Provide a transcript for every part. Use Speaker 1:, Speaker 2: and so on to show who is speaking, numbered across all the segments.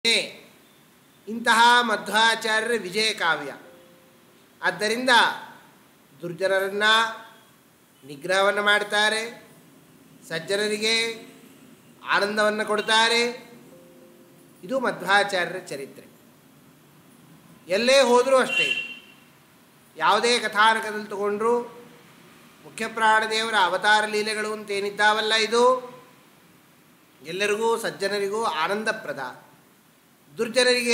Speaker 1: ಇಂತಹ ಮಧ್ವಾಚಾರ್ಯರ ವಿಜಯ ಕಾವ್ಯ ಆದ್ದರಿಂದ ದುರ್ಜನರನ್ನು ನಿಗ್ರಹವನ್ನು ಮಾಡ್ತಾರೆ ಸಜ್ಜನರಿಗೆ ಆನಂದವನ್ನು ಕೊಡ್ತಾರೆ ಇದು ಮಧ್ವಾಚಾರ್ಯರ ಚರಿತ್ರೆ ಎಲ್ಲೇ ಹೋದರೂ ಅಷ್ಟೇ ಯಾವುದೇ ಕಥಾನಕದಲ್ಲಿ ತಗೊಂಡ್ರು ಮುಖ್ಯ ಪ್ರಾಣದೇವರ ಅವತಾರ ಲೀಲೆಗಳು ಅಂತೇನಿದ್ದಾವಲ್ಲ ಇದು ಎಲ್ಲರಿಗೂ ಸಜ್ಜನರಿಗೂ ಆನಂದಪ್ರದ ದುರ್ಜನರಿಗೆ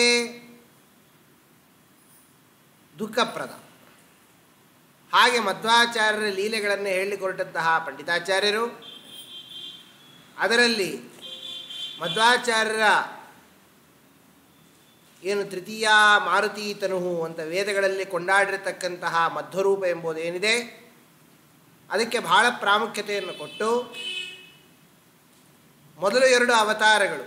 Speaker 1: ದುಃಖಪ್ರದ ಹಾಗೆ ಮಧ್ವಾಚಾರ್ಯರ ಲೀಲೆಗಳನ್ನು ಹೇಳಿಕೊರಟಂತಹ ಪಂಡಿತಾಚಾರ್ಯರು ಅದರಲ್ಲಿ ಮಧ್ವಾಚಾರ್ಯರ ಏನು ತೃತೀಯ ಮಾರುತಿ ತನುಹು ಅಂತ ವೇದಗಳಲ್ಲಿ ಕೊಂಡಾಡಿರತಕ್ಕಂತಹ ಮಧ್ವರೂಪ ಎಂಬುದೇನಿದೆ ಅದಕ್ಕೆ ಬಹಳ ಪ್ರಾಮುಖ್ಯತೆಯನ್ನು ಕೊಟ್ಟು ಮೊದಲು ಎರಡು ಅವತಾರಗಳು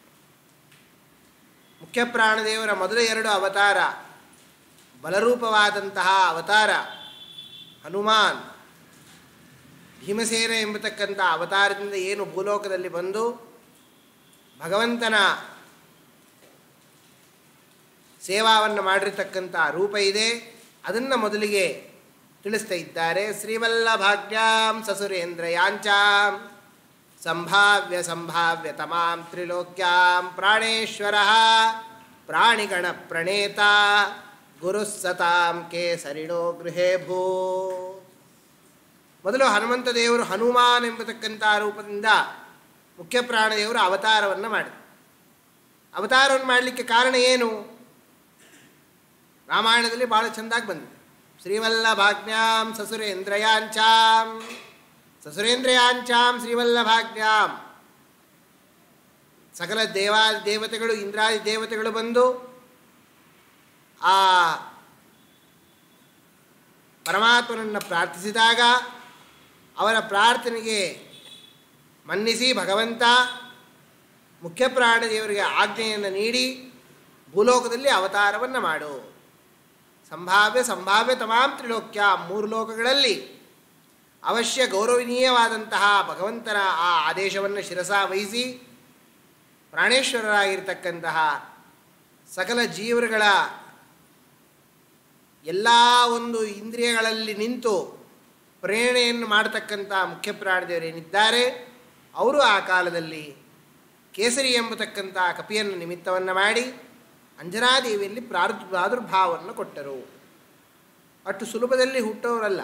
Speaker 1: ಮುಖ್ಯ ಪ್ರಾಣದೇವರ ಮೊದಲು ಎರಡು ಅವತಾರ ಬಲರೂಪವಾದಂತಹ ಅವತಾರ ಹನುಮಾನ್ ಭೀಮಸೇನ ಎಂಬತಕ್ಕಂಥ ಅವತಾರದಿಂದ ಏನು ಭೂಲೋಕದಲ್ಲಿ ಬಂದು ಭಗವಂತನ ಸೇವಾವನ್ನು ಮಾಡಿರ್ತಕ್ಕಂಥ ರೂಪ ಇದೆ ಅದನ್ನು ಮೊದಲಿಗೆ ತಿಳಿಸ್ತಾ ಇದ್ದಾರೆ ಶ್ರೀವಲ್ಲಭಾಗ್ಯಾಂ ಸಸುರೇಂದ್ರ ಯಾಂಚಾಂ ಸಂಭಾವ್ಯ ಸಂಭಾವ್ಯ ತಮಾಂ ತ್ರಿಲೋಕ್ಯಾಂ ಪ್ರಾಣೇಶ್ವರ ಪ್ರಾಣಿಗಣ ಪ್ರಣೇತ ಗುರುಸ್ಸತಾಂ ಕೇಸರಿಣೋ ಗೃಹೇ ಭೂ ಮೊದಲು ಹನುಮಂತ ದೇವರು ಹನುಮಾನ್ ಎಂಬತಕ್ಕಂಥ ರೂಪದಿಂದ ಮುಖ್ಯ ಪ್ರಾಣದೇವರು ಅವತಾರವನ್ನು ಮಾಡಿದರು ಅವತಾರವನ್ನು ಮಾಡಲಿಕ್ಕೆ ಕಾರಣ ಏನು ರಾಮಾಯಣದಲ್ಲಿ ಭಾಳ ಚೆಂದಾಗಿ ಬಂದಿದೆ ಶ್ರೀವಲ್ಲಭಾಜ್ಞಾಂ ಸಸುರೇಂದ್ರಯಾಂಚಾಂ ಸಸುರೇಂದ್ರಯಾಂಚಾಂ ಶ್ರೀವಲ್ಲಭಾಜ್ಞಾಂ ಸಕಲ ದೇವಾ ದೇವತೆಗಳು ಇಂದ್ರಾದಿ ದೇವತೆಗಳು ಬಂದು ಆ ಪರಮಾತ್ಮನನ್ನು ಪ್ರಾರ್ಥಿಸಿದಾಗ ಅವರ ಪ್ರಾರ್ಥನೆಗೆ ಮನ್ನಿಸಿ ಭಗವಂತ ಮುಖ್ಯ ಪ್ರಾಣದೇವರಿಗೆ ಆಜ್ಞೆಯನ್ನು ನೀಡಿ ಭೂಲೋಕದಲ್ಲಿ ಅವತಾರವನ್ನು ಮಾಡು ಸಂಭಾವ್ಯ ಸಂಭಾವ್ಯ ತಮಾಂ ತ್ರಿಲೋಕ್ಯ ಮೂರು ಲೋಕಗಳಲ್ಲಿ ಅವಶ್ಯ ಗೌರವನೀಯವಾದಂತಹ ಭಗವಂತನ ಆ ಆದೇಶವನ್ನು ಶಿರಸ ವಹಿಸಿ ಪ್ರಾಣೇಶ್ವರರಾಗಿರ್ತಕ್ಕಂತಹ ಸಕಲ ಜೀವರುಗಳ ಎಲ್ಲ ಒಂದು ಇಂದ್ರಿಯಗಳಲ್ಲಿ ನಿಂತು ಪ್ರೇರಣೆಯನ್ನು ಮಾಡತಕ್ಕಂಥ ಮುಖ್ಯ ಪ್ರಾಣದೇವರೇನಿದ್ದಾರೆ ಅವರು ಆ ಕಾಲದಲ್ಲಿ ಕೇಸರಿ ಎಂಬತಕ್ಕಂಥ ಕಪಿಯನ್ನು ನಿಮಿತ್ತವನ್ನು ಮಾಡಿ ಅಂಜನಾದೇವಿಯಲ್ಲಿ ಪ್ರಾರು ಪ್ರಾದುರ್ಭಾವವನ್ನು ಕೊಟ್ಟರು ಅಷ್ಟು ಸುಲಭದಲ್ಲಿ ಹುಟ್ಟೋರಲ್ಲ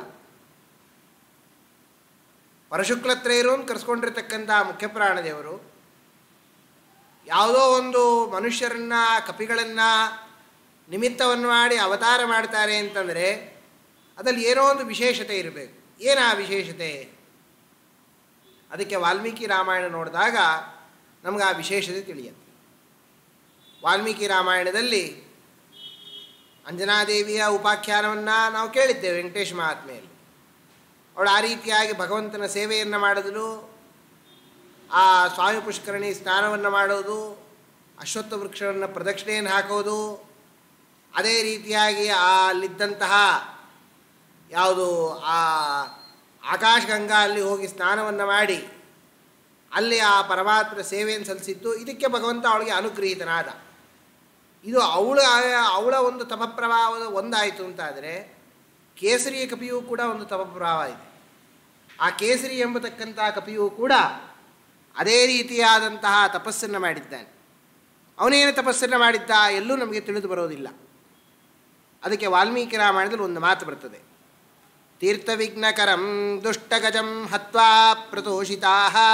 Speaker 1: ಪರಶುಕ್ಲತ್ರಯರು ಅಂತ ಕರೆಸ್ಕೊಂಡಿರ್ತಕ್ಕಂಥ ಮುಖ್ಯ ಪ್ರಾಣದೇವರು ಯಾವುದೋ ಒಂದು ಮನುಷ್ಯರನ್ನ ಕಪಿಗಳನ್ನು ನಿಮಿತ್ತವನ್ನು ಮಾಡಿ ಅವತಾರ ಮಾಡ್ತಾರೆ ಅಂತಂದರೆ ಅದರಲ್ಲಿ ಏನೋ ಒಂದು ವಿಶೇಷತೆ ಇರಬೇಕು ಏನು ಆ ವಿಶೇಷತೆ ಅದಕ್ಕೆ ವಾಲ್ಮೀಕಿ ರಾಮಾಯಣ ನೋಡಿದಾಗ ನಮಗೆ ಆ ವಿಶೇಷತೆ ತಿಳಿಯುತ್ತೆ ವಾಲ್ಮೀಕಿ ರಾಮಾಯಣದಲ್ಲಿ ಅಂಜನಾದೇವಿಯ ಉಪಾಖ್ಯಾನವನ್ನು ನಾವು ಕೇಳಿದ್ದೇವೆ ವೆಂಕಟೇಶ ಮಹಾತ್ಮೆಯಲ್ಲಿ ಅವಳು ಆ ರೀತಿಯಾಗಿ ಭಗವಂತನ ಸೇವೆಯನ್ನು ಮಾಡಿದಳು ಆ ಸ್ವಾಮಿ ಪುಷ್ಕರಣಿ ಸ್ನಾನವನ್ನು ಮಾಡೋದು ಅಶ್ವತ್ಥ ವೃಕ್ಷವನ್ನು ಪ್ರದಕ್ಷಿಣೆಯನ್ನು ಹಾಕೋದು ಅದೇ ರೀತಿಯಾಗಿ ಆ ಅಲ್ಲಿದ್ದಂತಹ ಯಾವುದು ಆ ಆಕಾಶಗಂಗಾ ಅಲ್ಲಿ ಹೋಗಿ ಸ್ನಾನವನ್ನು ಮಾಡಿ ಅಲ್ಲಿ ಆ ಪರಮಾತ್ಮನ ಸೇವೆಯನ್ನು ಸಲ್ಲಿಸಿದ್ದು ಇದಕ್ಕೆ ಭಗವಂತ ಅವಳಿಗೆ ಅನುಗ್ರಹೀತನಾದ ಇದು ಅವಳ ಅವಳ ಒಂದು ತಪಪ್ರಭಾವದ ಒಂದಾಯಿತು ಅಂತಾದರೆ ಕೇಸರಿಯ ಕಪಿಯೂ ಕೂಡ ಒಂದು ತಪಪ್ರಭಾವ ಇದೆ ಆ ಕೇಸರಿ ಎಂಬತಕ್ಕಂಥ ಕಪಿಯೂ ಕೂಡ ಅದೇ ರೀತಿಯಾದಂತಹ ತಪಸ್ಸನ್ನು ಮಾಡಿದ್ದಾನೆ ಅವನೇನು ತಪಸ್ಸನ್ನು ಮಾಡಿದ್ದ ಎಲ್ಲೂ ನಮಗೆ ತಿಳಿದು ಬರೋದಿಲ್ಲ ಅದಕ್ಕೆ ವಾಲ್ಮೀಕಿ ರಾಮಾಯಣದಲ್ಲಿ ಒಂದು ಮಾತು ಬರ್ತದೆ ತೀರ್ಥವಿಘ್ನಕರಂ ದುಷ್ಟಗಜಂ ಹತ್ವಾ ಪ್ರತೋಷಿತಾ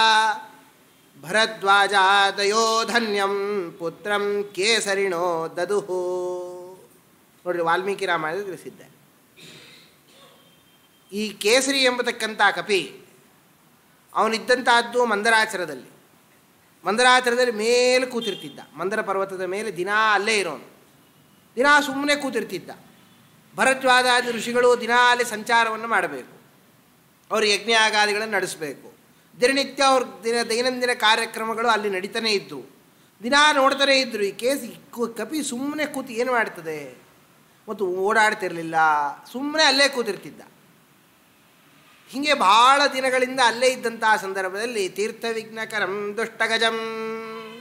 Speaker 1: ಭರದ್ವಾಜಾದಯೋ ಧನ್ಯಂ ಪುತ್ರಂ ಕೇಸರಿಣೋ ದದುಹು ನೋಡ್ರಿ ವಾಲ್ಮೀಕಿ ರಾಮಾಯಣದಲ್ಲಿ ತಿಳಿಸಿದ್ದಾರೆ ಈ ಕೇಸರಿ ಎಂಬತಕ್ಕಂಥ ಕಪಿ ಅವನಿದ್ದಂತಹದ್ದು ಮಂದರಾಚರದಲ್ಲಿ ಮಂದರಾಚರದಲ್ಲಿ ಮೇಲೆ ಕೂತಿರ್ತಿದ್ದ ಮಂದರ ಪರ್ವತದ ಮೇಲೆ ದಿನಾ ಅಲ್ಲೇ ಇರೋನು ದಿನಾ ಸುಮ್ಮನೆ ಕೂತಿರ್ತಿದ್ದ ಭರದ್ವಾದಾದಿ ಋಷಿಗಳು ದಿನಾ ಅಲ್ಲಿ ಸಂಚಾರವನ್ನು ಮಾಡಬೇಕು ಅವರು ಯಜ್ಞಾಗಾದಿಗಳನ್ನು ನಡೆಸಬೇಕು ದಿನನಿತ್ಯ ಅವ್ರ ದಿನ ದೈನಂದಿನ ಕಾರ್ಯಕ್ರಮಗಳು ಅಲ್ಲಿ ನಡೀತಾನೇ ಇದ್ದು ದಿನಾ ನೋಡ್ತಾನೇ ಇದ್ದರು ಈ ಕೇಸ್ ಈ ಕು- ಕಪಿ ಸುಮ್ಮನೆ ಕೂತು ಏನು ಮಾಡ್ತದೆ ಮತ್ತು ಓಡಾಡ್ತಿರಲಿಲ್ಲ ಸುಮ್ಮನೆ ಅಲ್ಲೇ ಕೂತಿರ್ತಿದ್ದ ಹೀಗೆ ಬಹಳ ದಿನಗಳಿಂದ ಅಲ್ಲೇ ಇದ್ದಂತಹ ಸಂದರ್ಭದಲ್ಲಿ ತೀರ್ಥವಿಘ್ನಕರಂ ದುಷ್ಟಗಜಂ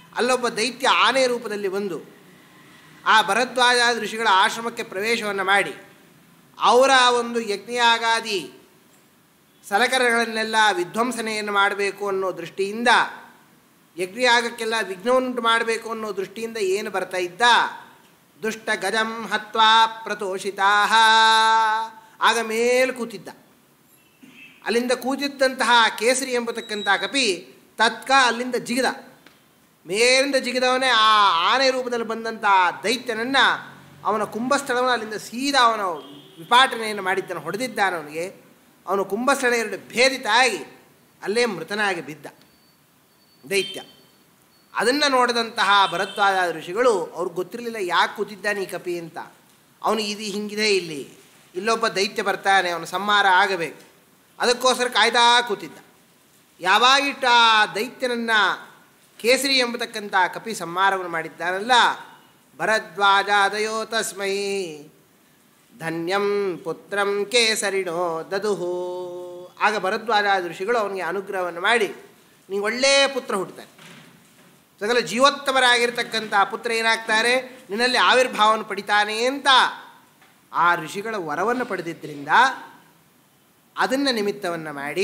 Speaker 1: ಅಲ್ಲೊಬ್ಬ ದೈತ್ಯ ಆನೆ ರೂಪದಲ್ಲಿ ಬಂದು ಆ ಭರದ್ವಾಜ ಋಷಿಗಳ ಆಶ್ರಮಕ್ಕೆ ಪ್ರವೇಶವನ್ನು ಮಾಡಿ ಅವರ ಒಂದು ಯಜ್ಞಯಾಗಾದಿ ಸಲಕರಣೆಗಳನ್ನೆಲ್ಲ ವಿಧ್ವಂಸನೆಯನ್ನು ಮಾಡಬೇಕು ಅನ್ನೋ ದೃಷ್ಟಿಯಿಂದ ಯಜ್ಞಯಾಗಕ್ಕೆಲ್ಲ ವಿಘ್ನವನ್ನುಂಟು ಮಾಡಬೇಕು ಅನ್ನೋ ದೃಷ್ಟಿಯಿಂದ ಏನು ಬರ್ತಾ ಇದ್ದ ದುಷ್ಟ ಗಜಂ ಹತ್ವಾ ಪ್ರತೋಷಿತಾ ಆಗ ಮೇಲೆ ಕೂತಿದ್ದ ಅಲ್ಲಿಂದ ಕೂತಿದ್ದಂತಹ ಕೇಸರಿ ಎಂಬತಕ್ಕಂಥ ಕಪಿ ತತ್ಕ ಅಲ್ಲಿಂದ ಜಿಗಿದ ಮೇಲಿಂದ ಜಿಗಿದವನೇ ಆ ಆನೆ ರೂಪದಲ್ಲಿ ಬಂದಂಥ ದೈತ್ಯನನ್ನು ಅವನ ಕುಂಭಸ್ಥಳವನ್ನು ಅಲ್ಲಿಂದ ಸೀದಾ ಅವನ ವಿಪಾಟನೆಯನ್ನು ಮಾಡಿದ್ದಾನೆ ಹೊಡೆದಿದ್ದಾನೆ ಅವನಿಗೆ ಅವನು ಕುಂಭಸ್ಥಳ ಎರಡು ಭೇದಿತ ಆಗಿ ಅಲ್ಲೇ ಮೃತನಾಗಿ ಬಿದ್ದ ದೈತ್ಯ ಅದನ್ನು ನೋಡಿದಂತಹ ಭರದ್ವಾಜ ಋಷಿಗಳು ಅವ್ರಿಗೆ ಗೊತ್ತಿರಲಿಲ್ಲ ಯಾಕೆ ಕೂತಿದ್ದಾನೆ ಈ ಕಪಿ ಅಂತ ಅವನು ಇದು ಹಿಂಗಿದೆ ಇಲ್ಲಿ ಇಲ್ಲೊಬ್ಬ ದೈತ್ಯ ಬರ್ತಾನೆ ಅವನ ಸಂಹಾರ ಆಗಬೇಕು ಅದಕ್ಕೋಸ್ಕರ ಕಾಯ್ದಾ ಕೂತಿದ್ದ ಯಾವಾಗಿಟ್ಟು ಆ ದೈತ್ಯನನ್ನು ಕೇಸರಿ ಎಂಬತಕ್ಕಂಥ ಕಪಿ ಸಂಹಾರವನ್ನು ಮಾಡಿದ್ದಾನಲ್ಲ ಭರದ್ವಾಜಾದಯೋ ತಸ್ಮೈ ಧನ್ಯಂ ಪುತ್ರಂ ಕೇಸರಿಣೋ ದದುಹು ಆಗ ಭರದ್ವಾಜ ಋಷಿಗಳು ಅವನಿಗೆ ಅನುಗ್ರಹವನ್ನು ಮಾಡಿ ನೀವು ಒಳ್ಳೆಯ ಪುತ್ರ ಹುಟ್ಟುತ್ತಾನೆ ಸಕಲ ಜೀವೋತ್ತಮರಾಗಿರ್ತಕ್ಕಂಥ ಪುತ್ರ ಏನಾಗ್ತಾರೆ ನಿನ್ನಲ್ಲಿ ಆವಿರ್ಭಾವವನ್ನು ಪಡಿತಾನೆ ಅಂತ ಆ ಋಷಿಗಳ ವರವನ್ನು ಪಡೆದಿದ್ದರಿಂದ ಅದನ್ನು ನಿಮಿತ್ತವನ್ನು ಮಾಡಿ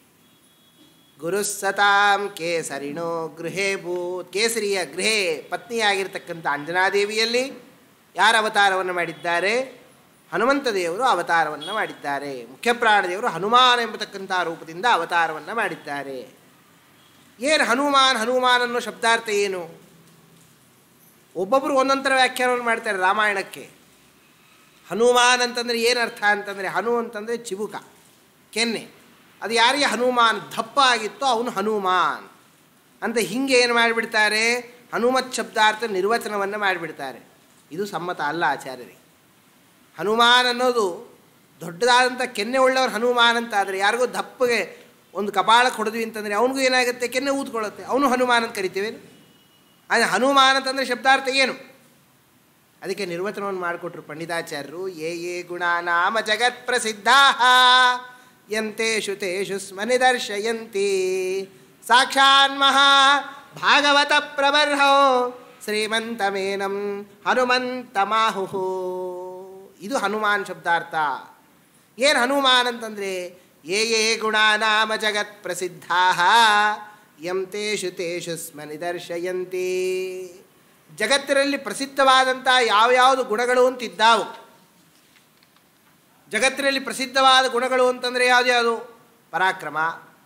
Speaker 1: ಗುರುಸ್ಸತಾಂ ಕೇಸರಿಣೋ ಗೃಹೇ ಭೂತ್ ಕೇಸರಿಯ ಗೃಹೇ ಪತ್ನಿಯಾಗಿರ್ತಕ್ಕಂಥ ಅಂಜನಾದೇವಿಯಲ್ಲಿ ಯಾರ ಅವತಾರವನ್ನು ಮಾಡಿದ್ದಾರೆ ಹನುಮಂತ ದೇವರು ಅವತಾರವನ್ನು ಮಾಡಿದ್ದಾರೆ ಮುಖ್ಯಪ್ರಾಣದೇವರು ಹನುಮಾನ್ ಎಂಬತಕ್ಕಂಥ ರೂಪದಿಂದ ಅವತಾರವನ್ನು ಮಾಡಿದ್ದಾರೆ ಏನು ಹನುಮಾನ್ ಹನುಮಾನ್ ಅನ್ನೋ ಶಬ್ದಾರ್ಥ ಏನು ಒಬ್ಬೊಬ್ಬರು ಒಂದೊಂಥರ ವ್ಯಾಖ್ಯಾನವನ್ನು ಮಾಡ್ತಾರೆ ರಾಮಾಯಣಕ್ಕೆ ಹನುಮಾನ್ ಅಂತಂದರೆ ಏನು ಅರ್ಥ ಅಂತಂದರೆ ಹನು ಅಂತಂದರೆ ಚಿಬುಕ ಕೆನ್ನೆ ಅದು ಯಾರಿಗೆ ಹನುಮಾನ್ ದಪ್ಪ ಆಗಿತ್ತೋ ಅವನು ಹನುಮಾನ್ ಅಂತ ಹಿಂಗೆ ಏನು ಮಾಡಿಬಿಡ್ತಾರೆ ಹನುಮತ್ ಶಬ್ದಾರ್ಥ ನಿರ್ವಚನವನ್ನು ಮಾಡಿಬಿಡ್ತಾರೆ ಇದು ಸಮ್ಮತ ಅಲ್ಲ ಆಚಾರ್ಯರಿಗೆ ಹನುಮಾನ್ ಅನ್ನೋದು ದೊಡ್ಡದಾದಂಥ ಕೆನ್ನೆ ಉಳ್ಳವ್ರು ಹನುಮಾನ್ ಅಂತ ಆದರೆ ಯಾರಿಗೂ ದಪ್ಪಗೆ ಒಂದು ಕಪಾಳಕ್ಕೆ ಹೊಡೆದ್ವಿ ಅಂತಂದರೆ ಅವನಿಗೂ ಏನಾಗುತ್ತೆ ಕೆನ್ನೆ ಊದ್ಕೊಳ್ಳುತ್ತೆ ಅವನು ಹನುಮಾನ್ ಅಂತ ಕರಿತೀವಿ ಆದರೆ ಹನುಮಾನ್ ಅಂತಂದರೆ ಶಬ್ದಾರ್ಥ ಏನು ಅದಕ್ಕೆ ನಿರ್ವಚನವನ್ನು ಮಾಡಿಕೊಟ್ರು ಪಂಡಿತಾಚಾರ್ಯರು ಯೇ ಯೇ ಗುಣ ನಾಮ ಜಗತ್ ಪ್ರಸಿದ್ಧಾ ಯಂತೇಷು ತೇಷು ಸ್ಮನಿದರ್ಶಯಂತಿ ಸಾಕ್ಷಾನ್ ಮಹಾ ಭಾಗವತ ಪ್ರಬರ್ಹೋ ಶ್ರೀಮಂತಮೇನಂ ಹನುಮಂತಮಾಹು ಇದು ಹನುಮಾನ್ ಶಬ್ದಾರ್ಥ ಏನು ಹನುಮಾನ್ ಅಂತಂದರೆ ಯೇ ಯೇ ಗುಣ ನಾಮ ಜಗತ್ ಪ್ರಸಿದ್ಧಾ ಯಂ ತೇಷು ತೇಷು ಸ್ಮನಿದರ್ಶಯಂತಿ ಜಗತ್ತಿನಲ್ಲಿ ಪ್ರಸಿದ್ಧವಾದಂಥ ಯಾವ್ಯಾವುದು ಗುಣಗಳು ಅಂತಿದ್ದಾವು ಜಗತ್ತಿನಲ್ಲಿ ಪ್ರಸಿದ್ಧವಾದ ಗುಣಗಳು ಅಂತಂದರೆ ಯಾವ್ದ್ಯಾವುದು ಪರಾಕ್ರಮ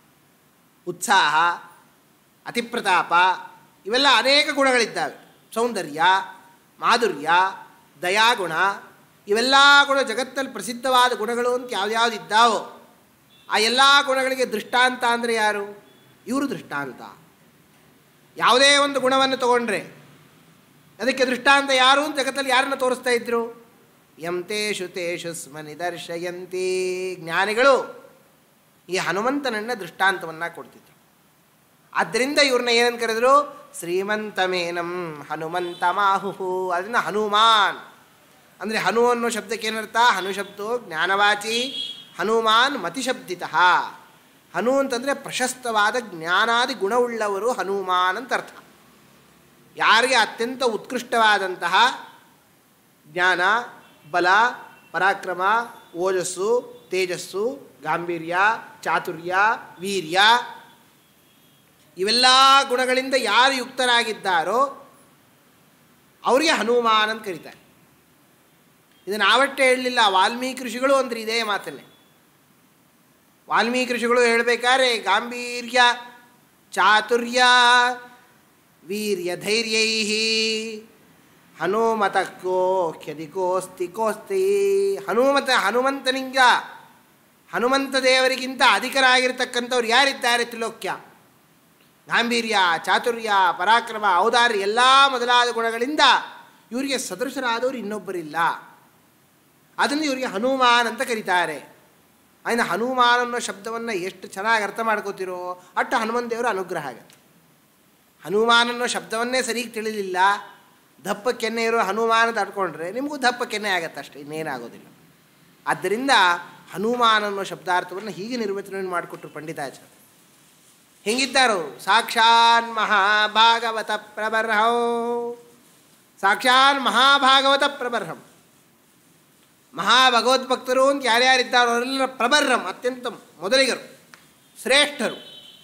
Speaker 1: ಉತ್ಸಾಹ ಅತಿಪ್ರತಾಪ ಇವೆಲ್ಲ ಅನೇಕ ಗುಣಗಳಿದ್ದಾವೆ ಸೌಂದರ್ಯ ಮಾಧುರ್ಯ ದಯಾಗುಣ ಇವೆಲ್ಲ ಗುಣ ಜಗತ್ತಲ್ಲಿ ಪ್ರಸಿದ್ಧವಾದ ಗುಣಗಳು ಅಂತ ಯಾವ್ಯಾವ್ದು ಇದ್ದಾವೋ ಆ ಎಲ್ಲ ಗುಣಗಳಿಗೆ ದೃಷ್ಟಾಂತ ಅಂದರೆ ಯಾರು ಇವರು ದೃಷ್ಟಾಂತ ಯಾವುದೇ ಒಂದು ಗುಣವನ್ನು ತಗೊಂಡ್ರೆ ಅದಕ್ಕೆ ದೃಷ್ಟಾಂತ ಯಾರು ಅಂತ ಜಗತ್ತಲ್ಲಿ ಯಾರನ್ನು ತೋರಿಸ್ತಾ ಇದ್ರು ಯಂ ತೇಷು ತೇಷು ಸ್ಮನಿದರ್ಶಯಂತಿ ಜ್ಞಾನಿಗಳು ಈ ಹನುಮಂತನನ್ನ ದೃಷ್ಟಾಂತವನ್ನು ಕೊಡ್ತಿದ್ರು ಆದ್ದರಿಂದ ಇವ್ರನ್ನ ಏನಂತ ಕರೆದ್ರು ಶ್ರೀಮಂತಮೇನಂ ಹನುಮಂತ ಮಾಹುಹು ಅದರಿಂದ ಹನುಮಾನ್ ಅಂದರೆ ಹನು ಅನ್ನೋ ಶಬ್ದಕ್ಕೆ ಏನರ್ಥ ಹನು ಶಬ್ದೋ ಜ್ಞಾನವಾಚಿ ಹನುಮಾನ್ ಮತಿಶಬ್ದಿತ ಹನು ಅಂತಂದರೆ ಪ್ರಶಸ್ತವಾದ ಜ್ಞಾನಾದಿ ಗುಣವುಳ್ಳವರು ಹನುಮಾನ್ ಅಂತ ಅರ್ಥ ಯಾರಿಗೆ ಅತ್ಯಂತ ಉತ್ಕೃಷ್ಟವಾದಂತಹ ಜ್ಞಾನ ಬಲ ಪರಾಕ್ರಮ ಓಜಸ್ಸು ತೇಜಸ್ಸು ಗಾಂಭೀರ್ಯ ಚಾತುರ್ಯ ವೀರ್ಯ ಇವೆಲ್ಲ ಗುಣಗಳಿಂದ ಯಾರು ಯುಕ್ತರಾಗಿದ್ದಾರೋ ಅವರಿಗೆ ಹನುಮಾನ್ ಅಂತ ಕರೀತಾರೆ ಇದನ್ನು ಆವಟ್ಟೆ ಹೇಳಲಿಲ್ಲ ವಾಲ್ಮೀಕಿ ಋಷಿಗಳು ಅಂದ್ರೆ ಇದೇ ಮಾತನ್ನೇ ವಾಲ್ಮೀಕಿ ಋಷಿಗಳು ಹೇಳಬೇಕಾದ್ರೆ ಗಾಂಭೀರ್ಯ ಚಾತುರ್ಯ ವೀರ್ಯ ಧೈರ್ಯೈ ಹನುಮತಕ್ಕೋ ಖ್ಯದಿಕೋಸ್ತಿ ಕೋಸ್ತಿ ಹನುಮತ ಹನುಮಂತನಿಂಗ ಹನುಮಂತ ದೇವರಿಗಿಂತ ಅಧಿಕರಾಗಿರ್ತಕ್ಕಂಥವ್ರು ಯಾರಿದ್ದಾರೆ ತ್ರಿಲೋಕ್ಯ ಗಾಂಭೀರ್ಯ ಚಾತುರ್ಯ ಪರಾಕ್ರಮ ಔದಾರ್ಯ ಎಲ್ಲ ಮೊದಲಾದ ಗುಣಗಳಿಂದ ಇವರಿಗೆ ಸದೃಶರಾದವರು ಇನ್ನೊಬ್ಬರಿಲ್ಲ ಅದನ್ನು ಇವರಿಗೆ ಹನುಮಾನ್ ಅಂತ ಕರೀತಾರೆ ಆಯ್ನ ಹನುಮಾನ್ ಅನ್ನೋ ಶಬ್ದವನ್ನು ಎಷ್ಟು ಚೆನ್ನಾಗಿ ಅರ್ಥ ಮಾಡ್ಕೋತಿರೋ ಅಟ್ಟು ಹನುಮಂತ ದೇವರ ಅನುಗ್ರಹ ಆಗುತ್ತೆ ಹನುಮಾನ್ ಅನ್ನೋ ಶಬ್ದವನ್ನೇ ಸರಿಗೆ ತಿಳಿಲಿಲ್ಲ ದಪ್ಪ ಕೆನ್ನೆ ಇರೋ ಹನುಮಾನ ತಡ್ಕೊಂಡ್ರೆ ನಿಮಗೂ ದಪ್ಪ ಕೆನ್ನೆ ಆಗತ್ತೆ ಅಷ್ಟೇ ಇನ್ನೇನಾಗೋದಿಲ್ಲ ಆದ್ದರಿಂದ ಹನುಮಾನ್ ಅನ್ನೋ ಶಬ್ದಾರ್ಥವನ್ನು ಹೀಗೆ ನಿರ್ವಚನೆ ಮಾಡಿಕೊಟ್ರು ಪಂಡಿತಾಚಾರ್ಯ ಹೆಂಗಿದ್ದಾರವರು ಸಾಕ್ಷಾನ್ ಮಹಾಭಾಗವತ ಪ್ರಬರ್ಹೋ ಸಾಕ್ಷಾನ್ ಮಹಾಭಾಗವತ ಪ್ರಬರ್ಹಂ ಮಹಾಭಗವದ್ಭಕ್ತರು ಅಂತ ಯಾರ್ಯಾರಿದ್ದಾರೋ ಅವರೆಲ್ಲ ಪ್ರಬರ್ಹಂ ಅತ್ಯಂತ ಮೊದಲಿಗರು ಶ್ರೇಷ್ಠರು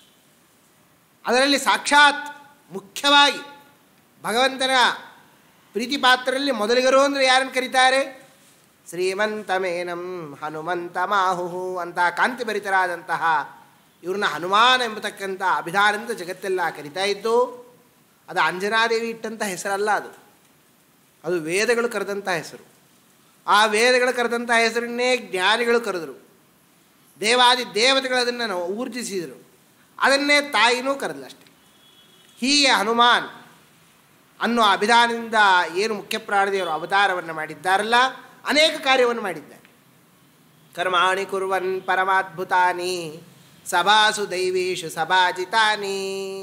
Speaker 1: ಅದರಲ್ಲಿ ಸಾಕ್ಷಾತ್ ಮುಖ್ಯವಾಗಿ ಭಗವಂತನ ಪ್ರೀತಿ ಪಾತ್ರರಲ್ಲಿ ಮೊದಲಿಗರು ಅಂದರೆ ಯಾರನ್ನು ಕರೀತಾರೆ ಶ್ರೀಮಂತಮೇನಂ ಹನುಮಂತ ಮಾಹುಹು ಅಂತ ಕಾಂತಿ ಭರಿತರಾದಂತಹ ಇವ್ರನ್ನ ಹನುಮಾನ್ ಎಂಬತಕ್ಕಂಥ ಅಭಿಧಾನದಿಂದ ಜಗತ್ತೆಲ್ಲ ಕರಿತಾ ಇದ್ದು ಅದು ಅಂಜನಾದೇವಿ ಇಟ್ಟಂಥ ಹೆಸರಲ್ಲ ಅದು ಅದು ವೇದಗಳು ಕರೆದಂಥ ಹೆಸರು ಆ ವೇದಗಳು ಕರೆದಂಥ ಹೆಸರನ್ನೇ ಜ್ಞಾನಿಗಳು ಕರೆದರು ದೇವಾದಿ ದೇವತೆಗಳು ಅದನ್ನು ಊರ್ಜಿಸಿದರು ಅದನ್ನೇ ತಾಯಿನೂ ಕರೆದಲಷ್ಟೆ ಹೀಗೆ ಹನುಮಾನ್ ಅನ್ನೋ ಅಭಿಧಾನದಿಂದ ಏನು ಮುಖ್ಯ ಪ್ರಾಣದೇವರು ಅವತಾರವನ್ನು ಮಾಡಿದ್ದಾರಲ್ಲ ಅನೇಕ ಕಾರ್ಯವನ್ನು ಮಾಡಿದ್ದಾರೆ ಕರ್ಮಾಣಿ ಕುರ್ವನ್ ಪರಮಾದ್ಭುತಾನಿ ಸಭಾಸು ದೈವೀಷು ಸಭಾಜಿತಾನಿ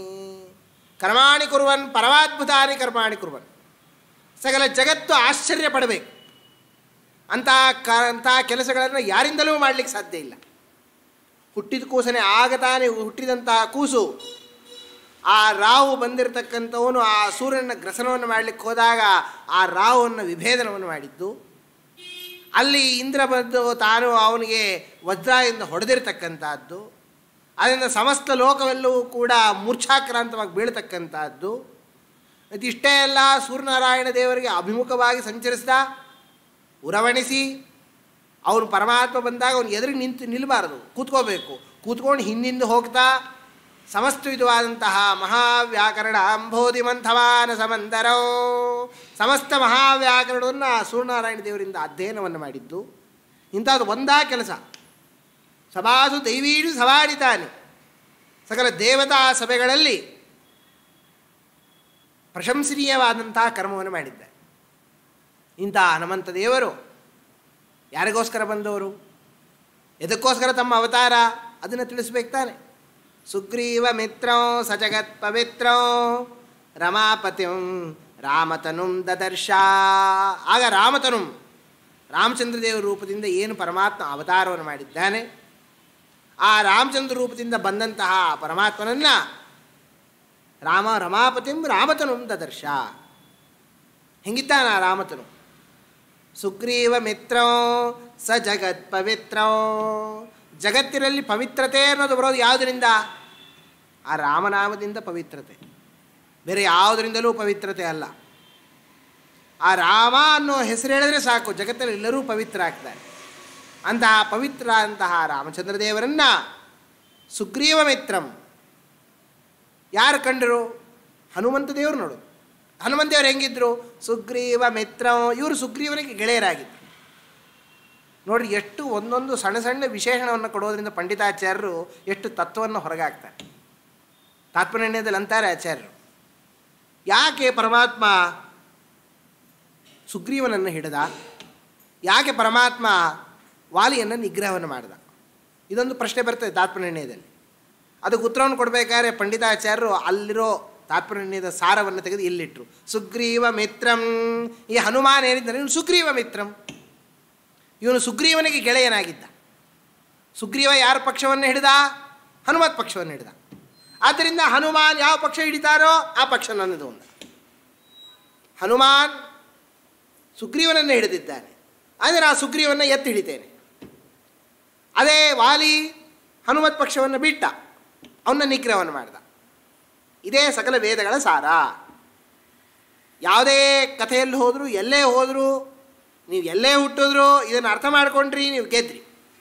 Speaker 1: ಕರ್ಮಾಣಿ ಕುರ್ವನ್ ಪರಮಾದ್ಭುತಾನಿ ಕರ್ಮಾಣಿ ಕುರ್ವನ್ ಸಕಲ ಜಗತ್ತು ಆಶ್ಚರ್ಯ ಪಡಬೇಕು ಅಂಥ ಕ ಅಂಥ ಕೆಲಸಗಳನ್ನು ಯಾರಿಂದಲೂ ಮಾಡಲಿಕ್ಕೆ ಸಾಧ್ಯ ಇಲ್ಲ ಹುಟ್ಟಿದ ಕೂಸನೆ ಆಗ ತಾನೇ ಹುಟ್ಟಿದಂತಹ ಕೂಸು ಆ ರಾವು ಬಂದಿರತಕ್ಕಂಥವನು ಆ ಸೂರ್ಯನ ಗ್ರಸನವನ್ನು ಮಾಡಲಿಕ್ಕೆ ಹೋದಾಗ ಆ ರಾವನ್ನು ವಿಭೇದನವನ್ನು ಮಾಡಿದ್ದು ಅಲ್ಲಿ ಇಂದ್ರ ಬಂದು ತಾನು ಅವನಿಗೆ ವಜ್ರಾಯಿಂದ ಹೊಡೆದಿರತಕ್ಕಂಥದ್ದು ಅದರಿಂದ ಸಮಸ್ತ ಲೋಕವೆಲ್ಲವೂ ಕೂಡ ಮೂರ್ಛಾಕ್ರಾಂತವಾಗಿ ಬೀಳತಕ್ಕಂಥದ್ದು ಇದಿಷ್ಟೇ ಎಲ್ಲ ಸೂರ್ಯನಾರಾಯಣ ದೇವರಿಗೆ ಅಭಿಮುಖವಾಗಿ ಸಂಚರಿಸಿದ ಉರವಣಿಸಿ ಅವನು ಪರಮಾತ್ಮ ಬಂದಾಗ ಅವನು ಎದುರಿಗೆ ನಿಂತು ನಿಲ್ಲಬಾರದು ಕೂತ್ಕೋಬೇಕು ಕೂತ್ಕೊಂಡು ಹಿಂದಿಂದ ಹೋಗ್ತಾ ಸಮಸ್ತ ವಿಧವಾದಂತಹ ಮಹಾವ್ಯಾಕರಣ ಅಂಬೋಧಿ ಮಂಥವಾನ ಸಮಂದರೋ ಸಮಸ್ತ ಮಹಾವ್ಯಾಕರಣವನ್ನು ಸೂರ್ಯನಾರಾಯಣ ದೇವರಿಂದ ಅಧ್ಯಯನವನ್ನು ಮಾಡಿದ್ದು ಇಂಥದ್ದು ಒಂದಾ ಕೆಲಸ ಸಭಾಸು ದೈವೀಡು ಸವಾಡಿತಾನೆ ಸಕಲ ದೇವತಾ ಸಭೆಗಳಲ್ಲಿ ಪ್ರಶಂಸನೀಯವಾದಂತಹ ಕರ್ಮವನ್ನು ಮಾಡಿದ್ದಾರೆ ಇಂಥ ಹನುಮಂತ ದೇವರು ಯಾರಿಗೋಸ್ಕರ ಬಂದವರು ಎದಕ್ಕೋಸ್ಕರ ತಮ್ಮ ಅವತಾರ ಅದನ್ನು ತಿಳಿಸ್ಬೇಕು ತಾನೆ ಸುಗ್ರೀವ ಮಿತ್ರಂ ಸಜಗತ್ ಪವಿತ್ರಂ ರಮಾಪತಿಂ ರಾಮತನುಂ ದದರ್ಶ ಆಗ ರಾಮತನುಂ ರಾಮಚಂದ್ರ ದೇವರ ರೂಪದಿಂದ ಏನು ಪರಮಾತ್ಮ ಅವತಾರವನ್ನು ಮಾಡಿದ್ದಾನೆ ಆ ರಾಮಚಂದ್ರ ರೂಪದಿಂದ ಬಂದಂತಹ ಪರಮಾತ್ಮನನ್ನು ರಾಮ ರಮಾಪತಿಂ ರಾಮತನುಂ ದದರ್ಶ ಹೆಂಗಿದ್ದಾನ ರಾಮತನು ಸುಗ್ರೀವ ಮಿತ್ರಂ ಸ ಜಗತ್ ಪವಿತ್ರಂ ಜಗತ್ತಿನಲ್ಲಿ ಪವಿತ್ರತೆ ಅನ್ನೋದು ಬರೋದು ಯಾವುದರಿಂದ ಆ ರಾಮನಾಮದಿಂದ ಪವಿತ್ರತೆ ಬೇರೆ ಯಾವುದರಿಂದಲೂ ಪವಿತ್ರತೆ ಅಲ್ಲ ಆ ರಾಮ ಅನ್ನೋ ಹೆಸರು ಹೇಳಿದ್ರೆ ಸಾಕು ಜಗತ್ತಲ್ಲಿ ಎಲ್ಲರೂ ಪವಿತ್ರ ಆಗ್ತಾರೆ ಅಂತಹ ಪವಿತ್ರ ಅಂತಹ ರಾಮಚಂದ್ರ ದೇವರನ್ನು ಸುಗ್ರೀವ ಮಿತ್ರಂ ಯಾರು ಕಂಡರು ಹನುಮಂತ ದೇವರು ನೋಡು ಹನುಮಂತ ದೇವರು ಹೆಂಗಿದ್ರು ಸುಗ್ರೀವ ಮಿತ್ರಂ ಇವರು ಸುಗ್ರೀವನಿಗೆ ಗೆಳೆಯರಾಗಿದ್ದರು ನೋಡಿ ಎಷ್ಟು ಒಂದೊಂದು ಸಣ್ಣ ಸಣ್ಣ ವಿಶೇಷಣವನ್ನು ಕೊಡೋದ್ರಿಂದ ಪಂಡಿತಾಚಾರ್ಯರು ಎಷ್ಟು ತತ್ವವನ್ನು ಹೊರಗಾಕ್ತಾರೆ ತಾತ್ಪರ್ಯದಲ್ಲಿ ಅಂತಾರೆ ಆಚಾರ್ಯರು ಯಾಕೆ ಪರಮಾತ್ಮ ಸುಗ್ರೀವನನ್ನು ಹಿಡಿದ ಯಾಕೆ ಪರಮಾತ್ಮ ವಾಲಿಯನ್ನು ನಿಗ್ರಹವನ್ನು ಮಾಡಿದ ಇದೊಂದು ಪ್ರಶ್ನೆ ಬರ್ತದೆ ತಾತ್ಪರ್ಯದಲ್ಲಿ ಅದಕ್ಕೆ ಉತ್ತರವನ್ನು ಕೊಡಬೇಕಾದ್ರೆ ಪಂಡಿತಾಚಾರ್ಯರು ಅಲ್ಲಿರೋ ತಾತ್ಪರ್ಯದ ಸಾರವನ್ನು ತೆಗೆದು ಇಲ್ಲಿಟ್ಟರು ಸುಗ್ರೀವ ಮಿತ್ರಂ ಈ ಹನುಮಾನ್ ಏನಿದ್ದಾನೆ ಇವನು ಸುಗ್ರೀವ ಮಿತ್ರಂ ಇವನು ಸುಗ್ರೀವನಿಗೆ ಗೆಳೆಯನಾಗಿದ್ದ ಸುಗ್ರೀವ ಯಾರ ಪಕ್ಷವನ್ನು ಹಿಡಿದ ಹನುಮತ್ ಪಕ್ಷವನ್ನು ಹಿಡಿದ ಆದ್ದರಿಂದ ಹನುಮಾನ್ ಯಾವ ಪಕ್ಷ ಹಿಡಿತಾರೋ ಆ ಪಕ್ಷ ನನ್ನದು ಅಂದ ಹನುಮಾನ್ ಸುಗ್ರೀವನನ್ನು ಹಿಡಿದಿದ್ದಾನೆ ಅಂದರೆ ಆ ಸುಗ್ರೀವನ್ನು ಎತ್ತಿ ಹಿಡಿತೇನೆ ಅದೇ ವಾಲಿ ಹನುಮತ್ ಪಕ್ಷವನ್ನು ಬಿಟ್ಟ ಅವನ್ನ ನಿಗ್ರಹವನ್ನು ಮಾಡಿದ ಇದೇ ಸಕಲ ವೇದಗಳ ಸಾರ ಯಾವುದೇ ಕಥೆಯಲ್ಲಿ ಹೋದರೂ ಎಲ್ಲೇ ಹೋದರೂ ನೀವು ಎಲ್ಲೇ ಹುಟ್ಟಿದ್ರು ಇದನ್ನು ಅರ್ಥ ಮಾಡ್ಕೊಂಡ್ರಿ ನೀವು ಗೆದ್ರಿ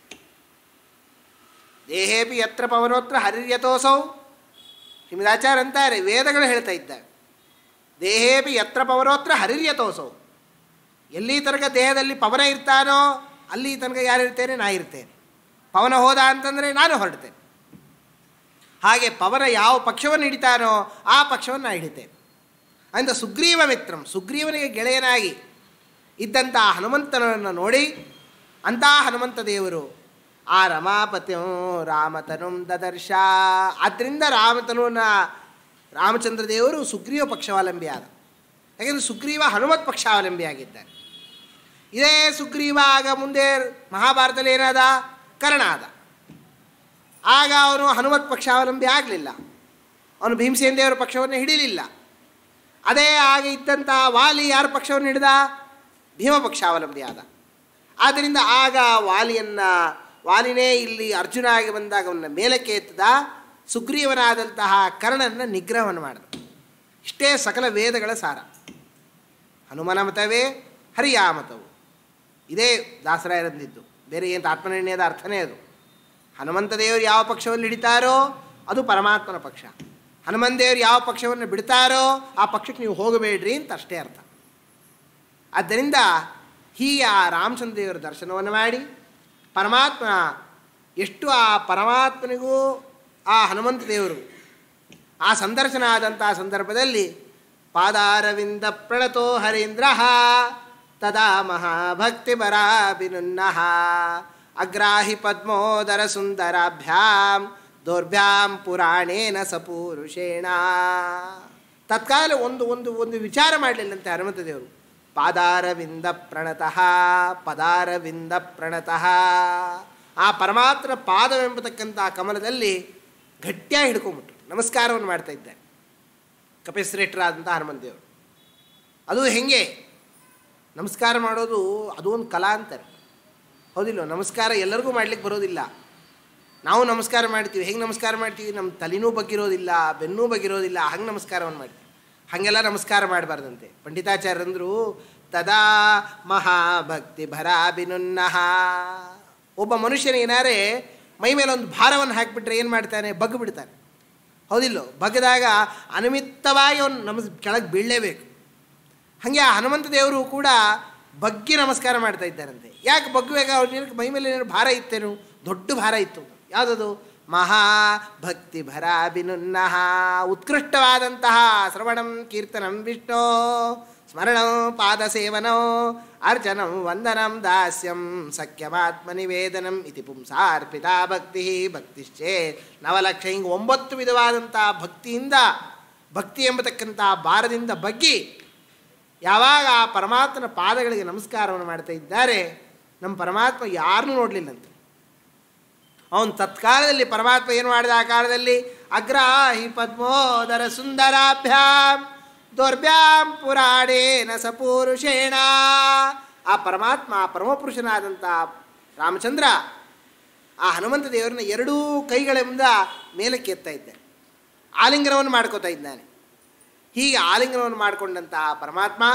Speaker 1: ದೇಹೇಪಿ ಯತ್ರ ಪವನೋತ್ರ ಹರಿರ್ಯತೋಸೌ ಶ್ರೀಮದಾಚಾರ್ಯ ಅಂತಾರೆ ವೇದಗಳು ಹೇಳ್ತಾ ಇದ್ದಾವೆ ದೇಹೇಪಿ ಯತ್ರ ಪವನೋತ್ರ ಹರಿರ್ಯತೋಸೌ ಎಲ್ಲಿ ತನಕ ದೇಹದಲ್ಲಿ ಪವನ ಇರ್ತಾನೋ ಅಲ್ಲಿ ತನಕ ಯಾರು ಇರ್ತೇನೆ ನಾ ಇರ್ತೇನೆ ಪವನ ಹೋದ ಅಂತಂದರೆ ನಾನು ಹೊರಡ್ತೇನೆ ಹಾಗೆ ಪವನ ಯಾವ ಪಕ್ಷವನ್ನು ಹಿಡಿತಾನೋ ಆ ಪಕ್ಷವನ್ನು ನಾ ಹಿಡಿತೇನೆ ಅಂತ ಸುಗ್ರೀವ ಮಿತ್ರಂ ಸುಗ್ರೀವನಿಗೆ ಗೆಳೆಯನಾಗಿ ಇದ್ದಂಥ ಹನುಮಂತನನ್ನು ನೋಡಿ ಅಂಥ ಹನುಮಂತ ದೇವರು ಆ ರಮಾಪತಿ ರಾಮತನುಂ ದದರ್ಶ ಆದ್ದರಿಂದ ರಾಮತನುನ ರಾಮಚಂದ್ರ ದೇವರು ಸುಗ್ರೀವ ಪಕ್ಷಾವಲಂಬಿ ಆದ ಯಾಕೆಂದರೆ ಸುಗ್ರೀವ ಹನುಮತ್ ಪಕ್ಷಾವಲಂಬಿ ಆಗಿದ್ದಾರೆ ಇದೇ ಸುಗ್ರೀವ ಆಗ ಮುಂದೆ ಮಹಾಭಾರತದಲ್ಲಿ ಏನಾದ ಕರ್ಣ ಆದ ಆಗ ಅವನು ಹನುಮತ್ ಪಕ್ಷಾವಲಂಬಿ ಆಗಲಿಲ್ಲ ಅವನು ಭೀಮಸೇನ ದೇವರ ಪಕ್ಷವನ್ನು ಹಿಡಿಲಿಲ್ಲ ಅದೇ ಆಗ ಇದ್ದಂಥ ವಾಲಿ ಯಾರ ಪಕ್ಷವನ್ನು ಹಿಡಿದ ಭೀಮ ಪಕ್ಷಾವಲಂಬಿ ಆದ ಆದ್ದರಿಂದ ಆಗ ವಾಲಿಯನ್ನು ವಾಲಿನೇ ಇಲ್ಲಿ ಅರ್ಜುನ ಆಗಿ ಬಂದಾಗ ಅವನ್ನ ಮೇಲಕ್ಕೆ ಎತ್ತದ ಸುಗ್ರೀವನಾದಂತಹ ಕರ್ಣನ ನಿಗ್ರಹವನ್ನು ಮಾಡಿದ ಇಷ್ಟೇ ಸಕಲ ವೇದಗಳ ಸಾರ ಹನುಮನ ಮತವೇ ಹರಿಯ ಮತವು ಇದೇ ದಾಸರಾಯರಂದಿದ್ದು ಬೇರೆ ಏನು ಆತ್ಮನಿರ್ಣಯದ ಅರ್ಥನೇ ಅದು ಹನುಮಂತ ದೇವರು ಯಾವ ಪಕ್ಷವನ್ನು ಹಿಡಿತಾರೋ ಅದು ಪರಮಾತ್ಮನ ಪಕ್ಷ ಹನುಮಂತ ದೇವರು ಯಾವ ಪಕ್ಷವನ್ನು ಬಿಡ್ತಾರೋ ಆ ಪಕ್ಷಕ್ಕೆ ನೀವು ಹೋಗಬೇಡ್ರಿ ಅಂತ ಅಷ್ಟೇ ಅರ್ಥ ಆದ್ದರಿಂದ ಹೀಗೆ ಆ ರಾಮಚಂದ್ರ ದೇವರ ದರ್ಶನವನ್ನು ಮಾಡಿ ಪರಮಾತ್ಮ ಎಷ್ಟು ಆ ಪರಮಾತ್ಮನಿಗೂ ಆ ಹನುಮಂತ ದೇವರು ಆ ಸಂದರ್ಶನ ಆದಂತಹ ಸಂದರ್ಭದಲ್ಲಿ ಪಾದಾರವಿಂದ ಪ್ರಣತೋ ಹರೀಂದ್ರ ತದಾ ಮಹಾಭಕ್ತಿ ಬರಾಭಿನುನ್ನಃ ಅಗ್ರಾಹಿ ಪದ್ಮೋದರ ಸುಂದರಾಭ್ಯಾಂ ದೌರ್ಭ್ಯಾಂ ಪುರಾಣೇನ ಸಪುರುಷೇಣ ತತ್ಕಾಲ ಒಂದು ಒಂದು ಒಂದು ವಿಚಾರ ಮಾಡಲಿಲ್ಲಂತೆ ಹನುಮಂತ ದೇವರು ಪಾದಾರವಿಂದ ಪ್ರಣತಃ ಪದಾರವಿಂದ ಪ್ರಣತಃ ಆ ಪರಮಾತ್ಮ ಪಾದವೆಂಬತಕ್ಕಂಥ ಕಮಲದಲ್ಲಿ ಗಟ್ಟಿಯಾಗಿ ಹಿಡ್ಕೊಂಬಿಟ್ರು ನಮಸ್ಕಾರವನ್ನು ಮಾಡ್ತಾ ಇದ್ದಾರೆ ಕಪಿಶ್ರೇಷ್ಠರಾದಂಥ ಹನುಮಂತೇವರು ಅದು ಹೆಂಗೆ ನಮಸ್ಕಾರ ಮಾಡೋದು ಅದು ಒಂದು ಕಲಾ ಅಂತಾರೆ ಹೌದಿಲ್ಲ ನಮಸ್ಕಾರ ಎಲ್ಲರಿಗೂ ಮಾಡ್ಲಿಕ್ಕೆ ಬರೋದಿಲ್ಲ ನಾವು ನಮಸ್ಕಾರ ಮಾಡ್ತೀವಿ ಹೆಂಗೆ ನಮಸ್ಕಾರ ಮಾಡ್ತೀವಿ ನಮ್ಮ ತಲೆನೂ ಬಗ್ಗಿರೋದಿಲ್ಲ ಬೆನ್ನೂ ಬಗ್ಗಿರೋದಿಲ್ಲ ಹಂಗೆ ನಮಸ್ಕಾರವನ್ನು ಮಾಡ್ತೀವಿ ಹಾಗೆಲ್ಲ ನಮಸ್ಕಾರ ಮಾಡಬಾರ್ದಂತೆ ಪಂಡಿತಾಚಾರ್ಯರಂದರು ತದಾ ಮಹಾಭಕ್ತಿ ಭರಾಭಿನುನ್ನಃ ಒಬ್ಬ ಮನುಷ್ಯನ ಏನಾರೇ ಮೈ ಮೇಲೆ ಒಂದು ಭಾರವನ್ನು ಹಾಕಿಬಿಟ್ರೆ ಏನು ಮಾಡ್ತಾನೆ ಬಗ್ಗು ಬಿಡ್ತಾನೆ ಹೌದಿಲ್ಲೋ ಬಗ್ಗದಾಗ ಅನಿಮಿತ್ತವಾಗಿ ಅವನು ನಮಸ್ ಕೆಳಗೆ ಬೀಳಲೇಬೇಕು ಹಾಗೆ ಆ ಹನುಮಂತ ದೇವರು ಕೂಡ ಬಗ್ಗಿ ನಮಸ್ಕಾರ ಮಾಡ್ತಾ ಇದ್ದಾರಂತೆ ಯಾಕೆ ಬಗ್ಗುವಾಗ ಅವ್ರ ಮೈ ಮೇಲೆ ಏನಾದ್ರು ಭಾರ ಇತ್ತೇನು ದೊಡ್ಡ ಭಾರ ಇತ್ತು ಯಾವುದದು ಮಹಾಭಕ್ತಿ ಭರಾಭಿನುನ್ನಃ ಉತ್ಕೃಷ್ಟವಾದಂತಹ ಶ್ರವಣಂ ಕೀರ್ತನಂ ವಿಷ್ಣು ಸ್ಮರಣಂ ಪಾದಸೇವನಂ ಅರ್ಚನಂ ವಂದನಂ ದಾಸ್ಯಂ ಸಖ್ಯಮಾತ್ಮ ನಿವೇದನಂ ಇತಿ ಪುಂಸಾರ್ಪಿತಾ ಭಕ್ತಿ ಭಕ್ತಿಶ್ಚೇ ನವಲಕ್ಷ ಹಿಂಗೆ ಒಂಬತ್ತು ವಿಧವಾದಂಥ ಭಕ್ತಿಯಿಂದ ಭಕ್ತಿ ಎಂಬತಕ್ಕಂಥ ಭಾರದಿಂದ ಬಗ್ಗಿ ಯಾವಾಗ ಆ ಪರಮಾತ್ಮನ ಪಾದಗಳಿಗೆ ನಮಸ್ಕಾರವನ್ನು ಮಾಡ್ತಾ ಇದ್ದಾರೆ ನಮ್ಮ ಪರಮಾತ್ಮ ಯಾರನ್ನೂ ನೋಡಲಿಲ್ಲಂತೆ ಅವನು ತತ್ಕಾಲದಲ್ಲಿ ಪರಮಾತ್ಮ ಏನು ಮಾಡಿದ ಆ ಕಾಲದಲ್ಲಿ ಅಗ್ರಾಹಿ ಪದ್ಮೋದರ ಸುಂದರಾಭ್ಯಾಂ ದೌರ್ಭ್ಯಾಂ ಪುರಾಣೇನ ಸಪುರುಷೇಣ ಆ ಪರಮಾತ್ಮ ಆ ಪರಮಪುರುಷನಾದಂಥ ರಾಮಚಂದ್ರ ಆ ಹನುಮಂತ ದೇವರನ್ನ ಎರಡೂ ಕೈಗಳಿಂದ ಮೇಲಕ್ಕೆ ಎತ್ತಾ ಇದ್ದಾನೆ ಆಲಿಂಗನವನ್ನು ಮಾಡ್ಕೋತಾ ಇದ್ದಾನೆ ಹೀಗೆ ಆಲಿಂಗನವನ್ನು ಮಾಡಿಕೊಂಡಂತಹ ಪರಮಾತ್ಮ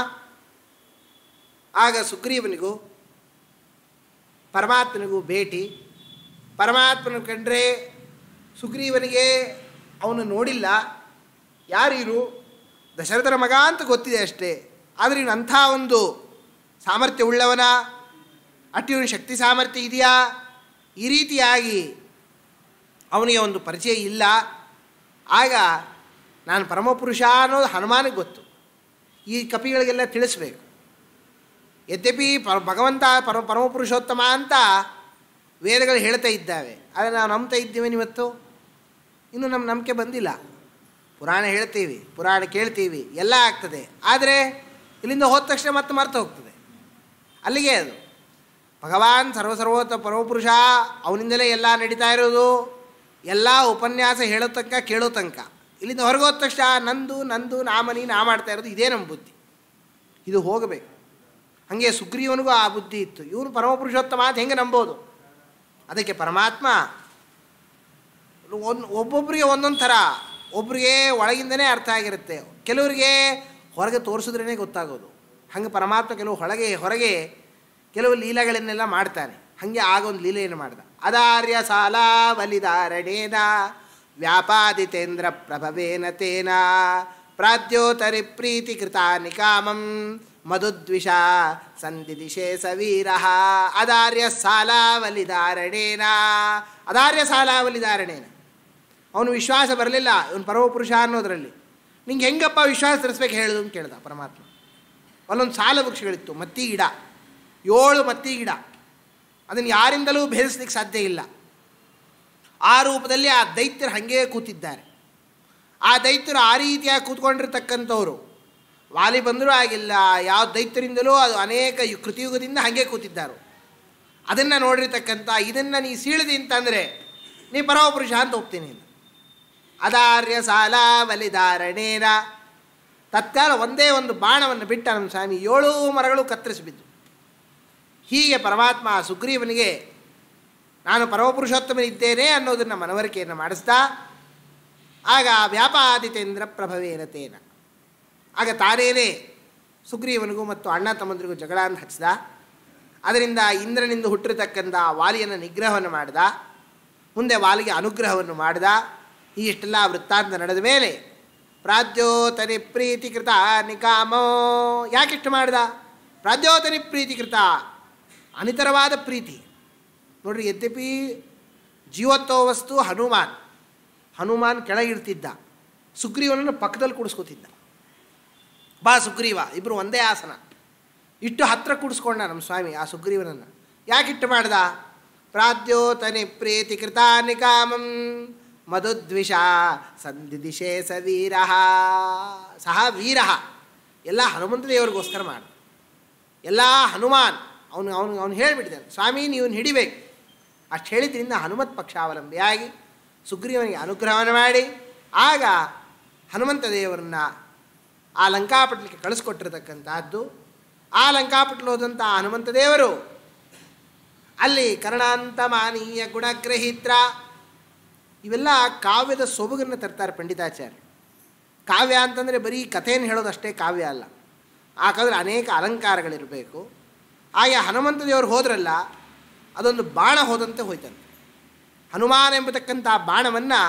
Speaker 1: ಆಗ ಸುಗ್ರೀವನಿಗೂ ಪರಮಾತ್ಮನಿಗೂ ಭೇಟಿ ಪರಮಾತ್ಮನ ಕಂಡ್ರೆ ಸುಗ್ರೀವನಿಗೆ ಅವನು ನೋಡಿಲ್ಲ ಯಾರೀರು ದಶರಥನ ಮಗ ಅಂತ ಗೊತ್ತಿದೆ ಅಷ್ಟೇ ಆದರೆ ಇವನು ಅಂಥ ಒಂದು ಸಾಮರ್ಥ್ಯ ಉಳ್ಳವನ ಅಟ್ಟು ಇವನು ಶಕ್ತಿ ಸಾಮರ್ಥ್ಯ ಇದೆಯಾ ಈ ರೀತಿಯಾಗಿ ಅವನಿಗೆ ಒಂದು ಪರಿಚಯ ಇಲ್ಲ ಆಗ ನಾನು ಪರಮಪುರುಷ ಅನ್ನೋದು ಹನುಮಾನಿಗೆ ಗೊತ್ತು ಈ ಕಪಿಗಳಿಗೆಲ್ಲ ತಿಳಿಸ್ಬೇಕು ಯದ್ಯಪಿ ಪರ ಭಗವಂತ ಪರಮ ಪರಮಪುರುಷೋತ್ತಮ ಅಂತ ವೇದಗಳು ಹೇಳ್ತಾ ಇದ್ದಾವೆ ಆದರೆ ನಾವು ನಂಬ್ತಾ ಇದ್ದೀವಿ ಇವತ್ತು ಇನ್ನು ನಮ್ಮ ನಂಬಿಕೆ ಬಂದಿಲ್ಲ ಪುರಾಣ ಹೇಳ್ತೀವಿ ಪುರಾಣ ಕೇಳ್ತೀವಿ ಎಲ್ಲ ಆಗ್ತದೆ ಆದರೆ ಇಲ್ಲಿಂದ ಹೋದ ತಕ್ಷಣ ಮತ್ತೆ ಮರ್ತು ಹೋಗ್ತದೆ ಅಲ್ಲಿಗೆ ಅದು ಭಗವಾನ್ ಸರ್ವಸರ್ವೋತ್ತ ಪರಮಪುರುಷ ಅವನಿಂದಲೇ ಎಲ್ಲ ನಡೀತಾ ಇರೋದು ಎಲ್ಲ ಉಪನ್ಯಾಸ ಹೇಳೋ ತನಕ ಕೇಳೋ ತನಕ ಇಲ್ಲಿಂದ ಹೊರಗೆ ಹೋದ ತಕ್ಷಣ ನಂದು ನಂದು ನಾಮನಿ ನಾ ಮಾಡ್ತಾ ಇರೋದು ಇದೇ ನಮ್ಮ ಬುದ್ಧಿ ಇದು ಹೋಗಬೇಕು ಹಾಗೆ ಸುಗ್ರೀವನಿಗೂ ಆ ಬುದ್ಧಿ ಇತ್ತು ಇವನು ಪರಮಪುರುಷೋತ್ತಮ ಅಂತ ಹೆಂಗೆ ನಂಬೋದು ಅದಕ್ಕೆ ಪರಮಾತ್ಮ ಒಂದು ಒಬ್ಬೊಬ್ಬರಿಗೆ ಒಂದೊಂದು ಥರ ಒಬ್ಬರಿಗೆ ಒಳಗಿಂದನೇ ಅರ್ಥ ಆಗಿರುತ್ತೆ ಕೆಲವರಿಗೆ ಹೊರಗೆ ತೋರಿಸಿದ್ರೇ ಗೊತ್ತಾಗೋದು ಹಂಗೆ ಪರಮಾತ್ಮ ಕೆಲವು ಹೊರಗೆ ಹೊರಗೆ ಕೆಲವು ಲೀಲೆಗಳನ್ನೆಲ್ಲ ಮಾಡ್ತಾನೆ ಹಾಗೆ ಆಗ ಒಂದು ಲೀಲೆಯನ್ನು ಮಾಡ್ದ ಅದಾರ್ಯ ಸಾಲ ಬಲಿದಾರಣೇನ ವ್ಯಾಪಾದಿತೇಂದ್ರ ಪ್ರಭವೇನ ತೇನ ಪ್ರಾದ್ಯೋತರಿ ಪ್ರೀತಿ ಕೃತಾನಿ ಕಾಮಂ ಮಧುದ್ವಿಷ ಸಂದಿದಿಶೆ ಸವೀರ ಅದಾರ್ಯ ಸಾಲಾವಲಿಧಾರಣೇನ ಅದಾರ್ಯ ಸಾಲಾವಲಿಧಾರಣೇನ ಅವನು ವಿಶ್ವಾಸ ಬರಲಿಲ್ಲ ಇವನು ಪರಮಪುರುಷ ಅನ್ನೋದರಲ್ಲಿ ನಿಂಗೆ ಹೆಂಗಪ್ಪ ವಿಶ್ವಾಸ ತರಿಸ್ಬೇಕು ಹೇಳುದು ಅಂತ ಕೇಳ್ದ ಪರಮಾತ್ಮ ಅಲ್ಲೊಂದು ಸಾಲ ವೃಕ್ಷಗಳಿತ್ತು ಮತ್ತಿ ಗಿಡ ಏಳು ಮತ್ತಿ ಗಿಡ ಅದನ್ನು ಯಾರಿಂದಲೂ ಭೇದಿಸ್ಲಿಕ್ಕೆ ಸಾಧ್ಯ ಇಲ್ಲ ಆ ರೂಪದಲ್ಲಿ ಆ ದೈತ್ಯರು ಹಾಗೇ ಕೂತಿದ್ದಾರೆ ಆ ದೈತ್ಯರು ಆ ರೀತಿಯಾಗಿ ಕೂತ್ಕೊಂಡಿರ್ತಕ್ಕಂಥವ್ರು ವಾಲಿ ಬಂದರೂ ಆಗಿಲ್ಲ ಯಾವ ದೈತ್ಯರಿಂದಲೂ ಅದು ಅನೇಕ ಯು- ಕೃತಿಯುಗದಿಂದ ಹಾಗೆ ಕೂತಿದ್ದಾರೆ ಅದನ್ನು ನೋಡಿರ್ತಕ್ಕಂಥ ಇದನ್ನು ನೀ ಸೀಳಿದಿ ಅಂತಂದರೆ ನೀ ಪರಮಪುರುಷ ಅಂತ ಒಪ್ತೀನಿ ಇಲ್ಲ ಅದಾರ್ಯ ಸಾಲ ಬಲಿಧಾರಣೇನ ತತ್ಕಾಲ ಒಂದೇ ಒಂದು ಬಾಣವನ್ನು ಬಿಟ್ಟ ನಮ್ಮ ಸ್ವಾಮಿ ಏಳು ಮರಗಳು ಕತ್ತರಿಸಿ ಬಿದ್ದು ಹೀಗೆ ಪರಮಾತ್ಮ ಆ ಸುಗ್ರೀವನಿಗೆ ನಾನು ಪರಮಪುರುಷೋತ್ತಮನಿದ್ದೇನೆ ಅನ್ನೋದನ್ನು ಮನವರಿಕೆಯನ್ನು ಮಾಡಿಸ್ತಾ ಆಗ ವ್ಯಾಪಾದಿತೇಂದ್ರ ಪ್ರಭವೇನತೇನ ಆಗ ತಾನೇನೇ ಸುಗ್ರೀವನಿಗೂ ಮತ್ತು ಅಣ್ಣ ತಮ್ಮಂದರಿಗೂ ಜಗಳ ಅಂತ ಹಚ್ಚಿದ ಅದರಿಂದ ಇಂದ್ರನಿಂದ ಹುಟ್ಟಿರತಕ್ಕಂಥ ವಾಲಿಯನ್ನು ನಿಗ್ರಹವನ್ನು ಮಾಡಿದ ಮುಂದೆ ವಾಲಿಗೆ ಅನುಗ್ರಹವನ್ನು ಮಾಡಿದ ಈ ಇಷ್ಟೆಲ್ಲ ವೃತ್ತಾಂತ ನಡೆದ ಮೇಲೆ ಪ್ರಾದ್ಯೋತನಿ ಪ್ರೀತಿಕೃತ ನಿಕಾಮೋ ಯಾಕಿಷ್ಟು ಮಾಡಿದ ಪ್ರಾದ್ಯೋತನಿ ಪ್ರೀತಿಕೃತ ಅನಿತರವಾದ ಪ್ರೀತಿ ನೋಡ್ರಿ ಯದ್ಯಪಿ ಜೀವತ್ವ ವಸ್ತು ಹನುಮಾನ್ ಹನುಮಾನ್ ಕೆಳಗಿರ್ತಿದ್ದ ಸುಗ್ರೀವನನ್ನು ಪಕ್ಕದಲ್ಲಿ ಕೂಡಿಸ್ಕೋತಿದ್ದ ಬಾ ಸುಗ್ರೀವ ಇಬ್ಬರು ಒಂದೇ ಆಸನ ಇಟ್ಟು ಹತ್ರ ಕೂಡಿಸ್ಕೊಂಡ ನಮ್ಮ ಸ್ವಾಮಿ ಆ ಸುಗ್ರೀವನನ್ನು ಯಾಕಿಟ್ಟು ಮಾಡ್ದ ಪ್ರಾದ್ಯೋತನಿ ಪ್ರೀತಿ ಕೃತಾನಿಕಾಮಂ ಮಧುದ್ವಿಷ ಸಂಧಿದಿಶೆ ಸ ವೀರ ಸಹ ವೀರ ಎಲ್ಲ ಹನುಮಂತ ದೇವರಿಗೋಸ್ಕರ ಮಾಡ ಎಲ್ಲ ಹನುಮಾನ್ ಅವನು ಅವನು ಅವನು ಹೇಳಿಬಿಟ್ಟಿದ್ದಾನೆ ಸ್ವಾಮಿ ನೀವು ಹಿಡಿಬೇಕು ಅಷ್ಟು ಹೇಳಿದ್ರಿಂದ ಹನುಮತ್ ಪಕ್ಷಾವಲಂಬಿಯಾಗಿ ಸುಗ್ರೀವನಿಗೆ ಅನುಗ್ರಹವನ್ನು ಮಾಡಿ ಆಗ ಹನುಮಂತ ದೇವರನ್ನ ಆ ಲಂಕಾಪಟ್ಲಕ್ಕೆ ಕಳಿಸ್ಕೊಟ್ಟಿರತಕ್ಕಂಥದ್ದು ಆ ಲಂಕಾಪಟ್ಲು ಹೋದಂಥ ಹನುಮಂತ ದೇವರು ಅಲ್ಲಿ ಕರ್ಣಾಂತ ಮಾನೀಯ ಗುಣಗ್ರಹಿತ್ರ ಇವೆಲ್ಲ ಕಾವ್ಯದ ಸೊಬಗನ್ನು ತರ್ತಾರೆ ಪಂಡಿತಾಚಾರ್ಯ ಕಾವ್ಯ ಅಂತಂದರೆ ಬರೀ ಕಥೆಯನ್ನು ಹೇಳೋದಷ್ಟೇ ಕಾವ್ಯ ಅಲ್ಲ ಆ ಕಾವ್ಯದಲ್ಲಿ ಅನೇಕ ಅಲಂಕಾರಗಳಿರಬೇಕು ಹಾಗೆ ಹನುಮಂತ ದೇವರು ಹೋದ್ರಲ್ಲ ಅದೊಂದು ಬಾಣ ಹೋದಂತೆ ಹೋಯ್ತಂತೆ ಹನುಮಾನ್ ಎಂಬತಕ್ಕಂಥ ಬಾಣವನ್ನು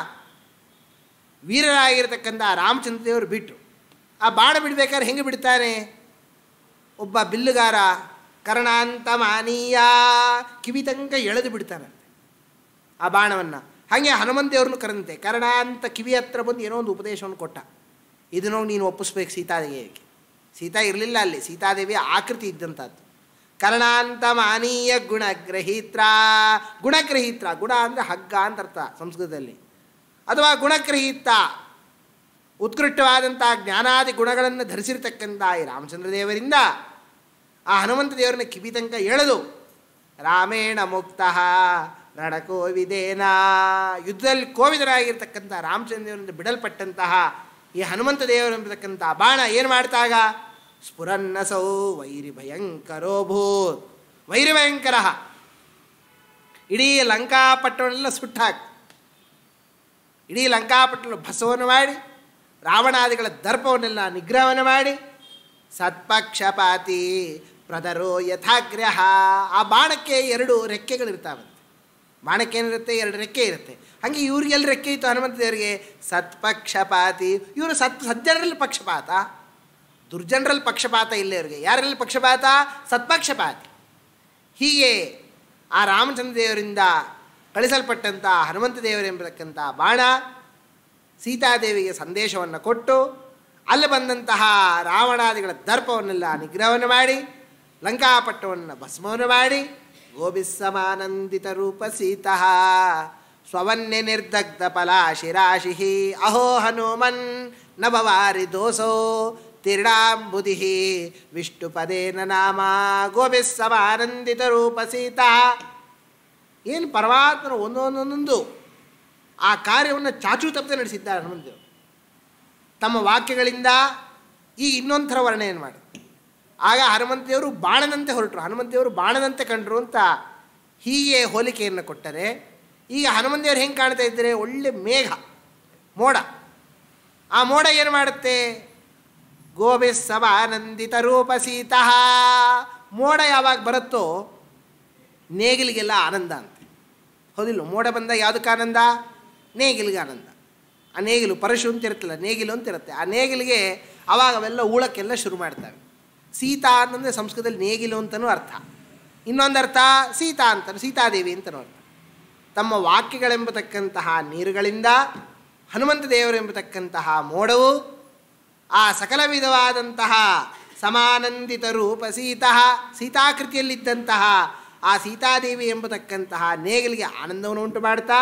Speaker 1: ವೀರರಾಗಿರ್ತಕ್ಕಂಥ ರಾಮಚಂದ್ರ ದೇವರು ಬಿಟ್ಟರು ಆ ಬಾಣ ಬಿಡಬೇಕಾದ್ರೆ ಹೆಂಗೆ ಬಿಡ್ತಾನೆ ಒಬ್ಬ ಬಿಲ್ಲುಗಾರ ಕರ್ಣಾಂತ ಮಾನೀಯ ಕಿವಿ ತನಕ ಎಳೆದು ಬಿಡ್ತಾನಂತೆ ಆ ಬಾಣವನ್ನು ಹಾಗೆ ಹನುಮಂತ ದೇವ್ರನ್ನು ಕರೆದಂತೆ ಕರ್ಣಾಂತ ಕಿವಿ ಹತ್ರ ಬಂದು ಏನೋ ಒಂದು ಉಪದೇಶವನ್ನು ಕೊಟ್ಟ ಇದನ್ನು ನೀನು ಒಪ್ಪಿಸ್ಬೇಕು ಸೀತಾದೇವಿಗೆ ಸೀತಾ ಇರಲಿಲ್ಲ ಅಲ್ಲಿ ಸೀತಾದೇವಿಯ ಆಕೃತಿ ಇದ್ದಂಥದ್ದು ಕರ್ಣಾಂತ ಮಾನೀಯ ಗುಣಗ್ರಹೀತ್ರ ಗುಣಗ್ರಹೀತ್ರ ಗುಣ ಅಂದರೆ ಹಗ್ಗ ಅಂತ ಅರ್ಥ ಸಂಸ್ಕೃತದಲ್ಲಿ ಅಥವಾ ಗುಣಗ್ರಹೀತ ಉತ್ಕೃಷ್ಟವಾದಂಥ ಜ್ಞಾನಾದಿ ಗುಣಗಳನ್ನು ಧರಿಸಿರ್ತಕ್ಕಂಥ ಈ ರಾಮಚಂದ್ರ ದೇವರಿಂದ ಆ ಹನುಮಂತ ದೇವರನ್ನ ಕಿವಿ ತನಕ ಎಳೆದು ರಾಮೇಣ ಮುಕ್ತ ರಣಕೋವಿದೇನ ಯುದ್ಧದಲ್ಲಿ ಕೋವಿದರಾಗಿರ್ತಕ್ಕಂಥ ರಾಮಚಂದ್ರ ದೇವರಿಂದ ಬಿಡಲ್ಪಟ್ಟಂತಹ ಈ ಹನುಮಂತ ದೇವರೆಂಬತಕ್ಕಂಥ ಬಾಣ ಏನು ಮಾಡ್ತಾಗ ಸ್ಫುರನ್ನಸೌ ವೈರಿ ಭಯಂಕರೋಭೂತ್ ವೈರಿ ಭಯಂಕರ ಇಡೀ ಲಂಕಾಪಟ್ಟಣೆಲ್ಲ ಸುಟ್ಟಾಕ್ ಇಡೀ ಲಂಕಾಪಟ್ಟಣ ಭಸ್ವವನ್ನು ಮಾಡಿ ರಾವಣಾದಿಗಳ ದರ್ಪವನ್ನೆಲ್ಲ ನಿಗ್ರಹವನ್ನು ಮಾಡಿ ಸತ್ಪಕ್ಷಪಾತಿ ಪ್ರದರೋ ಯಥಾಗ್ರಹ ಆ ಬಾಣಕ್ಕೆ ಎರಡು ರೆಕ್ಕೆಗಳಿರ್ತಾವಂತೆ ಬಾಣಕ್ಕೆ ಏನಿರುತ್ತೆ ಎರಡು ರೆಕ್ಕೆ ಇರುತ್ತೆ ಹಾಗೆ ಇವ್ರಿಗೆಲ್ಲ ರೆಕ್ಕೆ ಇತ್ತು ಹನುಮಂತ ದೇವರಿಗೆ ಸತ್ಪಕ್ಷಪಾತಿ ಇವರು ಸತ್ ಸಜ್ಜನರಲ್ಲಿ ಪಕ್ಷಪಾತ ದುರ್ಜನರಲ್ಲಿ ಪಕ್ಷಪಾತ ಇಲ್ಲ ಇವರಿಗೆ ಯಾರಲ್ಲಿ ಪಕ್ಷಪಾತ ಸತ್ಪಕ್ಷಪಾತಿ ಹೀಗೆ ಆ ರಾಮಚಂದ್ರ ದೇವರಿಂದ ಕಳಿಸಲ್ಪಟ್ಟಂಥ ಹನುಮಂತ ದೇವರೆಂಬತಕ್ಕಂಥ ಬಾಣ ಸೀತಾದೇವಿಗೆ ಸಂದೇಶವನ್ನು ಕೊಟ್ಟು ಅಲ್ಲಿ ಬಂದಂತಹ ರಾವಣಾದಿಗಳ ದರ್ಪವನ್ನೆಲ್ಲ ನಿಗ್ರಹವನ್ನು ಮಾಡಿ ಲಂಕಾಪಟ್ಟವನ್ನು ಭಸ್ಮವನ್ನು ಮಾಡಿ ಗೋಬಿಸ್ಸಮಾನಂದಿತ ರೂಪ ಸೀತಾ ಸ್ವವನ್ಯ ನಿರ್ದಗ್ಧ ಫಲಾಶಿರಾಶಿ ಅಹೋ ಹನುಮನ್ ನಭವಾರಿ ದೋಸೋ ತಿರ್ಣಾಂಬುಧಿ ವಿಷ್ಣುಪದೇನ ನಾಮ ಗೋಬಿಸ್ಸಮಾನಂದಿತ ರೂಪ ಸೀತಾ ಏನು ಪರಮಾತ್ಮನ ಒಂದೊಂದೊಂದೊಂದು ಆ ಕಾರ್ಯವನ್ನು ಚಾಚೂ ತಪ್ಪದೆ ನಡೆಸಿದ್ದಾರೆ ಹನುಮಂತದೇವರು ತಮ್ಮ ವಾಕ್ಯಗಳಿಂದ ಈ ಇನ್ನೊಂದು ಥರ ವರ್ಣನೆಯನ್ನು ಮಾಡಿ ಆಗ ಹನುಮಂತದೇವರು ಬಾಣದಂತೆ ಹೊರಟರು ಹನುಮಂತದೇವರು ಬಾಣದಂತೆ ಕಂಡರು ಅಂತ ಹೀಗೆ ಹೋಲಿಕೆಯನ್ನು ಕೊಟ್ಟರೆ ಈಗ ಹನುಮಂತದೇವರು ಹೆಂಗೆ ಕಾಣ್ತಾ ಇದ್ದಾರೆ ಒಳ್ಳೆ ಮೇಘ ಮೋಡ ಆ ಮೋಡ ಏನು ಮಾಡುತ್ತೆ ಗೋಬೆ ಸಮಾನಂದಿತ ರೂಪ ಸೀತಃ ಮೋಡ ಯಾವಾಗ ಬರುತ್ತೋ ನೇಗಿಲಿಗೆಲ್ಲ ಆನಂದ ಅಂತೆ ಹೌದಿಲ್ಲ ಮೋಡ ಬಂದಾಗ ಯಾವುದಕ್ಕೆ ಆನಂದ ನೇಗಿಲಿಗೆ ಆನಂದ ಆ ನೇಗಿಲು ಪರಶು ಅಂತ ಇರುತ್ತಲ್ಲ ನೇಗಿಲು ಅಂತ ಇರುತ್ತೆ ಆ ನೇಗಿಲಿಗೆ ಅವಾಗ ಅವೆಲ್ಲ ಉಳಕ್ಕೆಲ್ಲ ಶುರು ಮಾಡ್ತವೆ ಸೀತಾ ಅಂತಂದರೆ ಸಂಸ್ಕೃತದಲ್ಲಿ ನೇಗಿಲು ಅಂತಲೂ ಅರ್ಥ ಇನ್ನೊಂದು ಅರ್ಥ ಸೀತಾ ಅಂತ ಸೀತಾದೇವಿ ಅಂತಲೂ ಅರ್ಥ ತಮ್ಮ ವಾಕ್ಯಗಳೆಂಬತಕ್ಕಂತಹ ನೀರುಗಳಿಂದ ಹನುಮಂತ ದೇವರೆಂಬತಕ್ಕಂತಹ ಮೋಡವು ಆ ಸಕಲ ವಿಧವಾದಂತಹ ಸಮಾನಂದಿತ ರೂಪ ಸೀತಃ ಸೀತಾಕೃತಿಯಲ್ಲಿದ್ದಂತಹ ಆ ಸೀತಾದೇವಿ ಎಂಬತಕ್ಕಂತಹ ನೇಗಿಲಿಗೆ ಆನಂದವನ್ನು ಉಂಟು ಮಾಡ್ತಾ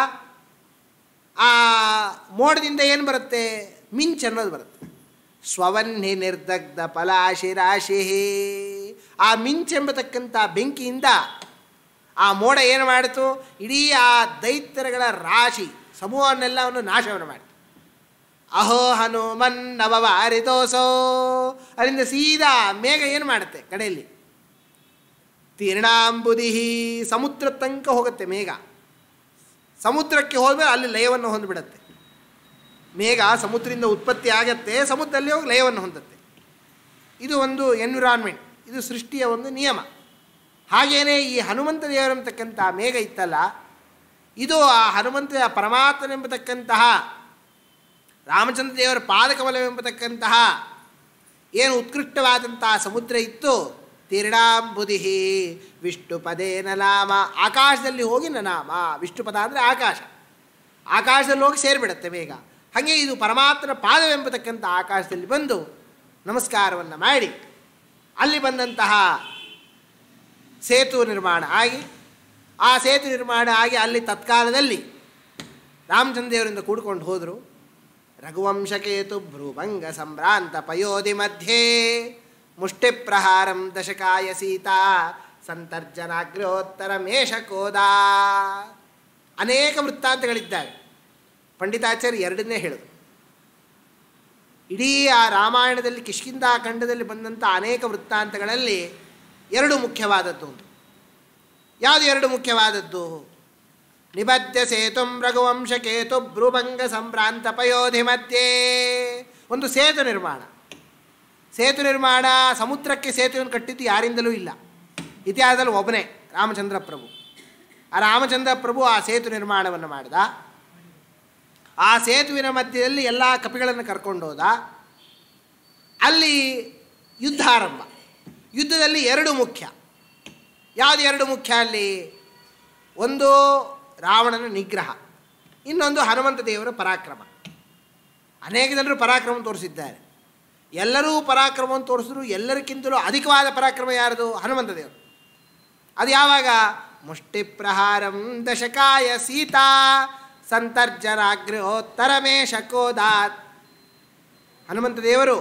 Speaker 1: ಆ ಮೋಡದಿಂದ ಏನು ಬರುತ್ತೆ ಮಿಂಚ್ ಅನ್ನೋದು ಬರುತ್ತೆ ಸ್ವವನ್ಹಿ ನಿರ್ದಗ್ಧ ಫಲಾಶಿ ರಾಶಿ ಆ ಮಿಂಚೆಂಬತಕ್ಕಂಥ ಬೆಂಕಿಯಿಂದ ಆ ಮೋಡ ಏನು ಮಾಡಿತು ಇಡೀ ಆ ದೈತ್ಯರುಗಳ ರಾಶಿ ಸಮೂಹವನ್ನೆಲ್ಲವನ್ನು ನಾಶವನ್ನು ಮಾಡಿತು ಅಹೋ ಹನುಮನ್ ನವವಾರಿತೋಸೋ ಅಲ್ಲಿಂದ ಸೀದಾ ಮೇಘ ಏನು ಮಾಡುತ್ತೆ ಕಡೆಯಲ್ಲಿ ತೀರ್ಣಾಂಬುದಿ ಸಮುದ್ರ ತನಕ ಹೋಗುತ್ತೆ ಮೇಘ ಸಮುದ್ರಕ್ಕೆ ಹೋದ್ಮೇಲೆ ಅಲ್ಲಿ ಲಯವನ್ನು ಹೊಂದಿಬಿಡುತ್ತೆ ಮೇಘ ಸಮುದ್ರದಿಂದ ಉತ್ಪತ್ತಿ ಆಗತ್ತೆ ಸಮುದ್ರದಲ್ಲಿ ಹೋಗಿ ಲಯವನ್ನು ಹೊಂದುತ್ತೆ ಇದು ಒಂದು ಎನ್ವಿರಾನ್ಮೆಂಟ್ ಇದು ಸೃಷ್ಟಿಯ ಒಂದು ನಿಯಮ ಹಾಗೇನೇ ಈ ಹನುಮಂತ ದೇವರಂತಕ್ಕಂಥ ಮೇಘ ಇತ್ತಲ್ಲ ಇದು ಆ ಹನುಮಂತ ಪರಮಾತ್ಮನೆಂಬತಕ್ಕಂತಹ ರಾಮಚಂದ್ರ ದೇವರ ಪಾದಕಮಲವೆಂಬತಕ್ಕಂತಹ ಏನು ಉತ್ಕೃಷ್ಟವಾದಂತಹ ಸಮುದ್ರ ಇತ್ತು ತೀರ್ಣಾಂಬುದಿ ವಿಷ್ಣು ಪದೇನ ನಾಮ ಆಕಾಶದಲ್ಲಿ ಹೋಗಿ ನನಾಮ ವಿಷ್ಣು ಪದ ಅಂದರೆ ಆಕಾಶ ಆಕಾಶದಲ್ಲಿ ಹೋಗಿ ಸೇರಿಬಿಡುತ್ತೆ ಬೇಗ ಹಾಗೆ ಇದು ಪರಮಾತ್ಮನ ಪಾದವೆಂಬತಕ್ಕಂಥ ಆಕಾಶದಲ್ಲಿ ಬಂದು ನಮಸ್ಕಾರವನ್ನು ಮಾಡಿ ಅಲ್ಲಿ ಬಂದಂತಹ ಸೇತು ನಿರ್ಮಾಣ ಆಗಿ ಆ ಸೇತು ನಿರ್ಮಾಣ ಆಗಿ ಅಲ್ಲಿ ತತ್ಕಾಲದಲ್ಲಿ ರಾಮಚಂದ್ರದೇವರಿಂದ ಕೂಡ್ಕೊಂಡು ಹೋದರು ರಘುವಂಶಕೇತು ಭ್ರೂಭಂಗ ಸಂಭ್ರಾಂತ ಪಯೋಧಿ ಮಧ್ಯೆ ಮುಷ್ಟಿಪ್ರಹಾರಂ ದಶಕಾಯ ಸೀತಾ ಸಂತರ್ಜನಾಗ್ರೋತ್ತರ ಮೇಷಕೋದ ಅನೇಕ ವೃತ್ತಾಂತಗಳಿದ್ದಾವೆ ಪಂಡಿತಾಚಾರ್ಯ ಎರಡನ್ನೇ ಹೇಳಿದ್ರು ಇಡೀ ಆ ರಾಮಾಯಣದಲ್ಲಿ ಕಿಷ್ಕಿಂದಾ ಖಂಡದಲ್ಲಿ ಬಂದಂಥ ಅನೇಕ ವೃತ್ತಾಂತಗಳಲ್ಲಿ ಎರಡು ಮುಖ್ಯವಾದದ್ದು ಒಂದು ಯಾವುದು ಎರಡು ಮುಖ್ಯವಾದದ್ದು ನಿಬದ್ಧ ಸೇತುಂ ರಘುವಂಶ ಕೇತು ಭ್ರೂಭಂಗ ಸಂಭ್ರಾಂತ ಪಯೋಧಿ ಮಧ್ಯೆ ಒಂದು ಸೇತು ನಿರ್ಮಾಣ ಸೇತು ನಿರ್ಮಾಣ ಸಮುದ್ರಕ್ಕೆ ಸೇತುವೆಯನ್ನು ಕಟ್ಟಿದ್ದು ಯಾರಿಂದಲೂ ಇಲ್ಲ ಇತಿಹಾಸದಲ್ಲಿ ಒಬ್ಬನೇ ರಾಮಚಂದ್ರ ಪ್ರಭು ಆ ರಾಮಚಂದ್ರ ಪ್ರಭು ಆ ಸೇತು ನಿರ್ಮಾಣವನ್ನು ಮಾಡಿದ ಆ ಸೇತುವಿನ ಮಧ್ಯದಲ್ಲಿ ಎಲ್ಲ ಕಪಿಗಳನ್ನು ಕರ್ಕೊಂಡು ಹೋದ ಅಲ್ಲಿ ಯುದ್ಧ ಆರಂಭ ಯುದ್ಧದಲ್ಲಿ ಎರಡು ಮುಖ್ಯ ಯಾವುದು ಎರಡು ಮುಖ್ಯ ಅಲ್ಲಿ ಒಂದು ರಾವಣನ ನಿಗ್ರಹ ಇನ್ನೊಂದು ಹನುಮಂತ ದೇವರ ಪರಾಕ್ರಮ ಅನೇಕ ಜನರು ಪರಾಕ್ರಮ ತೋರಿಸಿದ್ದಾರೆ ಎಲ್ಲರೂ ಪರಾಕ್ರಮವನ್ನು ತೋರಿಸಿದ್ರು ಎಲ್ಲರಿಗಿಂತಲೂ ಅಧಿಕವಾದ ಪರಾಕ್ರಮ ಯಾರದು ಹನುಮಂತ ದೇವರು ಅದು ಯಾವಾಗ ಮುಷ್ಟಿಪ್ರಹಾರಂ ದಶಕಾಯ ಸೀತಾ ಸಂತರ್ಜನಾಗ್ರಹೋತ್ತರಮೇ ಶಕೋದಾತ್ ಹನುಮಂತ ದೇವರು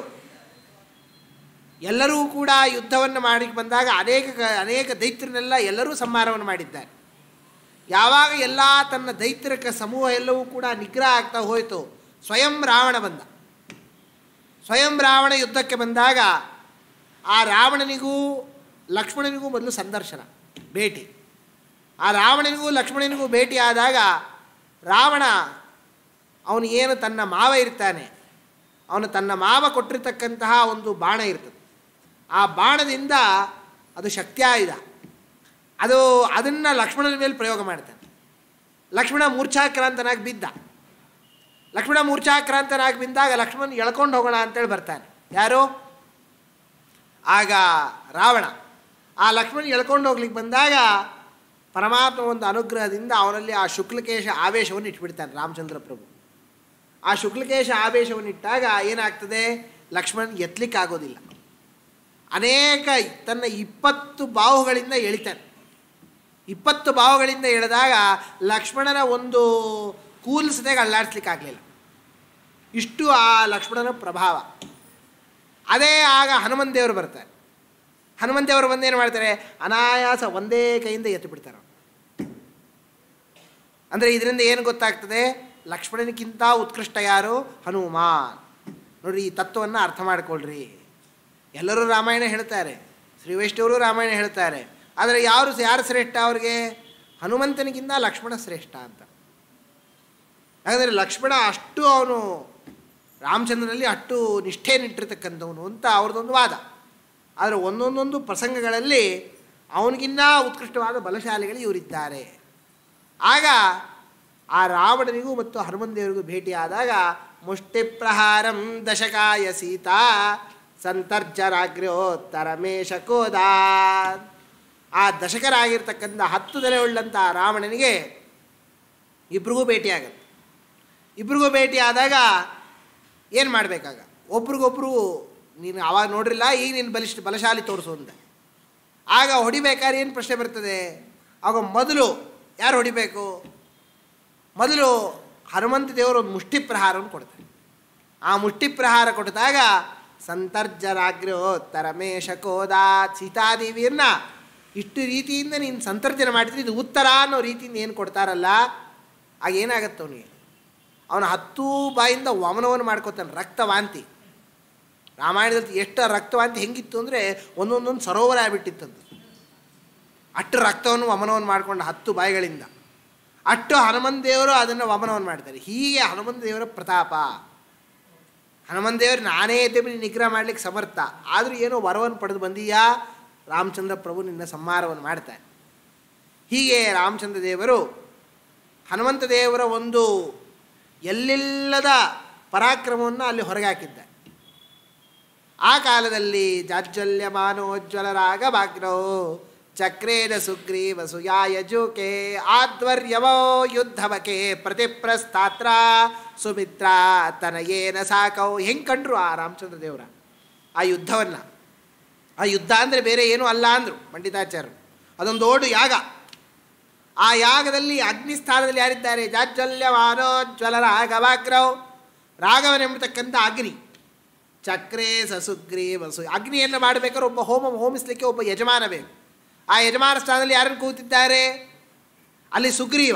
Speaker 1: ಎಲ್ಲರೂ ಕೂಡ ಯುದ್ಧವನ್ನು ಮಾಡಿ ಬಂದಾಗ ಅನೇಕ ಕ- ಅನೇಕ ದೈತ್ಯರನ್ನೆಲ್ಲ ಎಲ್ಲರೂ ಸಂಹಾರವನ್ನು ಮಾಡಿದ್ದಾರೆ ಯಾವಾಗ ಎಲ್ಲ ತನ್ನ ದೈತ್ಯರ ಸಮೂಹ ಎಲ್ಲವೂ ಕೂಡ ನಿಗ್ರಹ ಆಗ್ತಾ ಹೋಯಿತು ಸ್ವಯಂ ರಾವಣ ಬಂದ ಸ್ವಯಂ ರಾವಣ ಯುದ್ಧಕ್ಕೆ ಬಂದಾಗ ಆ ರಾವಣನಿಗೂ ಲಕ್ಷ್ಮಣನಿಗೂ ಮೊದಲು ಸಂದರ್ಶನ ಭೇಟಿ ಆ ರಾವಣನಿಗೂ ಲಕ್ಷ್ಮಣನಿಗೂ ಭೇಟಿ ಆದಾಗ ರಾವಣ ಅವನು ಏನು ತನ್ನ ಮಾವ ಇರ್ತಾನೆ ಅವನು ತನ್ನ ಮಾವ ಕೊಟ್ಟಿರ್ತಕ್ಕಂತಹ ಒಂದು ಬಾಣ ಇರ್ತದೆ ಆ ಬಾಣದಿಂದ ಅದು ಶಕ್ತಿಯಾಯುಧ ಅದು ಅದನ್ನು ಲಕ್ಷ್ಮಣನ ಮೇಲೆ ಪ್ರಯೋಗ ಮಾಡ್ತಾನೆ ಲಕ್ಷ್ಮಣ ಮೂರ್ಛಾಕ್ರಾಂತನಾಗಿ ಬಿದ್ದ ಲಕ್ಷ್ಮಣ ಮೂರ್ಛಾಕ್ರಾಂತನಾಗಿ ಬಿದ್ದಾಗ ಲಕ್ಷ್ಮಣ ಎಳ್ಕೊಂಡು ಹೋಗೋಣ ಅಂತೇಳಿ ಬರ್ತಾನೆ ಯಾರು ಆಗ ರಾವಣ ಆ ಲಕ್ಷ್ಮಣ ಎಳ್ಕೊಂಡು ಹೋಗ್ಲಿಕ್ಕೆ ಬಂದಾಗ ಪರಮಾತ್ಮ ಒಂದು ಅನುಗ್ರಹದಿಂದ ಅವನಲ್ಲಿ ಆ ಶುಕ್ಲಕೇಶ ಆವೇಶವನ್ನು ಇಟ್ಬಿಡ್ತಾನೆ ರಾಮಚಂದ್ರ ಪ್ರಭು ಆ ಶುಕ್ಲಕೇಶ ಆವೇಶವನ್ನು ಇಟ್ಟಾಗ ಏನಾಗ್ತದೆ ಲಕ್ಷ್ಮಣ್ ಎತ್ತಲಿಕ್ಕಾಗೋದಿಲ್ಲ ಅನೇಕ ತನ್ನ ಇಪ್ಪತ್ತು ಬಾಹುಗಳಿಂದ ಎಳಿತಾನೆ ಇಪ್ಪತ್ತು ಬಾಹುಗಳಿಂದ ಎಳೆದಾಗ ಲಕ್ಷ್ಮಣನ ಒಂದು ಕೂಲ್ಸದಾಗ ಅಲ್ಲಾಡಿಸ್ಲಿಕ್ಕಾಗಲಿಲ್ಲ ಇಷ್ಟು ಆ ಲಕ್ಷ್ಮಣನ ಪ್ರಭಾವ ಅದೇ ಆಗ ಹನುಮಂತ ದೇವರು ಬರ್ತಾರೆ ಹನುಮಂತ ದೇವರು ಬಂದೇನು ಮಾಡ್ತಾರೆ ಅನಾಯಾಸ ಒಂದೇ ಕೈಯಿಂದ ಎತ್ತು ಬಿಡ್ತಾರೆ ಅವ್ರು. ಅಂದರೆ ಇದರಿಂದ ಏನು ಗೊತ್ತಾಗ್ತದೆ ಲಕ್ಷ್ಮಣನಿಗಿಂತ ಉತ್ಕೃಷ್ಟ ಯಾರು ಹನುಮಾನ್ ನೋಡ್ರಿ ಈ ತತ್ವವನ್ನು ಅರ್ಥ ಮಾಡ್ಕೊಳ್ರಿ ಎಲ್ಲರೂ ರಾಮಾಯಣ ಹೇಳ್ತಾರೆ ಶ್ರೀ ವೈಷ್ಣವರು ರಾಮಾಯಣ ಹೇಳ್ತಾರೆ ಆದರೆ ಯಾರು ಯಾರು ಶ್ರೇಷ್ಠ ಅವ್ರಿಗೆ ಹನುಮಂತನಿಗಿಂತ ಲಕ್ಷ್ಮಣ ಶ್ರೇಷ್ಠ ಅಂತ ಹಾಗಾದರೆ ಲಕ್ಷ್ಮಣ ಅಷ್ಟು ಅವನು ರಾಮಚಂದ್ರನಲ್ಲಿ ಅಷ್ಟು ನಿಷ್ಠೆಯನ್ನಿಟ್ಟಿರ್ತಕ್ಕಂಥವನು ಅಂತ ಅವ್ರದ್ದೊಂದು ವಾದ ಆದರೆ ಒಂದೊಂದೊಂದು ಪ್ರಸಂಗಗಳಲ್ಲಿ ಅವನಿಗಿನ್ನ ಉತ್ಕೃಷ್ಟವಾದ ಬಲಶಾಲಿಗಳು ಇವರಿದ್ದಾರೆ ಆಗ ಆ ರಾವಣನಿಗೂ ಮತ್ತು ಹನುಮಂತ ದೇವರಿಗೂ ಭೇಟಿಯಾದಾಗ ಮುಷ್ಟಿಪ್ರಹಾರಂ ದಶಕಾಯ ಸೀತಾ ಸಂತರ್ಜರಾಗ್ರ್ಯೋತ್ತರ ಶಕೋದ ಆ ದಶಕರಾಗಿರ್ತಕ್ಕಂಥ ಹತ್ತು ತಲೆ ಉಳ್ಳಂಥ ರಾವಣನಿಗೆ ಇಬ್ರಿಗೂ ಭೇಟಿಯಾಗತ್ತೆ ಇಬ್ರಿಗೂ ಭೇಟಿ ಆದಾಗ ಏನು ಮಾಡಬೇಕಾಗ ಒಬ್ರಿಗೊಬ್ರು ನೀನು ಆವಾಗ ನೋಡ್ರಿಲ್ಲ ಈಗ ನೀನು ಬಲಿಷ್ಠ ಬಲಶಾಲಿ ತೋರಿಸು ಅಂತ ಆಗ ಹೊಡಿಬೇಕಾದ್ರೆ ಏನು ಪ್ರಶ್ನೆ ಬರ್ತದೆ ಆಗ ಮೊದಲು ಯಾರು ಹೊಡಿಬೇಕು ಮೊದಲು ಹನುಮಂತ ದೇವರು ಒಂದು ಮುಷ್ಟಿ ಪ್ರಹಾರವನ್ನು ಕೊಡ್ತಾರೆ ಆ ಮುಷ್ಟಿ ಪ್ರಹಾರ ಕೊಟ್ಟಿದಾಗ ಸಂತರ್ಜರಾಗ್ರೋ ತರಮೇಶ ಕೋದ ಸೀತಾದೇವಿಯನ್ನ ಇಷ್ಟು ರೀತಿಯಿಂದ ನೀನು ಸಂತರ್ಜನೆ ಮಾಡಿದ್ರೆ ಇದು ಉತ್ತರ ಅನ್ನೋ ರೀತಿಯಿಂದ ಏನು ಕೊಡ್ತಾರಲ್ಲ ಆಗ ಏನಾಗತ್ತೆ ಅವನಿಗೆ ಅವನ ಹತ್ತು ಬಾಯಿಂದ ವಮನವನ್ನು ಮಾಡ್ಕೋತಾನೆ ರಕ್ತವಾಂತಿ ರಾಮಾಯಣದಲ್ಲಿ ಎಷ್ಟು ರಕ್ತವಾಂತಿ ಹೆಂಗಿತ್ತು ಅಂದರೆ ಒಂದೊಂದೊಂದು ಸರೋವರ ಆಗ್ಬಿಟ್ಟಿತ್ತಂತ ಅಷ್ಟು ರಕ್ತವನ್ನು ವಮನವನ್ನು ಮಾಡಿಕೊಂಡು ಹತ್ತು ಬಾಯಿಗಳಿಂದ ಅಷ್ಟು ಹನುಮಂತ ದೇವರು ಅದನ್ನು ವಮನವನ್ನು ಮಾಡ್ತಾರೆ ಹೀಗೆ ಹನುಮಂತ ದೇವರ ಪ್ರತಾಪ ಹನುಮಂತ ದೇವರು ನಾನೇ ಎದ್ದೆ ನಿಗ್ರಹ ಮಾಡ್ಲಿಕ್ಕೆ ಸಮರ್ಥ ಆದರೂ ಏನೋ ವರವನ್ನು ಪಡೆದು ಬಂದೀಯಾ ರಾಮಚಂದ್ರ ಪ್ರಭು ನಿನ್ನ ಸಂಹಾರವನ್ನು ಮಾಡ್ತಾರೆ ಹೀಗೆ ರಾಮಚಂದ್ರ ದೇವರು ಹನುಮಂತ ದೇವರ ಒಂದು ಎಲ್ಲಿಲ್ಲದ ಪರಾಕ್ರಮವನ್ನು ಅಲ್ಲಿ ಹೊರಗೆ ಹಾಕಿದ್ದ ಆ ಕಾಲದಲ್ಲಿ ಜಾಜ್ವಲ್ಯಮಾನೋಜ್ವಲರಾಗ ಭಾಗ್ನೋ ಚಕ್ರೇನ ಸುಗ್ರೀವ ಸುಯಾಯಜುಕೆ ಆಧ್ವರ್ಯವೋ ಯುದ್ಧವಕೆ ಪ್ರತಿಪ್ರಸ್ತಾತ್ರ ಸುಮಿತ್ರ ತನಯೇನ ಸಾಕೌ ಹೆಂಗೆ ಕಂಡ್ರು ಆ ರಾಮಚಂದ್ರ ದೇವರ ಆ ಯುದ್ಧವನ್ನು ಆ ಯುದ್ಧ ಅಂದರೆ ಬೇರೆ ಏನೂ ಅಲ್ಲ ಅಂದರು ಪಂಡಿತಾಚಾರ್ಯರು ಅದೊಂದು ದೊಡ್ಡ ಯಾಗ ಆ ಯಾಗದಲ್ಲಿ ಅಗ್ನಿ ಸ್ಥಾನದಲ್ಲಿ ಯಾರಿದ್ದಾರೆ ಜಾಜ್ವಲ್ಯಮಾನೋಜ್ವಲ ರಾಘವಾಗ್ರವ್ ರಾಘವನೆಂಬತಕ್ಕಂಥ ಅಗ್ನಿ ಚಕ್ರೇ ಸಸುಗ್ರೀವ ಸು ಅಗ್ನಿಯನ್ನು ಮಾಡಬೇಕಾದ್ರೆ ಒಬ್ಬ ಹೋಮ ಹೋಮಿಸಲಿಕ್ಕೆ ಒಬ್ಬ ಯಜಮಾನ ಬೇಕು ಆ ಯಜಮಾನ ಸ್ಥಾನದಲ್ಲಿ ಯಾರನ್ನು ಕೂತಿದ್ದಾರೆ ಅಲ್ಲಿ ಸುಗ್ರೀವ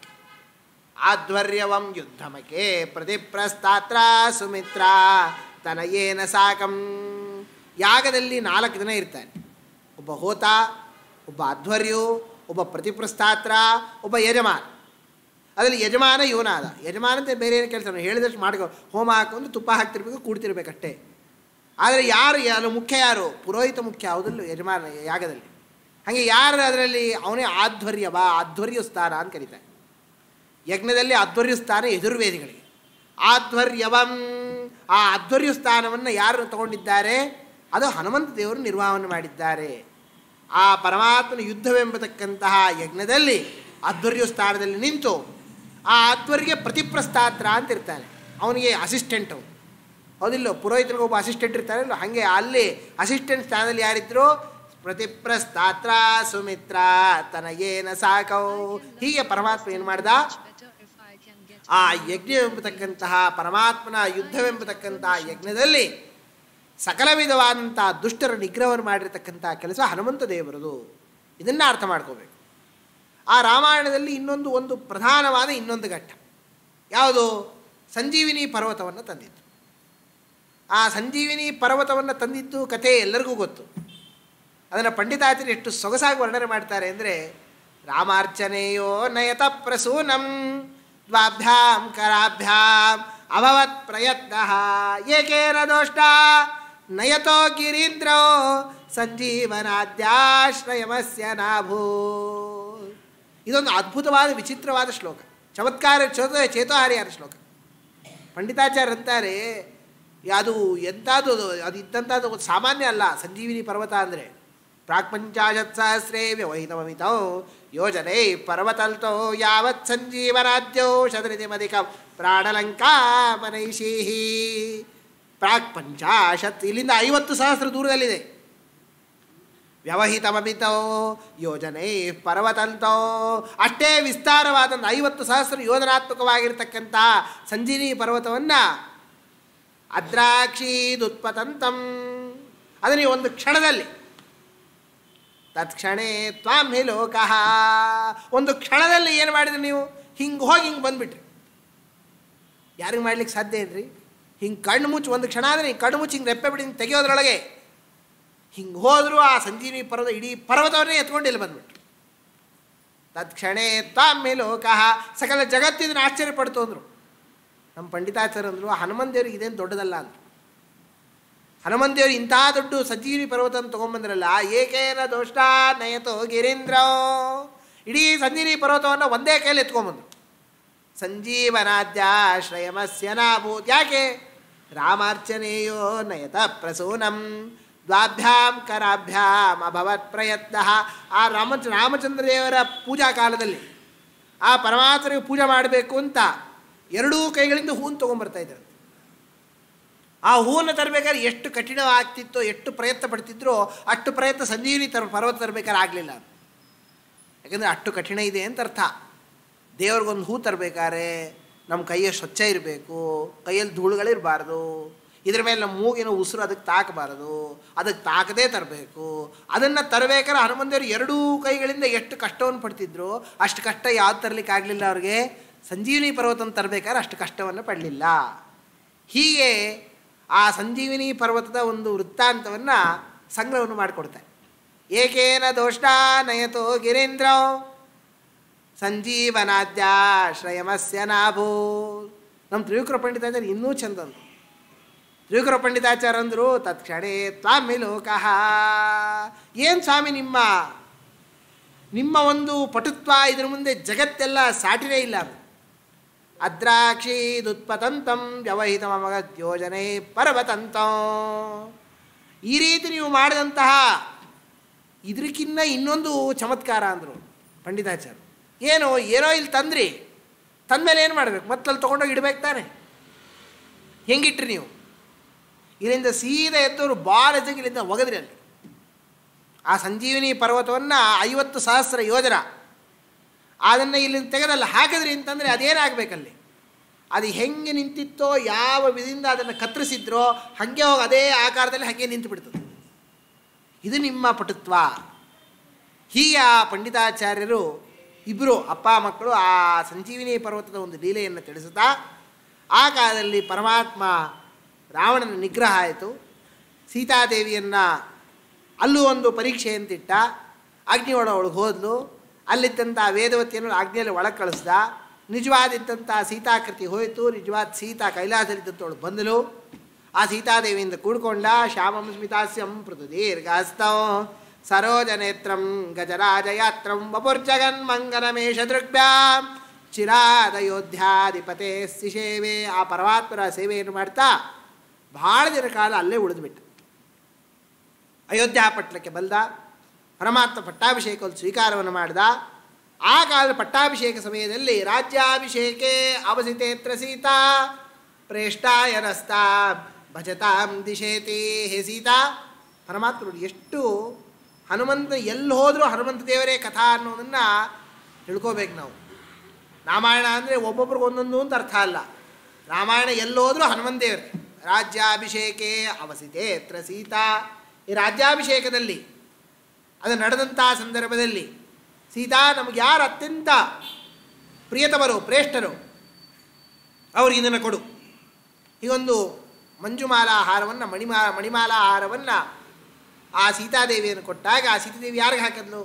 Speaker 1: ಆಧ್ವರ್ಯವಂ ಯುದ್ಧಮಕೆ ಪ್ರತಿಪ್ರಸ್ತಾತ್ರ ಸುಮಿತ್ರ ತನಯೇನ ಸಾಕಂ ಯಾಗದಲ್ಲಿ ನಾಲ್ಕು ಜನ ಇರ್ತಾರೆ ಒಬ್ಬ ಹೋತ ಒಬ್ಬ ಅಧ್ವರ್ಯು ಒಬ್ಬ ಪ್ರತಿಪ್ರಸ್ತಾತ್ರ ಒಬ್ಬ ಯಜಮಾನ ಅದರಲ್ಲಿ ಯಜಮಾನ ಇವನಾದ ಯಜಮಾನ ಅಂತ ಬೇರೆ ಏನು ಕೆಲಸ ಹೇಳಿದಷ್ಟು ಮಾಡ್ಕೊ ಹೋಮ ಹಾಕೊಂಡು ತುಪ್ಪ ಹಾಕ್ತಿರ್ಬೇಕು ಕೂಡ್ತಿರ್ಬೇಕಷ್ಟೇ ಆದರೆ ಯಾರು ಯಾರು ಮುಖ್ಯ ಯಾರು ಪುರೋಹಿತ ಮುಖ್ಯ ಹೌದಲ್ಲ ಯಜಮಾನ ಯಾಗದಲ್ಲಿ ಹಾಗೆ ಯಾರು ಅದರಲ್ಲಿ ಅವನೇ ಆಧ್ವರ್ಯವ ಆಧ್ವರ್ಯ ಸ್ಥಾನ ಅಂತ ಕರೀತಾರೆ ಯಜ್ಞದಲ್ಲಿ ಆಧ್ವರ್ಯ ಸ್ಥಾನ ಎದುರ್ವೇದಿಗಳಿಗೆ ಆಧ್ವರ್ಯವಂ ಆ ಆಧ್ವರ್ಯ ಸ್ಥಾನವನ್ನು ಯಾರು ತಗೊಂಡಿದ್ದಾರೆ ಅದು ಹನುಮಂತ ದೇವರು ನಿರ್ವಾಹಣೆ ಮಾಡಿದ್ದಾರೆ ಆ ಪರಮಾತ್ಮನ ಯುದ್ಧವೆಂಬತಕ್ಕಂತಹ ಯಜ್ಞದಲ್ಲಿ ಆಧ್ವರ್ಯ ಸ್ಥಾನದಲ್ಲಿ ನಿಂತು ಆ ಆಧ್ವರ್ಯ ಪ್ರತಿಪ್ರಸ್ತಾತ್ರ ಅಂತ ಇರ್ತಾನೆ ಅವನಿಗೆ ಅಸಿಸ್ಟೆಂಟ್ ಅವನು ಹೌದಿಲ್ಲ ಪುರೋಹಿತರಿಗೆ ಒಬ್ಬ ಅಸಿಸ್ಟೆಂಟ್ ಇರ್ತಾರಲ್ಲ ಹಾಗೆ ಅಲ್ಲಿ ಅಸಿಸ್ಟೆಂಟ್ ಸ್ಥಾನದಲ್ಲಿ ಯಾರಿದ್ರು ಪ್ರತಿಪ್ರಸ್ತಾತ್ರ ಸುಮಿತ್ರ ತನಗೇನ ಸಾಕೌ ಹೀಗೆ ಪರಮಾತ್ಮ ಏನು ಮಾಡ್ದ
Speaker 2: better if I can get
Speaker 1: ಆ ಯಜ್ಞವೆಂಬತಕ್ಕಂತಹ ಪರಮಾತ್ಮನ ಯುದ್ಧವೆಂಬತಕ್ಕಂತಹ ಯಜ್ಞದಲ್ಲಿ ಸಕಲ ವಿಧವಾದಂಥ ದುಷ್ಟರ ನಿಗ್ರಹವನ್ನು ಮಾಡಿರ್ತಕ್ಕಂಥ ಕೆಲಸ ಹನುಮಂತ ದೇವರದು ಇದನ್ನು ಅರ್ಥ ಮಾಡ್ಕೋಬೇಕು ಆ ರಾಮಾಯಣದಲ್ಲಿ ಇನ್ನೊಂದು ಒಂದು ಪ್ರಧಾನವಾದ ಇನ್ನೊಂದು ಘಟ್ಟ ಯಾವುದು ಸಂಜೀವಿನಿ ಪರ್ವತವನ್ನು ತಂದಿತ್ತು ಆ ಸಂಜೀವಿನಿ ಪರ್ವತವನ್ನು ತಂದಿದ್ದು ಕಥೆ ಎಲ್ಲರಿಗೂ ಗೊತ್ತು ಅದನ್ನು ಪಂಡಿತಾಚಾರ್ಯ ಎಷ್ಟು ಸೊಗಸಾಗಿ ವರ್ಣನೆ ಮಾಡ್ತಾರೆ ಅಂದರೆ ರಾಮಾರ್ಚನೆಯೋ ನಯತ ಪ್ರಸೂನಂ ದ್ವಾಭ್ಯಾಂ ಕರಾಭ್ಯಾಂ ಅಭವತ್ ಪ್ರಯತ್ನ ಏಕೇನ ದೋಷ್ಟ ನಯತೋ ಗಿರೀಂದ್ರೋ ಸಂಜೀವನಾದ್ಯಾಶ್ರಯಮಸ್ಯ ನಾಭೂ ಇದೊಂದು ಅದ್ಭುತವಾದ ವಿಚಿತ್ರವಾದ ಶ್ಲೋಕ ಚಮತ್ಕಾರ ಚೇತೋ ಚೇತೋಹಾರಿಯಾದ ಶ್ಲೋಕ ಪಂಡಿತಾಚಾರ್ಯ ಅಂತಾರೆ ಅದು ಎಂಥದ್ದು ಅದು ಇದ್ದಂಥದ್ದು ಒಂದು ಸಾಮಾನ್ಯ ಅಲ್ಲ ಸಂಜೀವಿನಿ ಪರ್ವತ ಅಂದರೆ ಪ್ರಾಕ್ಪಂಚಾಶತ್ ಸಹಸ್ರೇ ವ್ಯವಹಿತಮಮಿತೋ ಯೋಜನೆ ಪರ್ವತಲ್ತೋ ಯಾವತ್ ಸಂಜೀವನಾದ್ಯೋ ಶತನಿಧಿಮಧಿಕ ಪ್ರಾಣಲಂಕಾ ಮನೈಷೀಹಿ ಪ್ರಾಕ್ ಪಂಚಾಶತ್ ಇಲ್ಲಿಂದ ಐವತ್ತು ಸಹಸ್ರ ದೂರದಲ್ಲಿದೆ ವ್ಯವಹಿತಮಮಿತೋ ಯೋಜನೆ ಪರ್ವತಂತೋ ಅಷ್ಟೇ ವಿಸ್ತಾರವಾದಂಥ ಐವತ್ತು ಸಹಸ್ರ ಯೋಜನಾತ್ಮಕವಾಗಿರ್ತಕ್ಕಂಥ ಸಂಜೀನಿ ಪರ್ವತವನ್ನು ಅದ್ರಾಕ್ಷೀದುತ್ಪತಂತಂ ಅದನ್ನು ಒಂದು ಕ್ಷಣದಲ್ಲಿ ತತ್ಕ್ಷಣೇ ತ್ವಾಂ ಹಿ ಲೋಕಃ ಒಂದು ಕ್ಷಣದಲ್ಲಿ ಏನು ಮಾಡಿದ್ರಿ ನೀವು ಹಿಂಗೆ ಹೋಗಿ ಹಿಂಗೆ ಬಂದುಬಿಟ್ರಿ ಯಾರಿಗೆ ಮಾಡ್ಲಿಕ್ಕೆ ಸಾಧ್ಯ ಏನ್ರಿ ಹಿಂಗೆ ಕಣ್ಣು ಮುಚ್ಚಿ ಒಂದು ಕ್ಷಣ ಆದರೆ ಹಿಂಗೆ ಕಣ್ಣು ಮುಚ್ಚಿ ಹಿಂಗೆ ರೆಪ್ಪೆ ಬಿಡಿ ಹಿಂಗೆ ತೆಗೆಯೋದ್ರೊಳಗೆ ಹಿಂಗೆ ಹೋದರೂ ಆ ಸಂಜೀವಿ ಪರ್ವತ ಇಡೀ ಪರ್ವತವನ್ನೇ ಎತ್ಕೊಂಡು ಇಲ್ಲಿ ಬಂದ್ಬಿಟ್ರು ತತ್ಕ್ಷಣೇ ತ್ವಾಮೆ ಲೋಕಃ ಸಕಲ ಜಗತ್ತಿನ ಆಶ್ಚರ್ಯಪಡ್ತು ಅಂದರು ನಮ್ಮ ಪಂಡಿತಾಚಾರ್ಯ ಅಂದರು ಹನುಮಂತ ದೇವ್ರಿಗೆ ಇದೇನು ದೊಡ್ಡದಲ್ಲ ಅಂತ ಹನುಮಂತ ದೇವರು ಇಂಥ ದೊಡ್ಡ ಸಂಜೀವಿನಿ ಪರ್ವತನ ತೊಗೊಂಬಂದ್ರಲ್ಲ ಏಕೇನ ದೋಷ್ಟ ನಯತೋ ಗಿರೀಂದ್ರ ಇಡೀ ಸಂಜೀವಿನಿ ಪರ್ವತವನ್ನು ಒಂದೇ ಕೈಯಲ್ಲಿ ಎತ್ಕೊಂಬಂದರು ಸಂಜೀವನಾದ್ಯಾಶ್ರಯಮಸ್ಯ ನಾಭೂತ್ ಯಾಕೆ ರಾಮಾರ್ಚನೆಯೋ ನಯತ ಪ್ರಸೂನಂ ದ್ವಾಭ್ಯಾಂ ಕರಾಭ್ಯಾಂ ಅಭವತ್ ಪ್ರಯತ್ನ ಆ ರಾಮ ರಾಮಚಂದ್ರ ದೇವರ ಪೂಜಾ ಕಾಲದಲ್ಲಿ ಆ ಪರಮಾತ್ಮನಿಗೆ ಪೂಜೆ ಮಾಡಬೇಕು ಅಂತ ಎರಡೂ ಕೈಗಳಿಂದ ಹೂವನ್ನು ತೊಗೊಂಬರ್ತಾ ಇದ್ದಾರೆ ಆ ಹೂವನ್ನು ತರಬೇಕಾದ್ರೆ ಎಷ್ಟು ಕಠಿಣವಾಗ್ತಿತ್ತೋ ಎಷ್ಟು ಪ್ರಯತ್ನ ಪಡ್ತಿದ್ರೋ ಅಷ್ಟು ಪ್ರಯತ್ನ ಸಂಜೀವಿನಿ ತರ ಪರ್ವತ ತರಬೇಕಾದ್ರೆ ಆಗಲಿಲ್ಲ ಯಾಕಂದರೆ ಅಷ್ಟು ಕಠಿಣ ಇದೆ ಅಂತ ಅರ್ಥ ದೇವ್ರಿಗೊಂದು ಹೂ ತರಬೇಕಾದ್ರೆ ನಮ್ಮ ಕೈಯ ಸ್ವಚ್ಛ ಇರಬೇಕು ಕೈಯಲ್ಲಿ ಧೂಳುಗಳಿರಬಾರ್ದು ಇದ್ರ ಮೇಲೆ ನಮ್ಮ ಮೂಗಿನ ಉಸಿರು ಅದಕ್ಕೆ ತಾಕಬಾರದು ಅದಕ್ಕೆ ತಾಕದೇ ತರಬೇಕು ಅದನ್ನು ತರಬೇಕಾದ್ರೆ ಹನುಮಂತರು ಎರಡೂ ಕೈಗಳಿಂದ ಎಷ್ಟು ಕಷ್ಟವನ್ನು ಪಡ್ತಿದ್ರು ಅಷ್ಟು ಕಷ್ಟ ಯಾವ್ದು ತರಲಿಕ್ಕೆ ಆಗಲಿಲ್ಲ ಅವ್ರಿಗೆ ಸಂಜೀವಿನಿ ಪರ್ವತನ ತರಬೇಕಾದ್ರೆ ಅಷ್ಟು ಕಷ್ಟವನ್ನು ಪಡಲಿಲ್ಲ ಹೀಗೆ ಆ ಸಂಜೀವಿನಿ ಪರ್ವತದ ಒಂದು ವೃತ್ತಾಂತವನ್ನು ಸಂಗ್ರಹವನ್ನು ಮಾಡಿಕೊಡ್ತಾರೆ ಏಕೇನ ದೋಷ್ಟ ನಯತೋ ಗಿರೀಂದ್ರ ಸಂಜೀವನಾದ್ಯಾಶ್ರಯಮಸ್ಯ ನಾಭೋ ನಮ್ಮ ತ್ರಿವಿಕ್ರ ಪಂಡಿತಾಚಾರ್ಯ ಇನ್ನೂ ಚಂದ ಅಂದ್ರು ತ್ರಿವಿಕ್ರ ಪಂಡಿತಾಚಾರ್ಯ ಅಂದರು ತತ್ಕ್ಷಣೇ ತ್ವಾಮಿ ಲೋಕಃ ಏನು ಸ್ವಾಮಿ ನಿಮ್ಮ ನಿಮ್ಮ ಒಂದು ಪಟುತ್ವ ಇದ್ರ ಮುಂದೆ ಜಗತ್ತೆಲ್ಲ ಸಾಟಿನೇ ಇಲ್ಲ ಅದು ಅದ್ರಾಕ್ಷಿ ದುತ್ಪತಂತಂ ವ್ಯವಹಿತ ಮಗ ಯೋಜನೆ ಪರ್ವತಂತಂ ಈ ರೀತಿ ನೀವು ಮಾಡಿದಂತಹ ಇದಕ್ಕಿನ್ನ ಇನ್ನೊಂದು ಚಮತ್ಕಾರ ಅಂದರು ಪಂಡಿತಾಚಾರ್ಯ ಏನು ಏನೋ ಇಲ್ಲಿ ತಂದ್ರಿ ತಂದಮೇಲೆ ಏನು ಮಾಡಬೇಕು ಮತ್ತಲ್ಲಿ ತೊಗೊಂಡೋಗಿ ಇಡ್ಬೇಕು ತಾನೆ ಹೆಂಗಿಟ್ರಿ ನೀವು ಇಲ್ಲಿಂದ ಸೀದಾ ಎದ್ದವರು ಭಾಳ ಜಗ ಇಲ್ಲಿಂದ ಒಗದ್ರಿ ಅಲ್ಲಿ ಆ ಸಂಜೀವಿನಿ ಪರ್ವತವನ್ನು ಐವತ್ತು ಸಹಸ್ರ ಯೋಜನ ಅದನ್ನು ಇಲ್ಲಿಂದ ತೆಗೆದಲ್ಲಿ ಹಾಕಿದ್ರಿ ಅಂತಂದರೆ ಅದೇನಾಗಬೇಕಲ್ಲಿ ಅದು ಹೆಂಗೆ ನಿಂತಿತ್ತೋ ಯಾವ ವಿಧಿಯಿಂದ ಅದನ್ನು ಕತ್ತರಿಸಿದ್ರೋ ಹಾಗೆ ಹೋಗಿ ಅದೇ ಆಕಾರದಲ್ಲಿ ಹಾಗೆ ನಿಂತು ಬಿಡ್ತದೆ ಇದು ನಿಮ್ಮ ಪಟುತ್ವ ಹೀಗೆ ಆ ಪಂಡಿತಾಚಾರ್ಯರು ಇಬ್ಬರು ಅಪ್ಪ ಮಕ್ಕಳು ಆ ಸಂಜೀವಿನಿ ಪರ್ವತದ ಒಂದು ಲೀಲೆಯನ್ನು ತಿಳಿಸುತ್ತಾ ಆ ಕಾಲದಲ್ಲಿ ಪರಮಾತ್ಮ ರಾವಣನ ನಿಗ್ರಹ ಆಯಿತು ಸೀತಾದೇವಿಯನ್ನು ಅಲ್ಲೂ ಒಂದು ಪರೀಕ್ಷೆ ಅಂತಿಟ್ಟ ಅಗ್ನಿಯೊಳ ಒಳಗೆ ಹೋದ್ಲು ಅಲ್ಲಿದ್ದಂಥ ವೇದವತಿಯನ್ನು ಅಗ್ನಿಯಲ್ಲಿ ಒಳಗೆ ಕಳಿಸ್ದ ನಿಜವಾದಿದ್ದಂಥ ಸೀತಾಕೃತಿ ಹೋಯಿತು ನಿಜವಾದ ಸೀತಾ ಕೈಲಾಸದಲ್ಲಿದ್ದಂಥವಳು ಬಂದಳು ಆ ಸೀತಾದೇವಿಯಿಂದ ಕೂಡ್ಕೊಂಡ ಶ್ಯಾಮಂ ಸ್ಮಿತಾಸ್ಯಂ ಪೃಥು ದೀರ್ಘಾಸ್ತಂ ಸರೋಜನೇತ್ರಂ ಗಜರಾಜಯಾತ್ರಂ ವಪುರ್ಜಗನ್ ಮಂಗನಮೇಷ ದೃಗ್ಭ್ಯಾಂ ಚಿರಾದಯೋಧ್ಯಾಧಿಪತೆ ಸೇವೆ ಆ ಪರಮಾತ್ಮರ ಸೇವೆಯನ್ನು ಮಾಡ್ತಾ ಭಾಳ ದಿನ ಕಾಲ ಅಲ್ಲೇ ಉಳಿದುಬಿಟ್ಟು ಅಯೋಧ್ಯ ಪಟ್ಟಣಕ್ಕೆ ಬಂದ ಪರಮಾತ್ಮ ಪಟ್ಟಾಭಿಷೇಕವನ್ನು ಸ್ವೀಕಾರವನ್ನು ಮಾಡಿದ ಆ ಕಾಲದ ಪಟ್ಟಾಭಿಷೇಕ ಸಮಯದಲ್ಲಿ ರಾಜ್ಯಾಭಿಷೇಕೆ ಅವಸಿತೇತ್ರ ಸೀತಾ ಪ್ರೇಷ್ಠಾಯ ರಸ್ತಾ ಭಜತಾಂ ದಿಶೇತಿ ಹೇ ಸೀತಾ ಪರಮಾತ್ಮರು ಎಷ್ಟು ಹನುಮಂತ ಎಲ್ಲಿ ಹೋದರೂ ಹನುಮಂತ ದೇವರೇ ಕಥಾ ಅನ್ನೋದನ್ನು ತಿಳ್ಕೋಬೇಕು ನಾವು ರಾಮಾಯಣ ಅಂದರೆ ಒಬ್ಬೊಬ್ರಿಗೆ ಒಂದೊಂದು ಅಂತ ಅರ್ಥ ಅಲ್ಲ ರಾಮಾಯಣ ಎಲ್ಲೋದ್ರೂ ಹನುಮಂತ ದೇವರೇ ರಾಜ್ಯಾಭಿಷೇಕೆ ಅವಸಿತೆ ಅತ್ರ ಸೀತಾ ಈ ರಾಜ್ಯಾಭಿಷೇಕದಲ್ಲಿ ಅದು ನಡೆದಂಥ ಸಂದರ್ಭದಲ್ಲಿ ಸೀತಾ ನಮಗೆ ಯಾರು ಅತ್ಯಂತ ಪ್ರಿಯತಮರು ಪ್ರೇಷ್ಠರು ಅವ್ರಿಗೆ ಇದನ್ನು ಕೊಡು ಹೀಗೊಂದು ಮಂಜುಮಾಲಾ ಹಾರವನ್ನು ಮಣಿಮಾ ಮಣಿಮಾಲಾ ಹಾರವನ್ನು ಆ ಸೀತಾದೇವಿಯನ್ನು ಕೊಟ್ಟಾಗ ಆ ಸೀತಾದೇವಿ ಯಾರಿಗೆ ಹಾಕಿದ್ಲು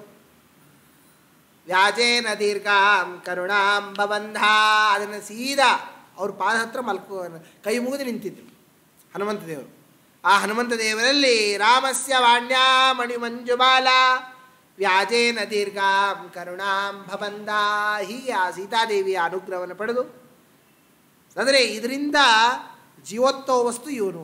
Speaker 1: ವ್ಯಾಜೇನ ದೀರ್ಘಾಂ ಕರುಣಾಂ ಬಬಂಧ ಅದನ್ನು ಸೀದಾ ಅವ್ರ ಪಾದ ಹತ್ರ ಮಲ್ಕೋ ಕೈ ಮುಗಿದು ನಿಂತಿದ್ರು ಹನುಮಂತ ದೇವರು ಆ ಹನುಮಂತ ದೇವರಲ್ಲಿ ರಾಮಸ್ಯ ವಾಣ್ಯಾ ಮಣಿ ಮಂಜುಮಾಲ ವ್ಯಾಜೇನ ದೀರ್ಘಾಂ ಕರುಣಾಂ ಭಬಂಧ ಹೀಗೆ ಆ ಸೀತಾದೇವಿಯ ಅನುಗ್ರಹವನ್ನು ಪಡೆದು ಅಂದರೆ ಇದರಿಂದ ಜೀವೋತ್ಸವ ವಸ್ತು ಇವನು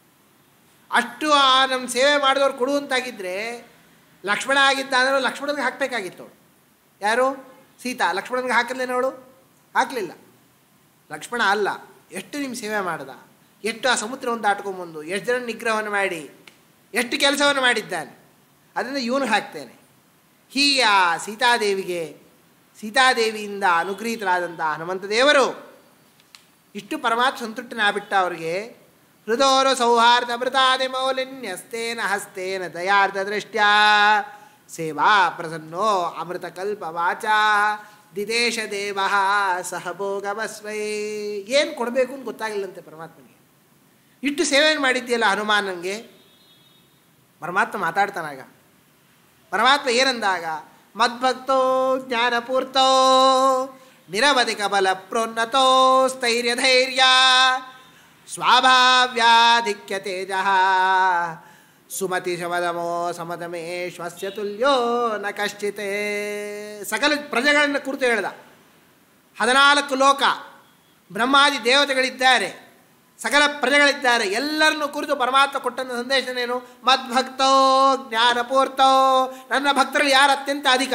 Speaker 1: ಅಷ್ಟು ಆ ನಮ್ಮ ಸೇವೆ ಮಾಡಿದವ್ರು ಕೊಡುವಂತಾಗಿದ್ದರೆ ಲಕ್ಷ್ಮಣ ಆಗಿದ್ದ ಅಂದ್ರೆ ಲಕ್ಷ್ಮಣನಿಗೆ ಹಾಕಬೇಕಾಗಿತ್ತು ಅವಳು ಯಾರು ಸೀತಾ ಲಕ್ಷ್ಮಣನಿಗೆ ಹಾಕಲೇನು ಅವಳು ಹಾಕಲಿಲ್ಲ ಲಕ್ಷ್ಮಣ ಅಲ್ಲ ಎಷ್ಟು ನಿಮ್ಮ ಸೇವೆ ಮಾಡ್ದ ಎಷ್ಟು ಆ ಸಮುದ್ರವನ್ನು ದಾಟ್ಕೊಂಬಂದು ಎಷ್ಟು ಜನ ನಿಗ್ರಹವನ್ನು ಮಾಡಿ ಎಷ್ಟು ಕೆಲಸವನ್ನು ಮಾಡಿದ್ದಾನೆ ಅದನ್ನು ಇವನು ಹಾಕ್ತೇನೆ ಹೀಗೆ ಆ ಸೀತಾದೇವಿಗೆ ಸೀತಾದೇವಿಯಿಂದ ಅನುಗ್ರಹಿತರಾದಂಥ ಹನುಮಂತ ದೇವರು ಇಷ್ಟು ಪರಮಾತ್ಮ ಸಂತೃಪ್ತನಾಗ್ಬಿಟ್ಟ ಅವರಿಗೆ ಹೃದೋರು ಸೌಹಾರ್ದ ಮೃತಾದಿ ಮೌಲಿನ್ಯಸ್ತೇನ ಹಸ್ತೇನ ದಯಾರ್ಧ ದೃಷ್ಟ್ಯ ಸೇವಾ ಪ್ರಸನ್ನೋ ಅಮೃತಕಲ್ಪ ವಾಚ ದಿದೇಶ ದೇವ ಸಹಭೋಗವಸ್ವೈ ಏನು ಕೊಡಬೇಕು ಅಂತ ಗೊತ್ತಾಗಿಲ್ಲಂತೆ ಪರಮಾತ್ಮನಿಗೆ ಇಷ್ಟು ಸೇವೆಯನ್ನು ಮಾಡಿದ್ದೀಯಲ್ಲ ಹನುಮಾನಂಗೆ ಪರಮಾತ್ಮ ಮಾತಾಡ್ತಾನಾಗ ಪರಮಾತ್ಮ ಏನಂದಾಗ ಮದ್ಭಕ್ತೋ ಜ್ಞಾನಪೂರ್ತೋ ನಿರವಧಿಕ ಬಲ ಪ್ರೋನ್ನತೋ ಸ್ಥೈರ್ಯ ಧೈರ್ಯ ಸ್ವಾಭಾವ್ಯಾಧಿಕ್ಯ ತೇಜ ಸುಮತಿ ಶಮದಮೋ ಸಮದಮೇ ಶ್ವಸ್ಯ ತುಲ್ಯೋ ನ ಕಶ್ಚಿತೆ ಸಕಲ ಪ್ರಜೆಗಳನ್ನು ಕುರಿತು ಹೇಳ್ದ ಹದಿನಾಲ್ಕು ಲೋಕ ಬ್ರಹ್ಮಾದಿ ದೇವತೆಗಳಿದ್ದಾರೆ ಸಕಲ ಪ್ರಜೆಗಳಿದ್ದಾರೆ ಎಲ್ಲರನ್ನು ಕುರಿತು ಪರಮಾತ್ಮ ಕೊಟ್ಟಂಥ ಸಂದೇಶನೇನು ಮದ್ಭಕ್ತೋ ಜ್ಞಾನಪೂರ್ತೋ ನನ್ನ ಭಕ್ತರಲ್ಲಿ ಯಾರು ಅತ್ಯಂತ ಅಧಿಕ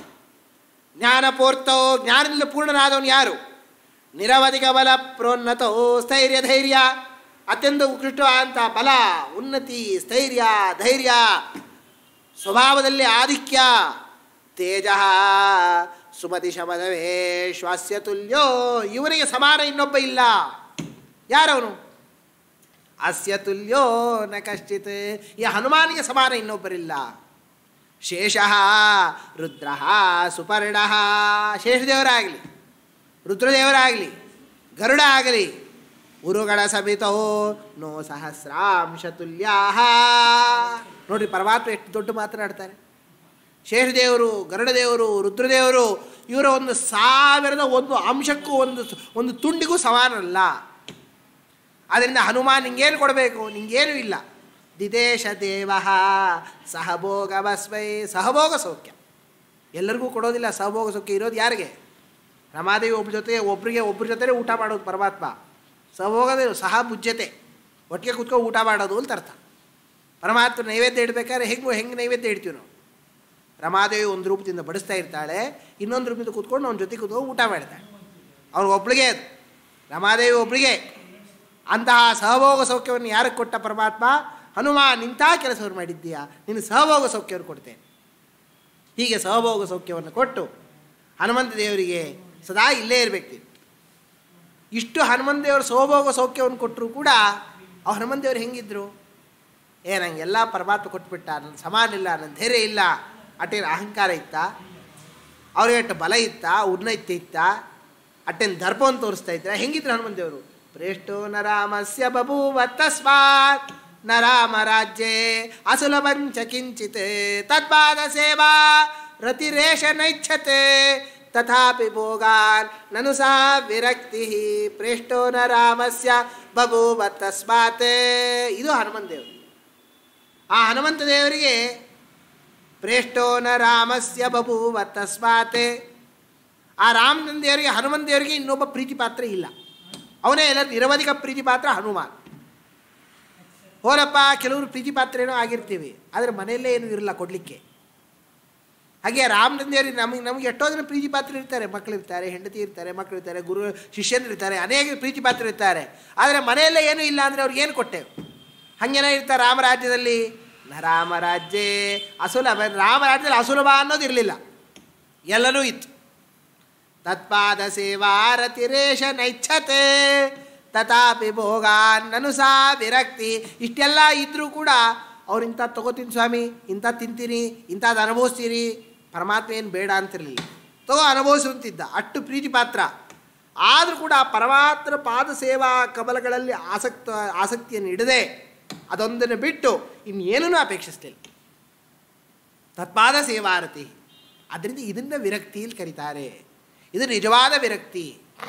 Speaker 1: ಜ್ಞಾನಪೂರ್ತೋ ಜ್ಞಾನದಿಂದ ಪೂರ್ಣನಾದವನು ಯಾರು ನಿರವಧಿಕ ಬಲ ಪ್ರೋನ್ನತೋ ಸ್ಥೈರ್ಯ ಧೈರ್ಯ ಅತ್ಯಂತ ಉತ್ಕೃಷ್ಟವಾದಂಥ ಬಲ ಉನ್ನತಿ ಸ್ಥೈರ್ಯ ಧೈರ್ಯ ಸ್ವಭಾವದಲ್ಲಿ ಆಧಿಕ್ಯ ತೇಜ ಸುಮತಿ ಶಮದವೇ ಶ್ವಾಸ್ಯ ತುಲ್ಯೋ ಇವರಿಗೆ ಸಮಾನ ಇನ್ನೊಬ್ಬ ಇಲ್ಲ ಯಾರವನು ಅಸ್ಯ ತುಲ್ಯೋ ನ ಕಶ್ಚಿತ್ ಈ ಹನುಮಾನಿಗೆ ಸಮಾನ ಇನ್ನೊಬ್ಬರಿಲ್ಲ ಶೇಷ ರುದ್ರ ಸುಪರ್ಣ ಶೇಷದೇವರಾಗಲಿ ರುದ್ರದೇವರಾಗಲಿ ಗರುಡ ಆಗಲಿ ಉರುಗಳ ಸಮಿತೋ ನೋ ಸಹಸ್ರಾಂಶ ತುಲ್ಯಾ ನೋಡಿ ಪರಮಾತ್ಮ ಎಷ್ಟು ದೊಡ್ಡ ಮಾತನಾಡ್ತಾರೆ ಶೇಷದೇವರು ಗರುಡದೇವರು ರುದ್ರದೇವರು ಇವರ ಒಂದು ಸಾವಿರದ ಒಂದು ಅಂಶಕ್ಕೂ ಒಂದು ಒಂದು ತುಂಡಿಗೂ ಸಮಾನಲ್ಲ ಆದ್ದರಿಂದ ಹನುಮಾನ್ ನಿಂಗೇನು ಕೊಡಬೇಕು ನಿಂಗೇನು ಇಲ್ಲ ದಿದೇಶ ದೇವ ಸಹಭೋಗ ಬಸ್ವೈ ಸಹಭೋಗ ಸೌಖ್ಯ ಎಲ್ಲರಿಗೂ ಕೊಡೋದಿಲ್ಲ ಸಹಭೋಗ ಸೌಖ್ಯ ಇರೋದು ಯಾರಿಗೆ ರಮಾದೇವಿ ಒಬ್ಬರ ಜೊತೆ ಒಬ್ಬರಿಗೆ ಒಬ್ಬರ ಜೊತೆ ಊಟ ಮಾಡೋದು ಪರಮಾತ್ಮ ಸಹಭೋಗದ ಸಹ ಬುಜ್ಜತೆ ಒಟ್ಟಿಗೆ ಕುತ್ಕೊಂಡು ಊಟ ಮಾಡೋದು ಅಂತ ಅರ್ಥ ಪರಮಾತ್ಮ ನೈವೇದ್ಯ ಇಡಬೇಕಾದ್ರೆ ಹೆಂಗೆ ಹೆಂಗೆ ನೈವೇದ್ಯ ಇಡ್ತೀವಿ ನಾವು ರಮಾದೇವಿ ಒಂದು ರೂಪದಿಂದ ಬಡಿಸ್ತಾ ಇರ್ತಾಳೆ ಇನ್ನೊಂದು ರೂಪದಿಂದ ಕೂತ್ಕೊಂಡು ಅವನ ಜೊತೆ ಕೂತ್ಕೊಂಡು ಊಟ ಮಾಡ್ತಾಳೆ ಅವ್ರಿಗೆ ಒಬ್ಳಿಗೆ ಅದು ರಮಾದೇವಿ ಒಬ್ಳಿಗೆ ಅಂತಹ ಸಹಭೋಗ ಸೌಖ್ಯವನ್ನು ಯಾರಿಗೆ ಕೊಟ್ಟ ಪರಮಾತ್ಮ ಹನುಮ ನಿಂತ ಕೆಲಸವನ್ನು ಮಾಡಿದ್ದೀಯಾ ನಿನ್ನ ಸಹಭೋಗ ಸೌಖ್ಯವನ್ನು ಕೊಡ್ತೇನೆ ಹೀಗೆ ಸಹಭೋಗ ಸೌಖ್ಯವನ್ನು ಕೊಟ್ಟು ಹನುಮಂತ ದೇವರಿಗೆ ಸದಾ ಇಲ್ಲೇ ಇರಬೇಕು ನೀನು ಇಷ್ಟು ಹನುಮಂತ ದೇವರು ಸಹಭೋಗ ಸೌಖ್ಯವನ್ನು ಕೊಟ್ಟರು ಕೂಡ ಆ ಹನುಮಂತ ದೇವರು ಹೆಂಗಿದ್ರು ಏ ನಂಗೆ ಎಲ್ಲ ಪರಮಾತ್ಮ ಕೊಟ್ಬಿಟ್ಟ ನನ್ನ ಸಮಾನ ಇಲ್ಲ ನನ್ನ ಧೈರ್ಯ ಇಲ್ಲ ಅಟ್ಟೇನು ಅಹಂಕಾರ ಇತ್ತ ಅವ್ರಿಗೆ ಅಷ್ಟು ಬಲ ಇತ್ತ ಉನ್ನೈತ್ಯ ಇತ್ತ ಅಟ್ಟೇನು ದರ್ಪವನ್ನು ತೋರಿಸ್ತಾ ಇದ್ರ ಹೆಂಗಿದ್ರು ಹನುಮಂತ ದೇವರು ಪ್ರೇಷ್ಟೋ ನ ರಾಮಸ್ಯ ಬಭೂವ ತಸ್ಮಾತ್ ನ ರಾಮ ರಾಜ್ಯೇ ಅಸುಲಭಂಚ ಕಿಂಚಿತ್ ತತ್ಪಾದ ಸೇವಾ ರತಿರೇಶ ನೈಚ್ಛತೆ ತಥಾಪಿ ಭೋಗಾನ್ ನನು ಸಾ ವಿರಕ್ತಿ ಪ್ರೇಷ್ಟೋ ನ ರಾಮಸ್ಯ ಬಭೂವ ತಸ್ಮಾತ್ ಇದು ಹನುಮಂತ ದೇವರು ಆ ಹನುಮಂತ ದೇವರಿಗೆ ಪ್ರೇಷ್ಟೋ ನ ರಾಮಸ್ಯ ಬಭೂವ ತಸ್ಮಾತ್ ಆ ರಾಮನ ದೇವರಿಗೆ ಹನುಮಂತ ದೇವರಿಗೆ ಇನ್ನೊಬ್ಬ ಪ್ರೀತಿ ಪಾತ್ರ ಇಲ್ಲ ಅವನೇ ಎಲ್ಲ ನಿರವಧಿಕ ಪ್ರೀತಿ ಪಾತ್ರ ಹನುಮಾನ್ ಹೋಲಪ್ಪ ಕೆಲವರು ಪ್ರೀತಿ ಪಾತ್ರ ಏನೋ ಆಗಿರ್ತೀವಿ ಆದರೆ ಮನೆಯಲ್ಲೇ ಏನೂ ಇರಲ್ಲ ಕೊಡಲಿಕ್ಕೆ ಹಾಗೆ ರಾಮನ ದೇವರಿಗೆ ನಮಗೆ ನಮಗೆ ಎಷ್ಟೋ ಜನ ಪ್ರೀತಿ ಪಾತ್ರ ಇರ್ತಾರೆ ಮಕ್ಕಳಿರ್ತಾರೆ ಹೆಂಡತಿ ಇರ್ತಾರೆ ಮಕ್ಕಳಿರ್ತಾರೆ ಗುರು ಶಿಷ್ಯಂದಿರ್ತಾರೆ ಅನೇಕ ಪ್ರೀತಿ ಪಾತ್ರ ಇರ್ತಾರೆ ಆದರೆ ಮನೆಯಲ್ಲೇ ಏನೂ ಇಲ್ಲ ಅಂದರೆ ಅವ್ರಿಗೆ ಏನು ಕೊಟ್ಟೆವು ಹಾಗೇನೋ ಇರ್ತಾರೆ ರಾಮರಾಜ್ಯದಲ್ಲಿ ನ ರಾಮರಾಜ್ಯೇ ಅಸುಲಭ ರಾಮರಾಜ್ಯದಲ್ಲಿ ಅಸುಲಭ ಅನ್ನೋದು ಇರಲಿಲ್ಲ ಎಲ್ಲನೂ ಇತ್ತು ತತ್ಪಾದ ಸೇವಾರತಿರೇಶ ನೈಚ್ಛತೆ ತಥಾಪಿ ಭೋಗಾನ್ ನನು ಸಾ ವಿರಕ್ತಿ ಇಷ್ಟೆಲ್ಲ ಇದ್ದರೂ ಕೂಡ ಅವ್ರು ಇಂಥ ತಗೋತೀನಿ ಸ್ವಾಮಿ ಇಂಥ ತಿಂತೀನಿ ಇಂಥದ್ದು ಅನುಭವಿಸ್ತೀನಿ ಪರಮಾತ್ಮ ಏನು ಬೇಡ ಅಂತಿರಲಿಲ್ಲ ತಗೋ ಅನುಭವಿಸುವಂತಿದ್ದ ಅಷ್ಟು ಪ್ರೀತಿ ಪಾತ್ರ ಆದರೂ ಕೂಡ ಆ ಪರಮಾತ್ಮ ಪಾದ ಸೇವಾ ಕಮಲಗಳಲ್ಲಿ ಆಸಕ್ತ ಆಸಕ್ತಿಯನ್ನು ಇಡದೆ ಅದೊಂದನ್ನು ಬಿಟ್ಟು ಇನ್ನೇನೂ ಅಪೇಕ್ಷಿಸ್ತಿಲ್ಲ ತತ್ಪಾದ ಸೇವಾರತಿ ಅದರಿಂದ ಇದನ್ನು ವಿರಕ್ತಿಯಲ್ಲಿ ಕರೀತಾರೆ ಇದು ನಿಜವಾದ ವಿರಕ್ತಿ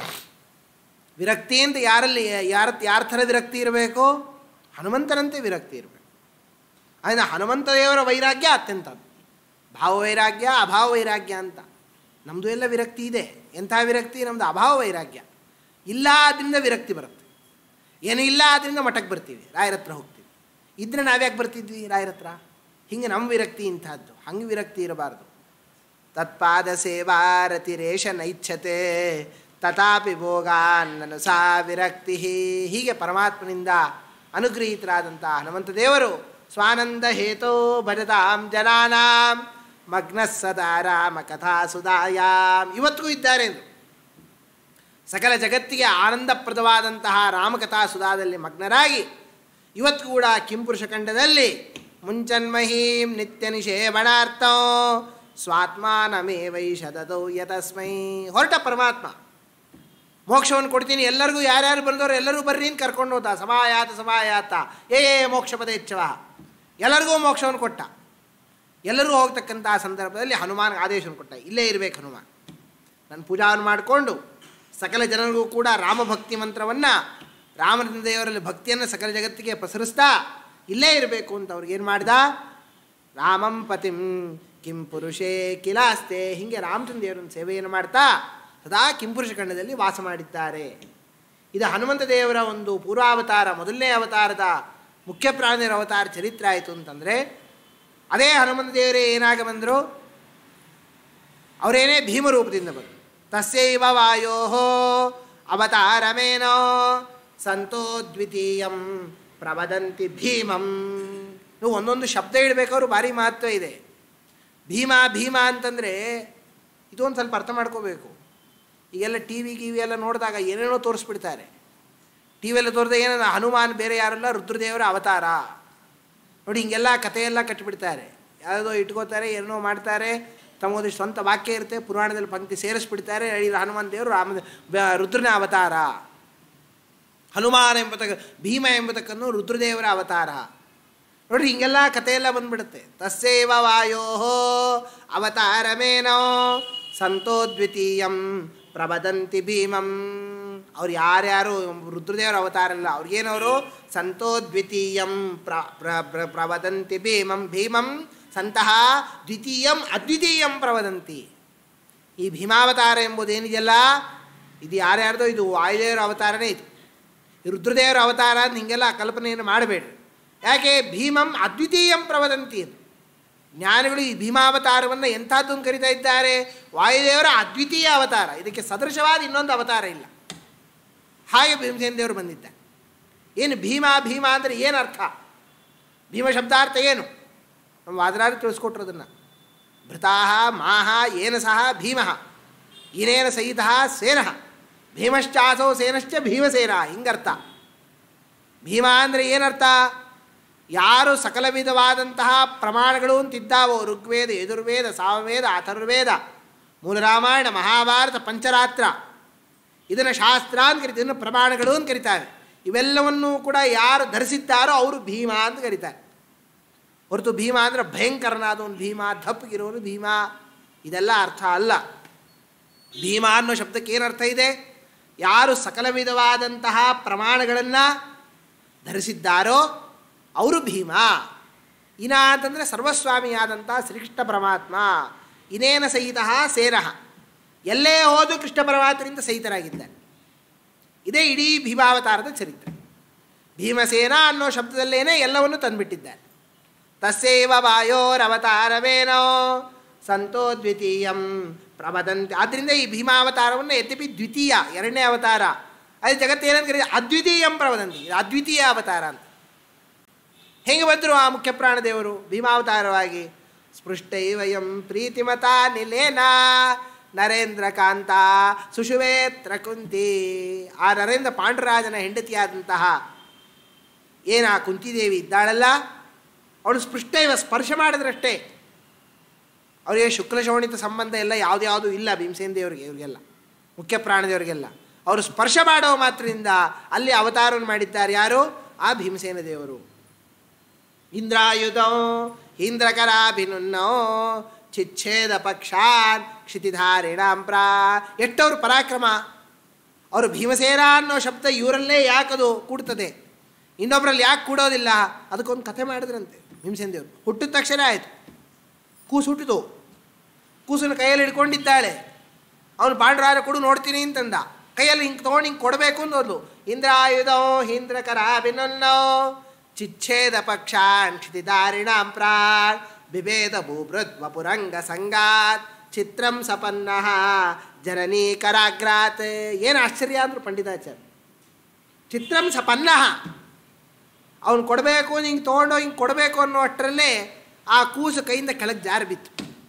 Speaker 1: ವಿರಕ್ತಿ ಅಂತ ಯಾರಲ್ಲಿ ಯಾರ ಯಾರ ಥರ ವಿರಕ್ತಿ ಇರಬೇಕು ಹನುಮಂತನಂತೆ ವಿರಕ್ತಿ ಇರಬೇಕು ಅದರಿಂದ ಹನುಮಂತ ದೇವರ ವೈರಾಗ್ಯ ಅತ್ಯಂತ ಭಾವ ವೈರಾಗ್ಯ ಅಭಾವ ವೈರಾಗ್ಯ ಅಂತ ನಮ್ಮದು ಎಲ್ಲ ವಿರಕ್ತಿ ಇದೆ ಎಂಥ ವಿರಕ್ತಿ ನಮ್ಮದು ಅಭಾವ ವೈರಾಗ್ಯ ಇಲ್ಲ ಅದರಿಂದ ವಿರಕ್ತಿ ಬರುತ್ತೆ ಏನು ಇಲ್ಲ ಅದರಿಂದ ಮಠಕ್ಕೆ ಬರ್ತೀವಿ ರಾಯರ ಹತ್ರ ಹೋಗ್ತೀವಿ ಇದ್ರೆ ನಾವ್ಯಾಕೆ ಬರ್ತಿದ್ವಿ ರಾಯರ ಹತ್ರ ಹಿಂಗೆ ನಮ್ಮ ವಿರಕ್ತಿ ಇಂಥದ್ದು ಹಂಗೆ ವಿರಕ್ತಿ ಇರಬಾರ್ದು ತತ್ಪಾದ ಸೇವಾರತಿರೇಶ ನೈಚ್ಛತೆ ತಥಾಪಿ ಭೋಗಾನ್ನನು ಸಾ ವಿರಕ್ತಿ ಹೀಗೆ ಪರಮಾತ್ಮನಿಂದ ಅನುಗ್ರಹೀತರಾದಂಥ ಹನುಮಂತ ದೇವರು ಸ್ವಾನಂದ ಹೇತೋ ಭಜತಾಂ ಜನಾನಾಂ ಮಗ್ನ ಸದಾ ರಾಮ ಕಥಾ ಸುಧಾಯಾಮ್ ಇವತ್ತಿಗೂ ಇದ್ದಾರೆ ಎಂದು ಸಕಲ ಜಗತ್ತಿಗೆ ಆನಂದಪ್ರದವಾದಂತಹ ರಾಮಕಥಾ ಸುಧಾದಲ್ಲಿ ಮಗ್ನರಾಗಿ ಇವತ್ತು ಕೂಡ ಕಿಂಪುರುಷ ಖಂಡದಲ್ಲಿ ಮುಂಚನ್ಮಹೀಂ ನಿತ್ಯ ನಿಷೇವಣಾರ್ಥೋ ಸ್ವಾತ್ಮಾನಮೇವೈ ಶತದೌ ಯತಸ್ಮೈ ಹೊರಟ ಪರಮಾತ್ಮ ಮೋಕ್ಷವನ್ನು ಕೊಡ್ತೀನಿ ಎಲ್ಲರಿಗೂ ಯಾರ್ಯಾರು ಬಂದವರು ಎಲ್ಲರೂ ಬರ್ರಿ ಅಂತ ಕರ್ಕೊಂಡು ಹೋದ ಸಮಾಯಾತ ಸಮಾಯಾತ ಏ ಏ ಮೋಕ್ಷ ಪದ ಹೆಚ್ಚವ ಎಲ್ಲರಿಗೂ ಮೋಕ್ಷವನ್ನು ಕೊಟ್ಟ ಎಲ್ಲರೂ ಹೋಗ್ತಕ್ಕಂಥ ಸಂದರ್ಭದಲ್ಲಿ ಹನುಮಾನ್ಗೆ ಆದೇಶವನ್ನು ಕೊಟ್ಟ ಇಲ್ಲೇ ಇರಬೇಕು ಹನುಮಾನ್ ನನ್ನ ಪೂಜಾವನ್ನು ಮಾಡಿಕೊಂಡು ಸಕಲ ಜನರಿಗೂ ಕೂಡ ರಾಮಭಕ್ತಿ ಮಂತ್ರವನ್ನು ರಾಮನ ದೇವರಲ್ಲಿ ಭಕ್ತಿಯನ್ನು ಸಕಲ ಜಗತ್ತಿಗೆ ಪಸರಿಸ್ತಾ ಇಲ್ಲೇ ಇರಬೇಕು ಅಂತ ಅವ್ರಿಗೆ ಏನು ಮಾಡ್ದ ರಾಮಂ ಪತಿಂ ಕಿಂ ಪುರುಷೇ ಕಿಲಾಸ್ತೆ ಹೀಗೆ ರಾಮಚಂದ್ರ ದೇವರನ್ನು ಸೇವೆಯನ್ನು ಮಾಡ್ತಾ ಸದಾ ಕಿಂಪುರುಷ ಖಂಡದಲ್ಲಿ ವಾಸ ಮಾಡಿದ್ದಾರೆ ಇದು ಹನುಮಂತ ದೇವರ ಒಂದು ಪೂರ್ವಾವತಾರ ಮೊದಲನೇ ಅವತಾರದ ಮುಖ್ಯ ಪ್ರಾಣಿಯರ ಅವತಾರ ಚರಿತ್ರೆ ಆಯಿತು ಅಂತಂದರೆ ಅದೇ ಹನುಮಂತ ದೇವರೇ ಏನಾಗ ಬಂದರು ಅವರೇನೇ ಭೀಮರೂಪದಿಂದ ಬಂದರು ತಸ್ಯೈವ ವಾಯೋ ಅವತಾರಮೇನೋ ಸಂತೋ ದ್ವಿತೀಯಂ ಪ್ರವದಂತಿ ಭೀಮಂ ನೀವು ಒಂದೊಂದು ಶಬ್ದ ಇಡಬೇಕಾದ್ರು ಭಾರಿ ಮಹತ್ವ ಇದೆ ಭೀಮ ಭೀಮ ಅಂತಂದರೆ ಇದೊಂದು ಸ್ವಲ್ಪ ಅರ್ಥ ಮಾಡ್ಕೋಬೇಕು ಈಗೆಲ್ಲ ಟಿ ವಿ ಗಿ ವಿ ಎಲ್ಲ ನೋಡಿದಾಗ ಏನೇನೋ ತೋರಿಸ್ಬಿಡ್ತಾರೆ ಟಿ ವಿಯಲ್ಲಿ ತೋರಿದ ಏನಂದ್ರೆ ಹನುಮಾನ್ ಬೇರೆ ಯಾರಲ್ಲ ರುದ್ರದೇವರ ಅವತಾರ ನೋಡಿ ಹಿಂಗೆಲ್ಲ ಕಥೆಯೆಲ್ಲ ಕಟ್ಟಿಬಿಡ್ತಾರೆ ಯಾವುದೋ ಇಟ್ಕೋತಾರೆ ಏನೋ ಮಾಡ್ತಾರೆ ತಮ್ಮೊಂದಿಷ್ಟು ಸ್ವಂತ ವಾಕ್ಯ ಇರುತ್ತೆ ಪುರಾಣದಲ್ಲಿ ಪಂಕ್ತಿ ಸೇರಿಸ್ಬಿಡ್ತಾರೆ ಇದು ಹನುಮಾನ್ ದೇವರು ರಾಮ ಬ- ರುದ್ರನ ಅವತಾರ ಹನುಮಾನ್ ಎಂಬತಕ್ಕ ಭೀಮ ಎಂಬತಕ್ಕನ್ನು ರುದ್ರದೇವರ ಅವತಾರ ನೋಡ್ರಿ ಹಿಂಗೆಲ್ಲ ಕಥೆಯೆಲ್ಲ ಬಂದ್ಬಿಡುತ್ತೆ ತಸ್ಸೇವ ವಾಯೋ ಅವತಾರಮೇನೋ ಸಂತೋ ದ್ವಿತೀಯಂ ಪ್ರವದಂತಿ ಭೀಮಂ ಅವ್ರು ಯಾರ್ಯಾರು ರುದ್ರದೇವರ ಅವತಾರ ಅಲ್ಲ ಅವ್ರಿಗೇನವರು ಸಂತೋ ದ್ವಿತೀಯಂ ಪ್ರ ಪ್ರ ಪ್ರ- ಪ್ರವದಂತಿ ಭೀಮಂ ಭೀಮಂ ಸಂತಹ ದ್ವಿತೀಯಂ ಅದ್ವಿತೀಯಂ ಪ್ರವದಂತಿ ಈ ಭೀಮಾವತಾರ ಎಂಬುದೇನಿದೆಯಲ್ಲ ಇದು ಯಾರ್ಯಾರ್ದೋ ಇದು ವಾಯುದೇವರ ಅವತಾರನೇ ಇದು ಈ ರುದ್ರದೇವರ ಅವತಾರ ಅಂತ ಹಿಂಗೆಲ್ಲ ಕಲ್ಪನೆಯನ್ನು ಮಾಡಬೇಡ್ರಿ ಯಾಕೆ ಭೀಮಂ ಅದ್ವಿತೀಯಂ ಪ್ರವದಂತಿ ಅದು ಜ್ಞಾನಿಗಳು ಈ ಭೀಮಾವತಾರವನ್ನು ಎಂಥದ್ದನ್ನು ಕರಿತಾ ಇದ್ದಾರೆ ವಾಯುದೇವರ ಅದ್ವಿತೀಯ ಅವತಾರ ಇದಕ್ಕೆ ಸದೃಶವಾದ ಇನ್ನೊಂದು ಅವತಾರ ಇಲ್ಲ ಹಾಗೆ ಭೀಮಸೇನ ದೇವರು ಬಂದಿದ್ದ ಏನು ಭೀಮ ಭೀಮ ಅಂದರೆ ಏನು ಅರ್ಥ ಭೀಮ ಶಬ್ದಾರ್ಥ ಏನು ನಮ್ಮ ವಾದರಾರು ತಿಳಿಸ್ಕೊಟ್ರು ಅದನ್ನು ಭೃತಾಹ ಮಾಹ ಏನ ಸಹ ಭೀಮ ಇನೇನ ಸಹಿತ ಸೇನ ಭೀಮಶ್ಚಾಸೋ ಸೇನಶ್ಚ ಭೀಮಸೇನ ಹಿಂಗರ್ಥ ಭೀಮ ಅಂದರೆ ಏನರ್ಥ ಯಾರು ಸಕಲ ವಿಧವಾದಂತಹ ಪ್ರಮಾಣಗಳು ಅಂತಿದ್ದಾವೋ ಋಗ್ವೇದ ಯಜುರ್ವೇದ ಸಾಮವೇದ ಅಥರ್ವೇದ ಮೂಲ ರಾಮಾಯಣ ಮಹಾಭಾರತ ಪಂಚರಾತ್ರ ಇದನ್ನು ಶಾಸ್ತ್ರ ಅಂತ ಕರಿತಾರೆ ಇದನ್ನು ಪ್ರಮಾಣಗಳು ಅಂತ ಕರೀತಾರೆ ಇವೆಲ್ಲವನ್ನೂ ಕೂಡ ಯಾರು ಧರಿಸಿದ್ದಾರೋ ಅವರು ಭೀಮ ಅಂತ ಕರೀತಾರೆ ಹೊರತು ಭೀಮ ಅಂದರೆ ಭಯಂಕರನಾದವನು ಭೀಮ ದಪ್ಪಗಿರೋನು ಭೀಮ ಇದೆಲ್ಲ ಅರ್ಥ ಅಲ್ಲ ಭೀಮ ಅನ್ನೋ ಶಬ್ದಕ್ಕೆ ಏನರ್ಥ ಇದೆ ಯಾರು ಸಕಲ ವಿಧವಾದಂತಹ ಪ್ರಮಾಣಗಳನ್ನು ಧರಿಸಿದ್ದಾರೋ ಅವರು ಭೀಮ ಇನ ಅಂತಂದರೆ ಸರ್ವಸ್ವಾಮಿಯಾದಂಥ ಶ್ರೀಕೃಷ್ಣ ಪರಮಾತ್ಮ ಇನೇನ ಸಹಿತ ಸೇನಃ ಎಲ್ಲೇ ಹೋದು ಕೃಷ್ಣ ಪರಮಾತ್ಮರಿಂದ ಸಹಿತರಾಗಿದ್ದಾರೆ ಇದೇ ಇಡೀ ಭೀಮಾವತಾರದ ಚರಿತ್ರೆ ಭೀಮಸೇನ ಅನ್ನೋ ಶಬ್ದದಲ್ಲೇನೆ ಎಲ್ಲವನ್ನು ತಂದುಬಿಟ್ಟಿದ್ದಾರೆ ತಸ್ಸೇವ ವಾಯೋರವತಾರವೇನೋ ಸಂತೋ ದ್ವಿತೀಯಂ ಪ್ರವದಂತಿ ಆದ್ದರಿಂದ ಈ ಭೀಮಾವತಾರವನ್ನು ಯದ್ಯಪಿ ದ್ವಿತೀಯ ಎರಡನೇ ಅವತಾರ ಅದು ಜಗತ್ತೇನಂತ ಕರೀತಾರೆ ಅದ್ವಿತೀಯಂ ಪ್ರವದಂತಿ ಇದು ಅದ್ವಿತೀಯ ಅವತಾರ ಅಂತ ಹೆಂಗೆ ಬಂದರು ಆ ಮುಖ್ಯ ಪ್ರಾಣದೇವರು ಭೀಮಾವತಾರವಾಗಿ ಸ್ಪೃಷ್ಟೈವಯಂ ಪ್ರೀತಿಮತ ನಿಲೇನ ನರೇಂದ್ರ ಕಾಂತ ಸುಷುವೇತ್ರ ಕುಂತಿ ಆ ನರೇಂದ್ರ ಪಾಂಡುರಾಜನ ಹೆಂಡತಿಯಾದಂತಹ ಏನು ಆ ಕುಂತಿದೇವಿ ಇದ್ದಾಳಲ್ಲ ಅವಳು ಸ್ಪೃಷ್ಟೈವ ಸ್ಪರ್ಶ ಮಾಡಿದ್ರಷ್ಟೇ ಅವರಿಗೆ ಶುಕ್ಲ ಶೋಣಿತ ಸಂಬಂಧ ಎಲ್ಲ ಯಾವುದ್ಯಾವುದು ಇಲ್ಲ ಭೀಮಸೇನ ದೇವರಿಗೆ ಇವರಿಗೆಲ್ಲ ಮುಖ್ಯ ಪ್ರಾಣದೇವರಿಗೆಲ್ಲ ಅವರು ಸ್ಪರ್ಶ ಮಾಡೋ ಮಾತ್ರದಿಂದ ಅಲ್ಲಿ ಅವತಾರವನ್ನು ಮಾಡಿದ್ದಾರೆ ಯಾರು ಆ ಭೀಮಸೇನ ದೇವರು ಇಂದ್ರಾಯುಧೋ ಇಂದ್ರಕರಾಭಿನುನ್ನೋ ಚಿಚ್ಛೇದ ಪಕ್ಷಾನ್ ಕ್ಷಿತಿಧಾರಿಣಾಂ ಪ್ರಾ ಎಷ್ಟವರು ಪರಾಕ್ರಮ ಅವರು ಭೀಮಸೇನ ಅನ್ನೋ ಶಬ್ದ ಇವರಲ್ಲೇ ಯಾಕದು ಕೂಡ್ತದೆ ಇನ್ನೊಬ್ಬರಲ್ಲಿ ಯಾಕೆ ಕೂಡೋದಿಲ್ಲ ಅದಕ್ಕೊಂದು ಕಥೆ ಮಾಡಿದ್ರಂತೆ ಭೀಮಸೇನ ದೇವರು ಹುಟ್ಟಿದ ತಕ್ಷಣ ಆಯಿತು ಕೂಸು ಹುಟ್ಟಿತು ಕೂಸನ್ನು ಕೈಯಲ್ಲಿ ಹಿಡ್ಕೊಂಡಿದ್ದಾಳೆ ಅವನು ಪಾಂಡುರಾಜ ಕೊಡು ನೋಡ್ತೀನಿ ಅಂತಂದ ಕೈಯಲ್ಲಿ ಹಿಂಗೆ ತೊಗೊಂಡು ಹಿಂಗೆ ಕೊಡಬೇಕು ಅನ್ನೋದು ಇಂದ್ರಾಯುಧೋ ಇಂದ್ರಕರ ಬಿನನ್ನೋ ಚಿಚ್ಛೇದ ಪಕ್ಷಾನ್ ಕ್ಷಿತಿದಾರಿಣಾಂ ಪ್ರಾಣ್ ಬಿಭೇದ ಭೂಭೃತ್ ವಪುರಂಗ ಸಂಗಾತ್ ಚಿತ್ರಂ ಸಪನ್ನ ಜನನೀ ಕರಾಗ್ರಾತ್ ಏನು ಆಶ್ಚರ್ಯ ಅಂದರು ಪಂಡಿತಾಚಾರ್ಯ ಚಿತ್ರಂ ಸಪನ್ನ ಅವನು ಕೊಡಬೇಕು ಹಿಂಗೆ ತೊಗೊಂಡು ಹಿಂಗೆ ಕೊಡಬೇಕು ಅನ್ನೋ ಅಷ್ಟರಲ್ಲೇ ಆ ಕೂಸು ಕೈಯಿಂದ ಕೆಳಗೆ ಜಾರು ಬಿತ್ತು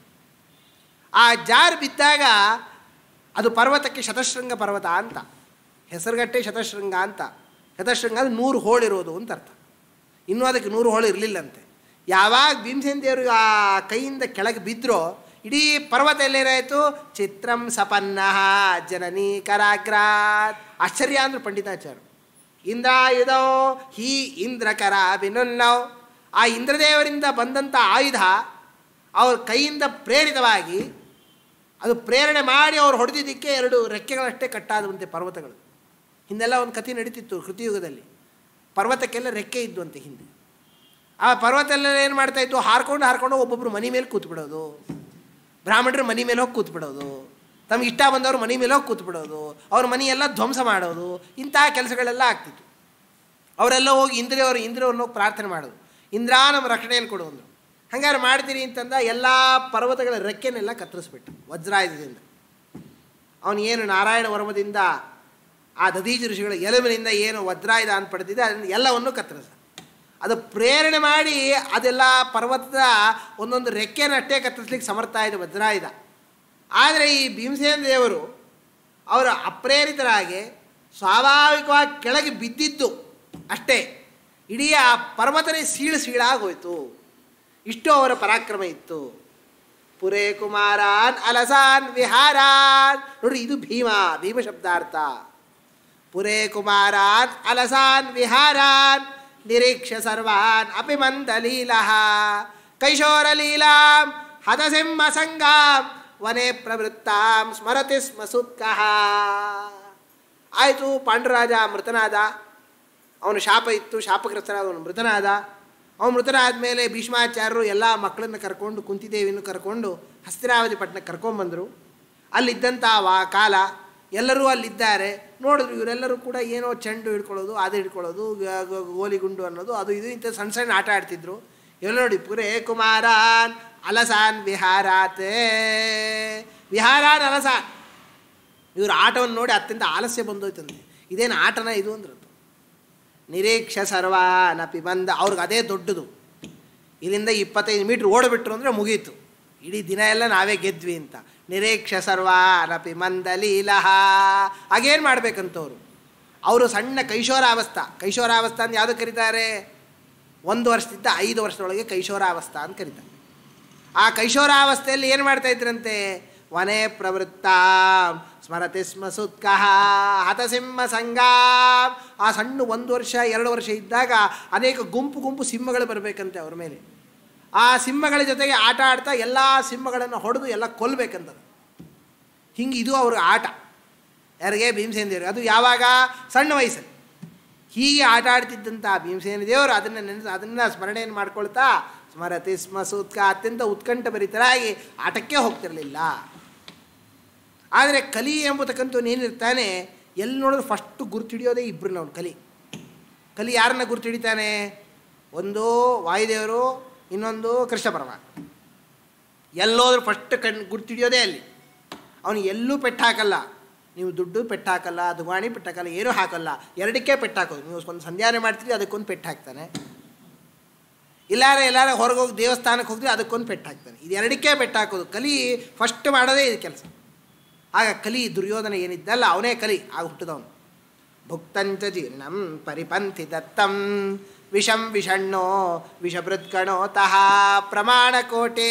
Speaker 1: ಆ ಜಾರು ಬಿದ್ದಾಗ ಅದು ಪರ್ವತಕ್ಕೆ ಶತಶೃಂಗ ಪರ್ವತ ಅಂತ ಹೆಸರುಗಟ್ಟೆ ಶತಶೃಂಗ ಅಂತ ಶತಶೃಂಗ ಅದು ನೂರು ಹೋಳಿರೋದು ಅಂತ ಅರ್ಥ ಇನ್ನೂ ಅದಕ್ಕೆ ನೂರು ಹೋಳು ಇರಲಿಲ್ಲಂತೆ ಯಾವಾಗ ಭೀಮಸೇನ ದೇವರು ಆ ಕೈಯಿಂದ ಕೆಳಗೆ ಬಿದ್ದರೋ ಇಡೀ ಪರ್ವತ ಎಲ್ಲೇನಾಯಿತು ಚಿತ್ರಂ ಸಪನ್ನ ಜನನೀ ಕರಾಗ್ರಾತ್ ಆಶ್ಚರ್ಯ ಅಂದರು ಪಂಡಿತಾಚಾರ್ಯ ಇಂದ್ರಾಯುಧೋ ಹಿ ಇಂದ್ರಕರ ಬಿನುನ್ನವ್ ಆ ಇಂದ್ರದೇವರಿಂದ ಬಂದಂಥ ಆಯುಧ ಅವ್ರ ಕೈಯಿಂದ ಪ್ರೇರಿತವಾಗಿ ಅದು ಪ್ರೇರಣೆ ಮಾಡಿ ಅವ್ರು ಹೊಡೆದಿದ್ದಕ್ಕೆ ಎರಡು ರೆಕ್ಕೆಗಳಷ್ಟೇ ಕಟ್ಟಾದವಂತೆ ಪರ್ವತಗಳು ಹಿಂದೆಲ್ಲ ಒಂದು ಕಥೆ ನಡೀತಿತ್ತು ಕೃತಿಯುಗದಲ್ಲಿ ಪರ್ವತಕ್ಕೆಲ್ಲ ರೆಕ್ಕೆ ಇದ್ವಂತೆ ಹಿಂದೆ ಆ ಪರ್ವತೆಲ್ಲ ಏನು ಮಾಡ್ತಾ ಇತ್ತು ಹಾರ್ಕೊಂಡು ಹಾರ್ಕೊಂಡು ಒಬ್ಬೊಬ್ಬರು ಮನೆ ಮೇಲೆ ಕೂತ್ಬಿಡೋದು ಬ್ರಾಹ್ಮಣರು ಮನೆ ಮೇಲೆ ಹೋಗಿ ಕೂತ್ಬಿಡೋದು ತಮ್ಗೆ ಇಷ್ಟ ಬಂದವರು ಮನೆ ಮೇಲೆ ಹೋಗಿ ಕೂತ್ಬಿಡೋದು ಅವ್ರ ಮನೆಯೆಲ್ಲ ಧ್ವಂಸ ಮಾಡೋದು ಇಂತಹ ಕೆಲಸಗಳೆಲ್ಲ ಆಗ್ತಿತ್ತು ಅವರೆಲ್ಲ ಹೋಗಿ ಇಂದ್ರಿಯವರು ಇಂದ್ರಿಯವ್ರನ್ನ ಹೋಗಿ ಪ್ರಾರ್ಥನೆ ಮಾಡೋದು ಇಂದ್ರ ನಮ್ಮ ರಕ್ಷಣೆಯನ್ನು ಕೊಡು ಅಂದರು ಹಂಗಾರೆ ಮಾಡ್ತೀರಿ ಅಂತಂದ ಎಲ್ಲ ಪರ್ವತಗಳ ರೆಕ್ಕೆನೆಲ್ಲ ಕತ್ತರಿಸ್ಬಿಟ್ಟು ವಜ್ರಾಯುಧದಿಂದ ಅವನು ಏನು ನಾರಾಯಣ ವರ್ಮದಿಂದ ಆ ದಧೀಜ ಋಷಿಗಳ ಎಲುಬಿನಿಂದ ಏನು ವಜ್ರಾಯುಧ ಅಂತ ಪಡೆದಿದೆ ಅದನ್ನು ಎಲ್ಲವನ್ನು ಕತ್ತರಿಸ ಅದು ಪ್ರೇರಣೆ ಮಾಡಿ ಅದೆಲ್ಲ ಪರ್ವತದ ಒಂದೊಂದು ರೆಕ್ಕೆನಷ್ಟೇ ಕತ್ತರಿಸ್ಲಿಕ್ಕೆ ಸಮರ್ಥ ಇದೆ ವಜ್ರಾಯುಧ ಆದರೆ ಈ ಭೀಮಸೇನ ದೇವರು ಅವರು ಅಪ್ರೇರಿತರಾಗಿ ಸ್ವಾಭಾವಿಕವಾಗಿ ಕೆಳಗೆ ಬಿದ್ದಿದ್ದು ಅಷ್ಟೇ ಇಡೀ ಆ ಪರ್ವತನೇ ಸೀಳು ಸೀಳಾಗೋಯ್ತು ಇಷ್ಟು ಅವರ ಪರಾಕ್ರಮ ಇತ್ತು ಪುರೇ ಕುಮಾರಾನ್ ಅಲಸಾನ್ ವಿಹಾರಾನ್ ನೋಡ್ರಿ ಇದು ಭೀಮ ಭೀಮ ಶಬ್ದಾರ್ಥ ಪುರೇ ಕುಮಾರಾನ್ ಅಲಸಾನ್ ವಿಹಾರಾನ್ ನಿರೀಕ್ಷ ಸರ್ವಾನ್ ಅಪಿಮಂದಲೀಲಃ ಕೈಶೋರಲೀಲಾಂ ಹತಸಿಂಹ ಸಂಗಾಂ ವನೆ ಪ್ರವೃತ್ತಾಂ ಸ್ಮರತಿ ಸ್ಮ ಸುತ್ಕಃ ಆಯಿತು ಪಾಂಡುರಾಜ ಮೃತನಾದ ಅವನು ಶಾಪ ಇತ್ತು ಶಾಪಗ್ರಸ್ತನಾದ ಅವನು ಮೃತನಾದ ಅವನು ಮೃತನಾದ ಮೇಲೆ ಭೀಷ್ಮಾಚಾರ್ಯರು ಎಲ್ಲ ಮಕ್ಕಳನ್ನು ಕರ್ಕೊಂಡು ಕುಂತಿದೇವಿಯನ್ನು ಕರ್ಕೊಂಡು ಹಸ್ತಿರಾವತಿ ಪಟ್ಟಣಕ್ಕೆ ಕರ್ಕೊಂಬಂದರು ಅಲ್ಲಿದ್ದಂಥ ವಾ ಕಾಲ ಎಲ್ಲರೂ ಅಲ್ಲಿದ್ದಾರೆ ನೋಡಿದ್ರು ಇವರೆಲ್ಲರೂ ಕೂಡ ಏನೋ ಚೆಂಡು ಹಿಡ್ಕೊಳ್ಳೋದು ಅದು ಹಿಡ್ಕೊಳ್ಳೋದು ಗ- ಗ- ಗೋಲಿಗುಂಡು ಅನ್ನೋದು ಅದು ಇದು ಇಂಥ ಸಣ್ಣ ಸಣ್ಣ ಆಟ ಆಡ್ತಿದ್ರು ಇವೆಲ್ಲ ನೋಡಿ ಪುರೇ ಕುಮಾರಾನ್ ಅಲಸಾನ್ ವಿಹಾರಾತೆ ವಿಹಾರಾನ್ ಅಲಸಾನ್ ಇವರು ಆಟವನ್ನು ನೋಡಿ ಅತ್ಯಂತ ಆಲಸ್ಯ ಬಂದೋಯ್ತಂತೆ ಇದೇನು ಆಟನ ಇದು ಅಂದ್ರದ್ದು ನಿರೀಕ್ಷ ಸರ್ವಾನಪಿ ಬಂದ ಅವ್ರಿಗೆ ಅದೇ ದೊಡ್ಡದು ಇಲ್ಲಿಂದ ಇಪ್ಪತ್ತೈದು ಮೀಟ್ರ್ ಓಡಿಬಿಟ್ರು ಅಂದರೆ ಮುಗೀತು ಇಡೀ ದಿನ ಎಲ್ಲ ನಾವೇ ಗೆದ್ವಿ ಅಂತ ನಿರೀಕ್ಷ ಸರ್ವಾನಪಿ ಮಂದಲೀಲಹ ಹಾಗೇನು ಮಾಡ್ಬೇಕಂತವ್ರು ಅವರು ಸಣ್ಣ ಕೈಶೋರಾವಸ್ಥಾ ಕೈಶೋರಾವಸ್ಥಾ ಅಂತ ಯಾವುದು ಕರೀತಾರೆ ಒಂದು ವರ್ಷದಿಂದ ಐದು ವರ್ಷದೊಳಗೆ ಕೈಶೋರಾವಸ್ಥಾ ಅಂತ ಕರೀತಾರೆ ಆ ಕೈಶೋರಾವಸ್ಥೆಯಲ್ಲಿ ಏನು ಮಾಡ್ತಾ ಇದ್ರಂತೆ ವನೆ ಪ್ರವೃತ್ತ ಸ್ಮರತಿ ಸ್ಮ ಸುತ್ಕಃ ಹತಸಿಂಹ ಸಂಗಾಂ ಆ ಸಣ್ಣ ಒಂದು ವರ್ಷ ಎರಡು ವರ್ಷ ಇದ್ದಾಗ ಅನೇಕ ಗುಂಪು ಗುಂಪು ಸಿಂಹಗಳು ಬರಬೇಕಂತೆ ಅವ್ರ ಮೇಲೆ ಆ ಸಿಂಹಗಳ ಜೊತೆಗೆ ಆಟ ಆಡ್ತಾ ಎಲ್ಲ ಸಿಂಹಗಳನ್ನು ಹೊಡೆದು ಎಲ್ಲ ಕೊಲ್ಲಬೇಕಂತದ ಹಿಂಗೆ ಇದು ಅವ್ರ ಆಟ ಯಾರಿಗೆ ಭೀಮಸೇನ ದೇವರು ಅದು ಯಾವಾಗ ಸಣ್ಣ ವಯಸ್ಸಲ್ಲಿ ಹೀಗೆ ಆಟ ಆಡ್ತಿದ್ದಂಥ ಭೀಮಸೇನ ದೇವರು ಅದನ್ನು ನೆನೆದು ಅದನ್ನು ಸ್ಮರಣೆಯನ್ನು ಮಾಡ್ಕೊಳ್ತಾ ಸ್ಮರತಿ ಸ್ಮ ಸೂತ್ಕ ಅತ್ಯಂತ ಉತ್ಕಂಠ ಭರಿತರಾಗಿ ಆಟಕ್ಕೆ ಹೋಗ್ತಿರಲಿಲ್ಲ ಆದರೆ ಕಲಿ ಎಂಬತಕ್ಕಂಥವ್ನು ಏನಿರ್ತಾನೆ ಎಲ್ಲಿ ನೋಡಿದ್ರು ಫಸ್ಟು ಗುರುತಿಡಿಯೋದೇ ಇಬ್ಬರನ್ನ ಅವ್ನು ಕಲಿ ಕಲಿ ಯಾರನ್ನ ಗುರುತಿಡಿತಾನೆ ಒಂದು ವಾಯುದೇವರು ಇನ್ನೊಂದು ಕೃಷ್ಣ ಪರಮಾತ್ಮ ಎಲ್ಲೋದ್ರೂ ಫಸ್ಟ್ ಕಣ್ ಗುರುತಿಡಿಯೋದೇ ಅಲ್ಲಿ ಅವನು ಎಲ್ಲೂ ಪೆಟ್ಟು ಹಾಕಲ್ಲ ನೀವು ದುಡ್ಡು ಪೆಟ್ಟು ಹಾಕಲ್ಲ ದುಗಾಣಿ ಪೆಟ್ಟು ಹಾಕಲ್ಲ ಏನೂ ಹಾಕಲ್ಲ ಎರಡಕ್ಕೆ ಪೆಟ್ಟು ಹಾಕೋದು ನೀವು ಒಂದು ಸಂಧ್ಯಾನೆ ಮಾಡ್ತೀರಿ ಅದಕ್ಕೊಂದು ಪೆಟ್ಟು ಹಾಕ್ತಾನೆ ಇಲ್ಲಾರ ಎಲ್ಲಾರ ಹೊರಗೆ ಹೋಗಿ ದೇವಸ್ಥಾನಕ್ಕೆ ಹೋಗಿದ್ರೆ ಅದಕ್ಕೊಂದು ಪೆಟ್ಟು ಹಾಕ್ತಾನೆ ಇದು ಎರಡಕ್ಕೆ ಪೆಟ್ಟು ಹಾಕೋದು ಕಲಿ ಫಸ್ಟ್ ಮಾಡೋದೇ ಇದು ಕೆಲಸ ಆಗ ಕಲಿ ದುರ್ಯೋಧನ ಏನಿದ್ದಲ್ಲ ಅವನೇ ಕಲಿ ಆಗ ಹುಟ್ಟಿದವನು ಭುಕ್ತಂಚ ಜೀರ್ಣಂ ಪರಿಪಂಥಿ ದತ್ತಂ ವಿಷಂ ವಿಷಣ್ಣೋ ವಿಷಭೃತ್ಕಣೋತಃ ಪ್ರಮಾಣಕೋಟೇ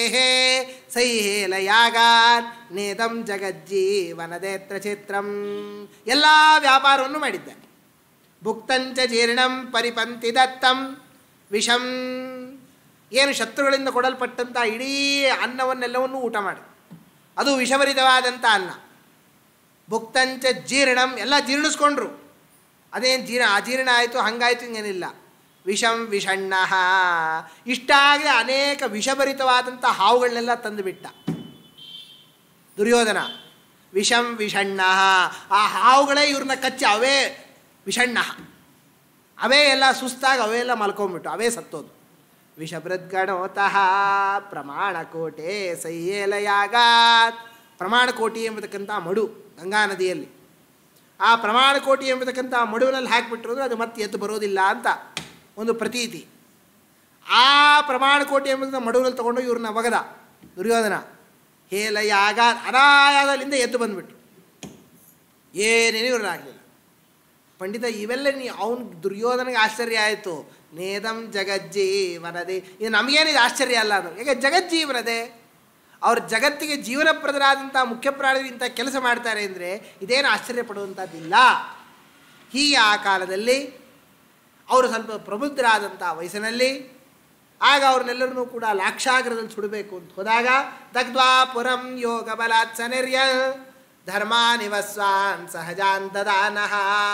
Speaker 1: ಸೈಹೇಲಯಾಗಾನ್ ನೇದಂ ಜಗಜ್ಜೀವನದೇತ್ರ ಚಿತ್ರಂ ಎಲ್ಲ ವ್ಯಾಪಾರವನ್ನು ಮಾಡಿದ್ದಾನೆ ಭುಕ್ತಂಚ ಜೀರ್ಣಂ ಪರಿಪಂಥಿ ದತ್ತಂ ವಿಷಂ ಏನು ಶತ್ರುಗಳಿಂದ ಕೊಡಲ್ಪಟ್ಟಂಥ ಇಡೀ ಅನ್ನವನ್ನೆಲ್ಲವನ್ನೂ ಊಟ ಮಾಡಿ ಅದು ವಿಷಭರಿತವಾದಂಥ ಅನ್ನ ಭುಕ್ತಂಚ ಜೀರ್ಣಂ ಎಲ್ಲ ಜೀರ್ಣಿಸ್ಕೊಂಡ್ರು ಅದೇನು ಜೀರ್ಣ ಅಜೀರ್ಣ ಆಯಿತು ಹಂಗಾಯ್ತು ಹಿಂಗೇನಿಲ್ಲ ವಿಷಂ ವಿಷಣ್ಣ ಇಷ್ಟಾಗದೆ ಅನೇಕ ವಿಷಭರಿತವಾದಂಥ ಹಾವುಗಳನ್ನೆಲ್ಲ ತಂದುಬಿಟ್ಟ ದುರ್ಯೋಧನ ವಿಷಂ ವಿಷಣ್ಣ ಆ ಹಾವುಗಳೇ ಇವ್ರನ್ನ ಕಚ್ಚಿ ಅವೇ ವಿಷಣ್ಣ ಅವೇ ಎಲ್ಲ ಸುಸ್ತಾಗಿ ಅವೇ ಎಲ್ಲ ಮಲ್ಕೊಂಬಿಟ್ಟು ಅವೇ ಸತ್ತೋದು ವಿಷಭೃದ್ಗಣೋತಃ ಪ್ರಮಾಣಕೋಟೆ ಸಯ್ಯೇಲಯಾಗಾತ್ ಪ್ರಮಾಣಕೋಟಿ ಎಂಬತಕ್ಕಂಥ ಮಡು ಗಂಗಾ ನದಿಯಲ್ಲಿ ಆ ಪ್ರಮಾಣಕೋಟಿ ಎಂಬತಕ್ಕಂಥ ಮಡುವಿನಲ್ಲಿ ಹಾಕಿಬಿಟ್ರು ಅಂದರೆ ಅದು ಮತ್ತೆ ಎದ್ದು ಬರೋದಿಲ್ಲ ಅಂತ ಒಂದು ಪ್ರತೀತಿ ಆ ಪ್ರಮಾಣಕೋಟಿ ಎಂಬತಕ್ಕಂಥ ಮಡುವಿನಲ್ಲಿ ತಗೊಂಡು ಇವ್ರನ್ನ ಒಗದ ದುರ್ಯೋಧನ ಹೇಲಯಾಗ ಅನಾಯಾದಲ್ಲಿಂದ ಎದ್ದು ಬಂದುಬಿಟ್ರು ಏನೇನು ಇವ್ರನ್ನ ಆಗಲಿಲ್ಲ ಪಂಡಿತ ಇವೆಲ್ಲ ನೀ ಅವನು ದುರ್ಯೋಧನಿಗೆ ಆಶ್ಚರ್ಯ ಆಯಿತು ನೇದಂ ಜಗಜ್ಜೀವನದೇ ಇದು ನಮಗೇನಿದು ಆಶ್ಚರ್ಯ ಅಲ್ಲ ಅದು ಯಾಕೆ ಜಗಜ್ಜೀವನದೇ ಅವ್ರ ಜಗತ್ತಿಗೆ ಜೀವನಪ್ರದರಾದಂಥ ಮುಖ್ಯ ಪ್ರಾಣಿಗಳು ಇಂಥ ಕೆಲಸ ಮಾಡ್ತಾರೆ ಅಂದರೆ ಇದೇನು ಆಶ್ಚರ್ಯ ಪಡುವಂಥದ್ದಿಲ್ಲ ಹೀಗೆ ಆ ಕಾಲದಲ್ಲಿ ಅವರು ಸ್ವಲ್ಪ ಪ್ರಬುದ್ಧರಾದಂಥ ವಯಸ್ಸಿನಲ್ಲಿ ಆಗ ಅವ್ರನ್ನೆಲ್ಲರನ್ನೂ ಕೂಡ ಲಾಕ್ಷಾಗ್ರದಲ್ಲಿ ಸುಡಬೇಕು ಅಂತ ಹೋದಾಗ ದಗ್ಧ್ವಾ ಪುರಂ ಯೋಗ ಬಲಾತ್ ಸನಿರ್ಯ ಧರ್ಮ ನಿವಸ್ವಾನ್ ಸಹಜಾನ್ ದದಾನಃ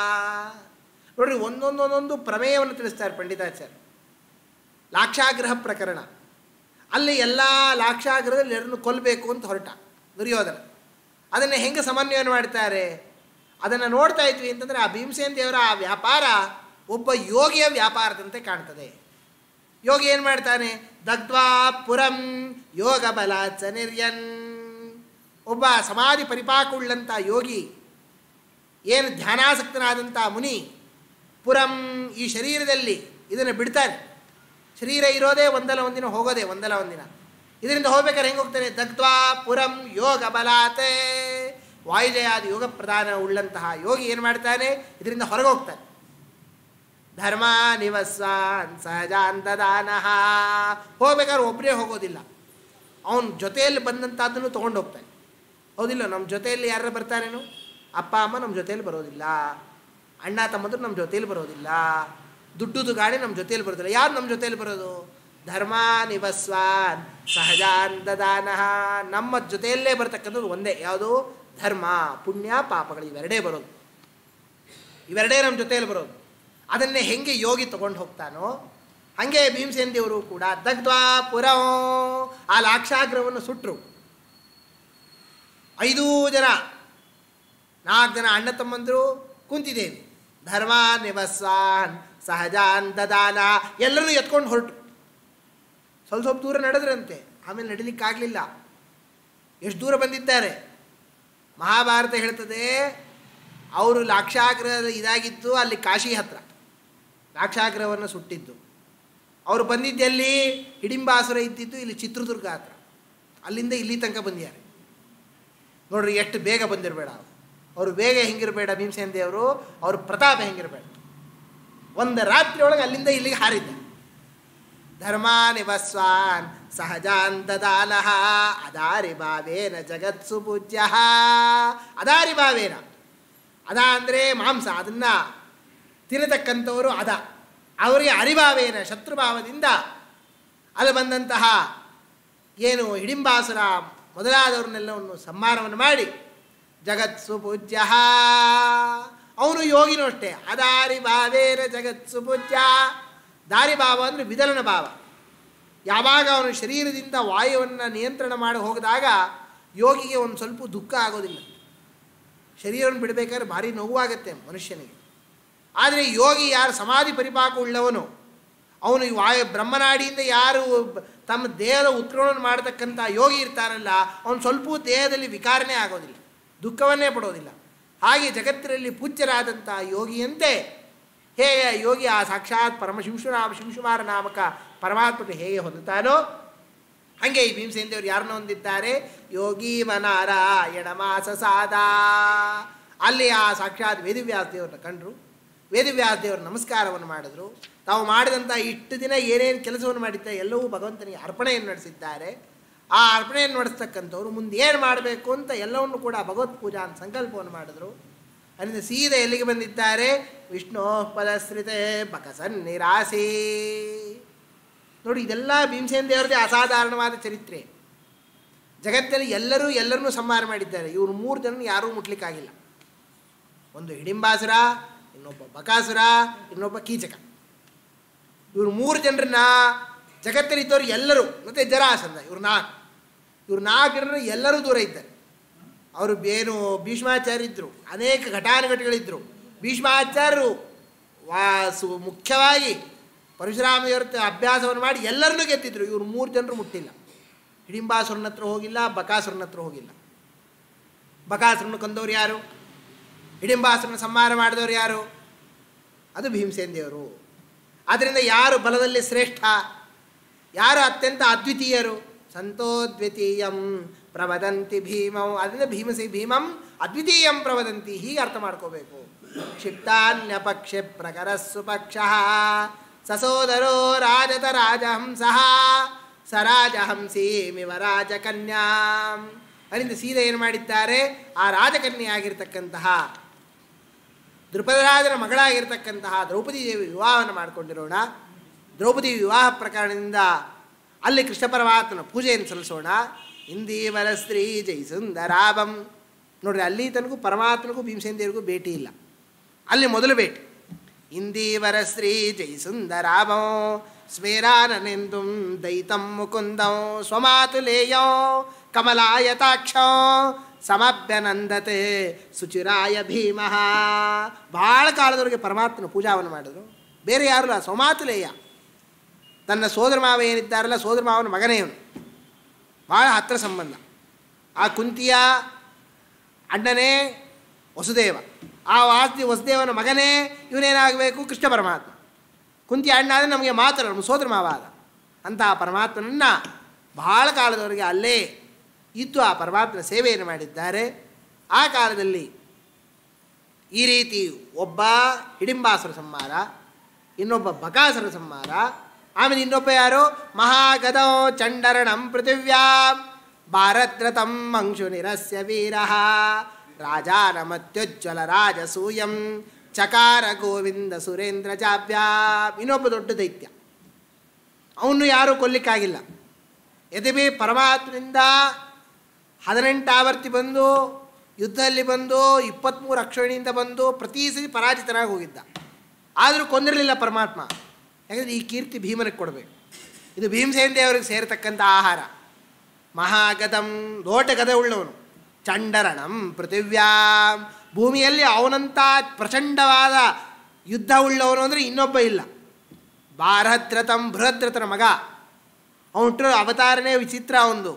Speaker 1: ನೋಡ್ರಿ ಒಂದೊಂದೊಂದೊಂದು ಪ್ರಮೇಯವನ್ನು ತಿಳಿಸ್ತಾರೆ ಪಂಡಿತಾಚಾರ್ಯ ಲಾಕ್ಷಾಗ್ರಹ ಪ್ರಕರಣ ಅಲ್ಲಿ ಎಲ್ಲ ಲಾಕ್ಷಾಗ್ರಹದಲ್ಲಿ ಎಲ್ಲರನ್ನು ಕೊಲ್ಲಬೇಕು ಅಂತ ಹೊರಟ ದುರ್ಯೋಧನ ಅದನ್ನು ಹೆಂಗೆ ಸಮನ್ವಯ ಮಾಡ್ತಾರೆ ಅದನ್ನು ನೋಡ್ತಾ ಇದ್ವಿ ಅಂತಂದರೆ ಆ ಭೀಮಸೇನ್ ದೇವರ ಆ ವ್ಯಾಪಾರ ಒಬ್ಬ ಯೋಗಿಯ ವ್ಯಾಪಾರದಂತೆ ಕಾಣ್ತದೆ ಯೋಗಿ ಏನು ಮಾಡ್ತಾನೆ ದಗ್ಧ್ವಾ ಪುರಂ ಯೋಗ ಬಲ ಚನಿರ್ಯನ್ ಒಬ್ಬ ಸಮಾಧಿ ಪರಿಪಾಕುಳ್ಳಂಥ ಯೋಗಿ ಏನು ಧ್ಯಾನಾಸಕ್ತನಾದಂಥ ಮುನಿ ಪುರಂ ಈ ಶರೀರದಲ್ಲಿ ಇದನ್ನು ಬಿಡ್ತಾನೆ ಶರೀರ ಇರೋದೇ ಒಂದಲ್ಲ ಒಂದಿನ ಹೋಗೋದೇ ಒಂದಲ್ಲ ಒಂದಿನ ಇದರಿಂದ ಹೋಗ್ಬೇಕಾದ್ರೆ ಹೆಂಗೆ ಹೋಗ್ತಾನೆ ದಗ್ಧ್ವಾ ಪುರಂ ಯೋಗ ಬಲಾತೆ ವಾಯುಜಯಾದಿ ಯೋಗ ಪ್ರಧಾನ ಉಳ್ಳಂತಹ ಯೋಗಿ ಏನು ಮಾಡ್ತಾನೆ ಇದರಿಂದ ಹೊರಗೆ ಹೋಗ್ತಾನೆ ಧರ್ಮ ನಿವಸ್ವಾನ್ ಸಹಜಾಂತದಾನಃ ಹೋಗ್ಬೇಕಾದ್ರೆ ಒಬ್ಬರೇ ಹೋಗೋದಿಲ್ಲ ಅವನ ಜೊತೆಯಲ್ಲಿ ಬಂದಂಥದ್ದನ್ನು ತೊಗೊಂಡು ಹೋಗ್ತಾನೆ ಹೌದಿಲ್ಲ ನಮ್ಮ ಜೊತೆಯಲ್ಲಿ ಯಾರು ಬರ್ತಾರೇನು ಅಪ್ಪ ಅಮ್ಮ ನಮ್ಮ ಜೊತೆಯಲ್ಲಿ ಬರೋದಿಲ್ಲ ಅಣ್ಣ ತಮ್ಮಂದ್ರು ನಮ್ಮ ಜೊತೆಯಲ್ಲಿ ಬರೋದಿಲ್ಲ ದುಡ್ಡುದು ಗಾಡಿ ನಮ್ಮ ಜೊತೆಯಲ್ಲಿ ಬರೋದಿಲ್ಲ ಯಾರು ನಮ್ಮ ಜೊತೆಯಲ್ಲಿ ಬರೋದು ಧರ್ಮ ನಿವಸ್ವಾನ್ ಸಹಜಾಂತದಾನಃ ನಮ್ಮ ಜೊತೆಯಲ್ಲೇ ಬರ್ತಕ್ಕಂಥದ್ದು ಒಂದೇ ಯಾವುದು ಧರ್ಮ ಪುಣ್ಯ ಪಾಪಗಳು ಇವೆರಡೇ ಬರೋದು ಇವೆರಡೇ ನಮ್ಮ ಜೊತೆಯಲ್ಲಿ ಬರೋದು ಅದನ್ನೇ ಹೆಂಗೆ ಯೋಗಿ ತಗೊಂಡು ಹೋಗ್ತಾನೋ ಹಾಗೆ ಭೀಮಸೇನ್ ದೇವರು ಕೂಡ ದಗ್ಧ್ವಾ ಪುರಂ ಆ ಲಾಕ್ಷಾಗ್ರವನ್ನು ಸುಟ್ಟರು ಐದೂ ಜನ ನಾಲ್ಕು ಜನ ಅಣ್ಣ ತಮ್ಮಂದರು ಕುಂತಿದ್ದೇವೆ ಧರ್ಮ ನಿವಸ್ವಾನ್ ಸಹಜಾನ್ ದದಾನ ಎಲ್ಲರೂ ಎತ್ಕೊಂಡು ಹೊರಟು ಸ್ವಲ್ಪ ಸ್ವಲ್ಪ ದೂರ ನಡೆದ್ರಂತೆ ಆಮೇಲೆ ನಡಿಲಿಕ್ಕಾಗಲಿಲ್ಲ ಎಷ್ಟು ದೂರ ಬಂದಿದ್ದಾರೆ ಮಹಾಭಾರತ ಹೇಳ್ತದೆ ಅವರು ಲಾಕ್ಷಾಗ್ರ ಇದಾಗಿದ್ದು ಅಲ್ಲಿ ಕಾಶಿ ಹತ್ರ ಲಾಕ್ಷಾಗ್ರಹವನ್ನು ಸುಟ್ಟಿದ್ದು ಅವರು ಬಂದಿದ್ದೆಲ್ಲಿ ಹಿಡಿಂಬಾಸುರ ಇದ್ದಿದ್ದು ಇಲ್ಲಿ ಚಿತ್ರದುರ್ಗ ಹತ್ರ ಅಲ್ಲಿಂದ ಇಲ್ಲಿ ತನಕ ಬಂದಿದ್ದಾರೆ ನೋಡ್ರಿ ಎಷ್ಟು ಬೇಗ ಬಂದಿರಬೇಡ ಅವರು ಅವರು ಬೇಗ ಹೆಂಗಿರಬೇಡ ಭೀಮಸೇನ್ ದೇವರು ಅವ್ರ ಪ್ರತಾಪ ಹೆಂಗಿರಬೇಡ ಒಂದು ರಾತ್ರಿ ಒಳಗೆ ಅಲ್ಲಿಂದ ಇಲ್ಲಿಗೆ ಹಾರಿದ್ದ ಧರ್ಮ ನಿವಸ್ವಾನ್ ಸಹಜಾನ್ ದದಾನಃ ಅದಾರಿ ಭಾವೇನ ಜಗತ್ಸು ಪೂಜ್ಯ ಅದಾರಿ ಭಾವೇನ ಅದ ಅಂದರೆ ಮಾಂಸ ಅದನ್ನು ತಿನ್ನತಕ್ಕಂಥವರು ಅದ ಅವರಿಗೆ ಅರಿಭಾವೇನ ಶತ್ರುಭಾವದಿಂದ ಅಲ್ಲಿ ಬಂದಂತಹ ಏನು ಹಿಡಿಂಬಾಸುರ ಮೊದಲಾದವ್ರನ್ನೆಲ್ಲವನ್ನು ಸಂಹಾರವನ್ನು ಮಾಡಿ ಜಗತ್ಸು ಪೂಜ್ಯ ಅವನು ಯೋಗಿನೂ ಅಷ್ಟೇ ಅದಾರಿ ಭಾವೇನ ಜಗತ್ಸು ಪೂಜ್ಯ ದಾರಿ ಭಾವ ಅಂದರೆ ವಿದಲನ ಭಾವ ಯಾವಾಗ ಅವನು ಶರೀರದಿಂದ ವಾಯುವನ್ನು ನಿಯಂತ್ರಣ ಮಾಡಿ ಹೋಗಿದಾಗ ಯೋಗಿಗೆ ಒಂದು ಸ್ವಲ್ಪ ದುಃಖ ಆಗೋದಿಲ್ಲ ಶರೀರವನ್ನು ಬಿಡಬೇಕಾದ್ರೆ ಭಾರಿ ನೋವಾಗುತ್ತೆ ಮನುಷ್ಯನಿಗೆ ಆದರೆ ಯೋಗಿ ಯಾರು ಸಮಾಧಿ ಪರಿಪಾಕ ಉಳ್ಳವನು ಅವನು ಈ ವಾಯು ಬ್ರಹ್ಮನಾಡಿಯಿಂದ ಯಾರು ಬ- ತಮ್ಮ ದೇಹದ ಉತ್ಕ್ರಮಣ ಮಾಡತಕ್ಕಂಥ ಯೋಗಿ ಇರ್ತಾರಲ್ಲ ಅವನು ಸ್ವಲ್ಪ ದೇಹದಲ್ಲಿ ವಿಕಾರನೇ ಆಗೋದಿಲ್ಲ ದುಃಖವನ್ನೇ ಪಡೋದಿಲ್ಲ ಹಾಗೆ ಜಗತ್ತಿನಲ್ಲಿ ಪೂಜ್ಯರಾದಂಥ ಯೋಗಿಯಂತೆ ಹೇಗೆ ಯೋಗಿ ಆ ಸಾಕ್ಷಾತ್ ಪರಮ ಶಿಂಶುನಾಮ ಶಿಂಶುಮಾರ ನಾಮಕ ಪರಮಾತ್ಮನ ಹೇಗೆ ಹೊಂದುತ್ತಾನೋ ಹಾಗೆ ಈ ಭೀಮಸೇನ ದೇವರು ಯಾರನ್ನ ಹೊಂದಿದ್ದಾರೆ ಯೋಗಿ ಮನಾರಾಯಣ ಮಾಸ ಸಾದ ಅಲ್ಲಿ ಆ ಸಾಕ್ಷಾತ್ ವೇದವ್ಯಾಸ ದೇವರನ್ನ ಕಂಡರು ವೇದವ್ಯಾಸ ದೇವರು ನಮಸ್ಕಾರವನ್ನು ಮಾಡಿದ್ರು ತಾವು ಮಾಡಿದಂಥ ಇಷ್ಟು ದಿನ ಏನೇನು ಕೆಲಸವನ್ನು ಮಾಡಿದ್ದಾರೆ ಎಲ್ಲವೂ ಭಗವಂತನಿಗೆ ಅರ್ಪಣೆಯನ್ನು ನಡೆಸಿದ್ದಾರೆ ಆ ಅರ್ಪಣೆಯನ್ನು ನಡೆಸ್ತಕ್ಕಂಥವ್ರು ಮುಂದೆ ಏನು ಮಾಡಬೇಕು ಅಂತ ಎಲ್ಲವನ್ನು ಕೂಡ ಭಗವತ್ ಪೂಜಾ ಅಂತ ಸಂಕಲ್ಪವನ್ನು ಮಾಡಿದ್ರು ಅಲ್ಲಿಂದ ಸೀದಾ ಎಲ್ಲಿಗೆ ಬಂದಿದ್ದಾರೆ ವಿಷ್ಣು ಪದಶ್ರಿತೆ ಬಕಸನ್ನಿರಾಸಿ ನೋಡಿ ಇದೆಲ್ಲ ಭೀಮಸೇನ ದೇವರದೇ ಅಸಾಧಾರಣವಾದ ಚರಿತ್ರೆ ಜಗತ್ತಲ್ಲಿ ಎಲ್ಲರೂ ಎಲ್ಲರನ್ನೂ ಸಂಹಾರ ಮಾಡಿದ್ದಾರೆ ಇವರು ಮೂರು ಜನ ಯಾರೂ ಮುಟ್ಲಿಕ್ಕಾಗಿಲ್ಲ ಒಂದು ಹಿಡಿಂಬಾಸುರ ಇನ್ನೊಬ್ಬ ಬಕಾಸುರ ಇನ್ನೊಬ್ಬ ಕೀಚಕ ಇವರು ಮೂರು ಜನರನ್ನ ಜಗತ್ತಲ್ಲಿ ಇದ್ದವರು ಎಲ್ಲರೂ ಮತ್ತು ಜರಾಸಂಧ ಇವ್ರು ನಾಲ್ಕು ಇವ್ರು ನಾಲ್ಕು ಜನರು ಎಲ್ಲರೂ ದೂರ ಇದ್ದಾರೆ ಅವರು ಏನು ಭೀಷ್ಮಾಚಾರ್ಯ ಇದ್ದರು ಅನೇಕ ಘಟಾನುಘಟಿಗಳಿದ್ದರು ಭೀಷ್ಮಾಚಾರ್ಯರು ವಾಸು ಮುಖ್ಯವಾಗಿ ಪರಶುರಾಮ ದೇವರ ಅಭ್ಯಾಸವನ್ನು ಮಾಡಿ ಎಲ್ಲರನ್ನೂ ಗೆದ್ದಿದ್ರು ಇವರು ಮೂರು ಜನರು ಮುಟ್ಟಿಲ್ಲ ಹಿಡಿಂಬಾಸುರನ ಹತ್ರ ಹೋಗಿಲ್ಲ ಬಕಾಸುರನ ಹತ್ರ ಹೋಗಿಲ್ಲ ಬಕಾಸುರನ ಕೊಂದವ್ರು ಯಾರು ಹಿಡಿಂಬಾಸುರನ ಸಂಹಾರ ಮಾಡಿದವರು ಯಾರು ಅದು ಭೀಮಸೇನ ದೇವರು ಆದ್ದರಿಂದ ಯಾರು ಬಲದಲ್ಲಿ ಶ್ರೇಷ್ಠ ಯಾರು ಅತ್ಯಂತ ಅದ್ವಿತೀಯರು ಸಂತೋದ್ವಿತೀಯಂ ಪ್ರವದಂತಿ ಭೀಮಂ ಅದರಿಂದ ಭೀಮಸಿ ಭೀಮಂ ಅದ್ವಿತೀಯಂ ಪ್ರವದಂತಿ ಹೀಗೆ ಅರ್ಥ ಮಾಡ್ಕೋಬೇಕು ಕ್ಷಿಪ್ತಾನ್ಯಪಕ್ಷೆ ಪ್ರಕರ ಸುಪಕ್ಷ ಸಸೋದರೋ ರಾಜತ ರಾಜಹಂಸ ಸ ರಾಜಹಂಸೀಮಿವ ರಾಜಕನ್ಯಾಂ ಅದರಿಂದ ಸೀದಾ ಏನು ಮಾಡಿದ್ದಾರೆ ಆ ರಾಜಕನ್ಯೆಯಾಗಿರ್ತಕ್ಕಂತಹ ದೃಪದರಾಜನ ಮಗಳಾಗಿರ್ತಕ್ಕಂತಹ ದ್ರೌಪದಿ ದೇವಿ ವಿವಾಹವನ್ನು ಮಾಡಿಕೊಂಡಿರೋಣ ದ್ರೌಪದಿ ವಿವಾಹ ಪ್ರಕರಣದಿಂದ ಅಲ್ಲಿ ಕೃಷ್ಣ ಪರಮಾತ್ಮನ ಪೂಜೆಯನ್ನು ಸಲ್ಲಿಸೋಣ ಇಂದೀವರ ಸ್ತ್ರೀ ಜೈ ಸುಂದರಾಭಂ ನೋಡ್ರಿ ಅಲ್ಲಿ ತನಗೂ ಪರಮಾತ್ಮನಿಗೂ ಭೀಮಸೇನ ದೇವರಿಗೂ ಭೇಟಿ ಇಲ್ಲ ಅಲ್ಲಿ ಮೊದಲು ಭೇಟಿ ಇಂದೀವರ ಸ್ತ್ರೀ ಜೈ ಸುಂದರಾಭಂ ಸ್ಮೇರಾನನೆಂದು ದೈತಂ ಮುಕುಂದಂ ಸ್ವಮಾತುಲೇಯೋ ಕಮಲಾಯತಾಕ್ಷೋ ಸಮಭ್ಯನಂದತೆ ಸುಚಿರಾಯ ಭೀಮಃ ಭಾಳ ಕಾಲದವರೆಗೆ ಪರಮಾತ್ಮನ ಪೂಜಾವನ್ನು ಮಾಡಿದ್ರು ಬೇರೆ ಯಾರು ಇಲ್ಲ ಸೋಮಾತುಲೇಯ ತನ್ನ ಸೋದರ ಮಾವ ಏನಿದ್ದಾರಲ್ಲ ಸೋದರ ಮಾವನ ಮಗನೇ ಇವನು ಭಾಳ ಹತ್ತಿರ ಸಂಬಂಧ ಆ ಕುಂತಿಯ ಅಣ್ಣನೇ ವಸುದೇವ ಆ ವಾಸ್ತಿ ವಸುದೇವನ ಮಗನೇ ಇವನೇನಾಗಬೇಕು ಕೃಷ್ಣ ಪರಮಾತ್ಮ ಕುಂತಿಯ ಅಣ್ಣ ಆದರೆ ನಮಗೆ ಮಾತ್ರ ನಮ್ಮ ಸೋದರ ಮಾವ ಆದ ಅಂತಹ ಪರಮಾತ್ಮನನ್ನು ಬಹಳ ಕಾಲದವರೆಗೆ ಅಲ್ಲೇ ಇದ್ದು ಆ ಪರಮಾತ್ಮನ ಸೇವೆಯನ್ನು ಮಾಡಿದ್ದಾರೆ ಆ ಕಾಲದಲ್ಲಿ ಈ ರೀತಿ ಒಬ್ಬ ಹಿಡಿಂಬಾಸುರ ಸಂಹಾರ ಇನ್ನೊಬ್ಬ ಬಕಾಸುರ ಸಂಹಾರ ಆಮೇಲೆ ಇನ್ನೊಬ್ಬ ಯಾರು ಮಹಾಗದೋ ಚಂಡರಣಂ ಪೃಥಿವ್ಯಾಂ ಭಾರದ್ರತಂ ಅಂಶು ನಿರಸ್ಯ ವೀರ ರಾಜಾನಮತ್ಯುಜ್ವಲ ರಾಜಸೂಯಂ ಚಕಾರ ಗೋವಿಂದ ಸುರೇಂದ್ರ ಚಾಭ್ಯಾಂ ಇನ್ನೊಬ್ಬ ದೊಡ್ಡ ದೈತ್ಯ ಅವನು ಯಾರೂ ಕೊಲ್ಲಿಕ್ಕಾಗಿಲ್ಲ ಯದ್ಯಪಿ ಪರಮಾತ್ಮನಿಂದ ಹದಿನೆಂಟು ಆವರ್ತಿ ಬಂದು ಯುದ್ಧದಲ್ಲಿ ಬಂದು ಇಪ್ಪತ್ತ್ಮೂರು ಅಕ್ಷೋಣಿಯಿಂದ ಬಂದು ಪ್ರತಿ ಸರಿ ಪರಾಜಿತನಾಗಿ ಹೋಗಿದ್ದ ಆದರೂ ಕೊಂದಿರಲಿಲ್ಲ ಪರಮಾತ್ಮ ಯಾಕಂದರೆ ಈ ಕೀರ್ತಿ ಭೀಮನಿಗೆ ಕೊಡಬೇಕು ಇದು ಭೀಮಸೇನ ದೇವರಿಗೆ ಸೇರತಕ್ಕಂಥ ಆಹಾರ ಮಹಾಗದಂ ದೋಟ ಗದೆ ಉಳ್ಳವನು ಚಂಡರಣಂ ಪೃಥಿವ್ಯಾಂ ಭೂಮಿಯಲ್ಲಿ ಅವನಂಥ ಪ್ರಚಂಡವಾದ ಯುದ್ಧ ಉಳ್ಳವನು ಅಂದರೆ ಇನ್ನೊಬ್ಬ ಇಲ್ಲ ಬಾರದ್ರತಂ ಬೃಹದ್ರತನ ಮಗ ಅವನು ಅವತಾರನೇ ವಿಚಿತ್ರ ಅವನು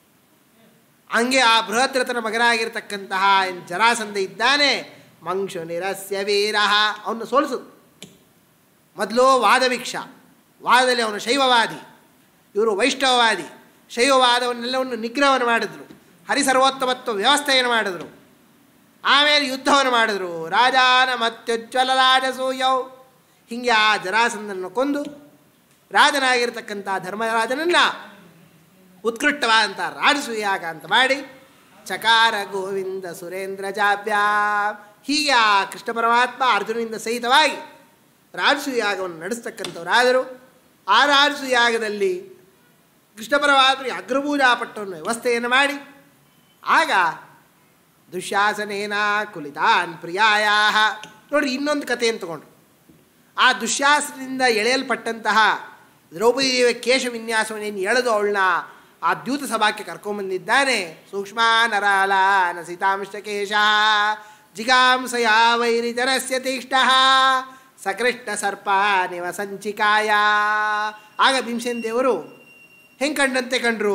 Speaker 1: ಹಂಗೆ ಆ ಬೃಹದ್ರತನ ಮಗನಾಗಿರ್ತಕ್ಕಂತಹ ಏನ್ ಜರಾಸಂಧ ಇದ್ದಾನೆ ಮಂಕ್ಷು ನಿರಸ್ಯ ವೀರ ಅವನು ಸೋಲಿಸು ಮೊದಲು ವಾದವಿಕ್ಷ ವಾದದಲ್ಲಿ ಅವನು ಶೈವವಾದಿ ಇವರು ವೈಷ್ಣವವಾದಿ ಶೈವವಾದವನ್ನೆಲ್ಲವನ್ನು ನಿಗ್ರಹವನ್ನು ಮಾಡಿದ್ರು ಹರಿಸರ್ವೋತ್ತಮತ್ವ ವ್ಯವಸ್ಥೆಯನ್ನು ಮಾಡಿದ್ರು ಆಮೇಲೆ ಯುದ್ಧವನ್ನು ಮಾಡಿದ್ರು ರಾಜಾನ ಮತ್ಯುಜ್ವಲ ರಾಜಸೂಯೌ ಹೀಗೆ ಆ ಜರಾಸಂಧನನ್ನು ಕೊಂದು ರಾಜನಾಗಿರ್ತಕ್ಕಂಥ ಧರ್ಮರಾಜನನ್ನು ಉತ್ಕೃಷ್ಟವಾದಂಥ ರಾಜಸೂಯಾಗ ಅಂತ ಮಾಡಿ ಚಕಾರ ಗೋವಿಂದ ಸುರೇಂದ್ರ ಜಾಭ್ಯ ಹೀಗೆ ಆ ಕೃಷ್ಣ ಪರಮಾತ್ಮ ಅರ್ಜುನನಿಂದ ಸಹಿತವಾಗಿ ರಾಜಸೂಯಾಗವನ್ನು ನಡೆಸ್ತಕ್ಕಂಥವರಾದರು ಆ ರಾಜಸೂಯಾಗದಲ್ಲಿ ಕೃಷ್ಣ ಪರಮಾತ್ಮರಿಗೆ ಅಗ್ರಪೂಜಾ ಪಟ್ಟವನ್ನು ವ್ಯವಸ್ಥೆಯನ್ನು ಮಾಡಿ ಆಗ ದುಶ್ಯಾಸನೇನ ಕುಲಿತಾನ್ ಪ್ರಿಯಾಯ ನೋಡ್ರಿ ಇನ್ನೊಂದು ಕಥೆಯನ್ನು ತಗೊಂಡ್ರು ಆ ದುಶ್ಯಾಸನದಿಂದ ಎಳೆಯಲ್ಪಟ್ಟಂತಹ ದ್ರೌಪದಿ ದೇವಿಯ ಕೇಶ ವಿನ್ಯಾಸವನ್ನೇನು ಎಳೆದು ಅವಳನ್ನ ಆ ದ್ಯೂತ ಸಭಾಕ್ಕೆ ಕರ್ಕೊಂಬಂದಿದ್ದಾನೆ ಸೂಕ್ಷ್ಮ ನರಾಲ ನಸಿತಾಂಶ ಕೇಶ ಜಿಗಾಂಸಯ ವೈರಿಜನಸ್ಯ ತೀಕ್ಷ್ಣ ಸಕೃಷ್ಣ ಸರ್ಪ ನಿವ ಸಂಚಿಕಾಯ ಆಗ ಭೀಮಸೇನ ದೇವರು ಹೆಂಗೆ ಕಂಡಂತೆ ಕಂಡ್ರು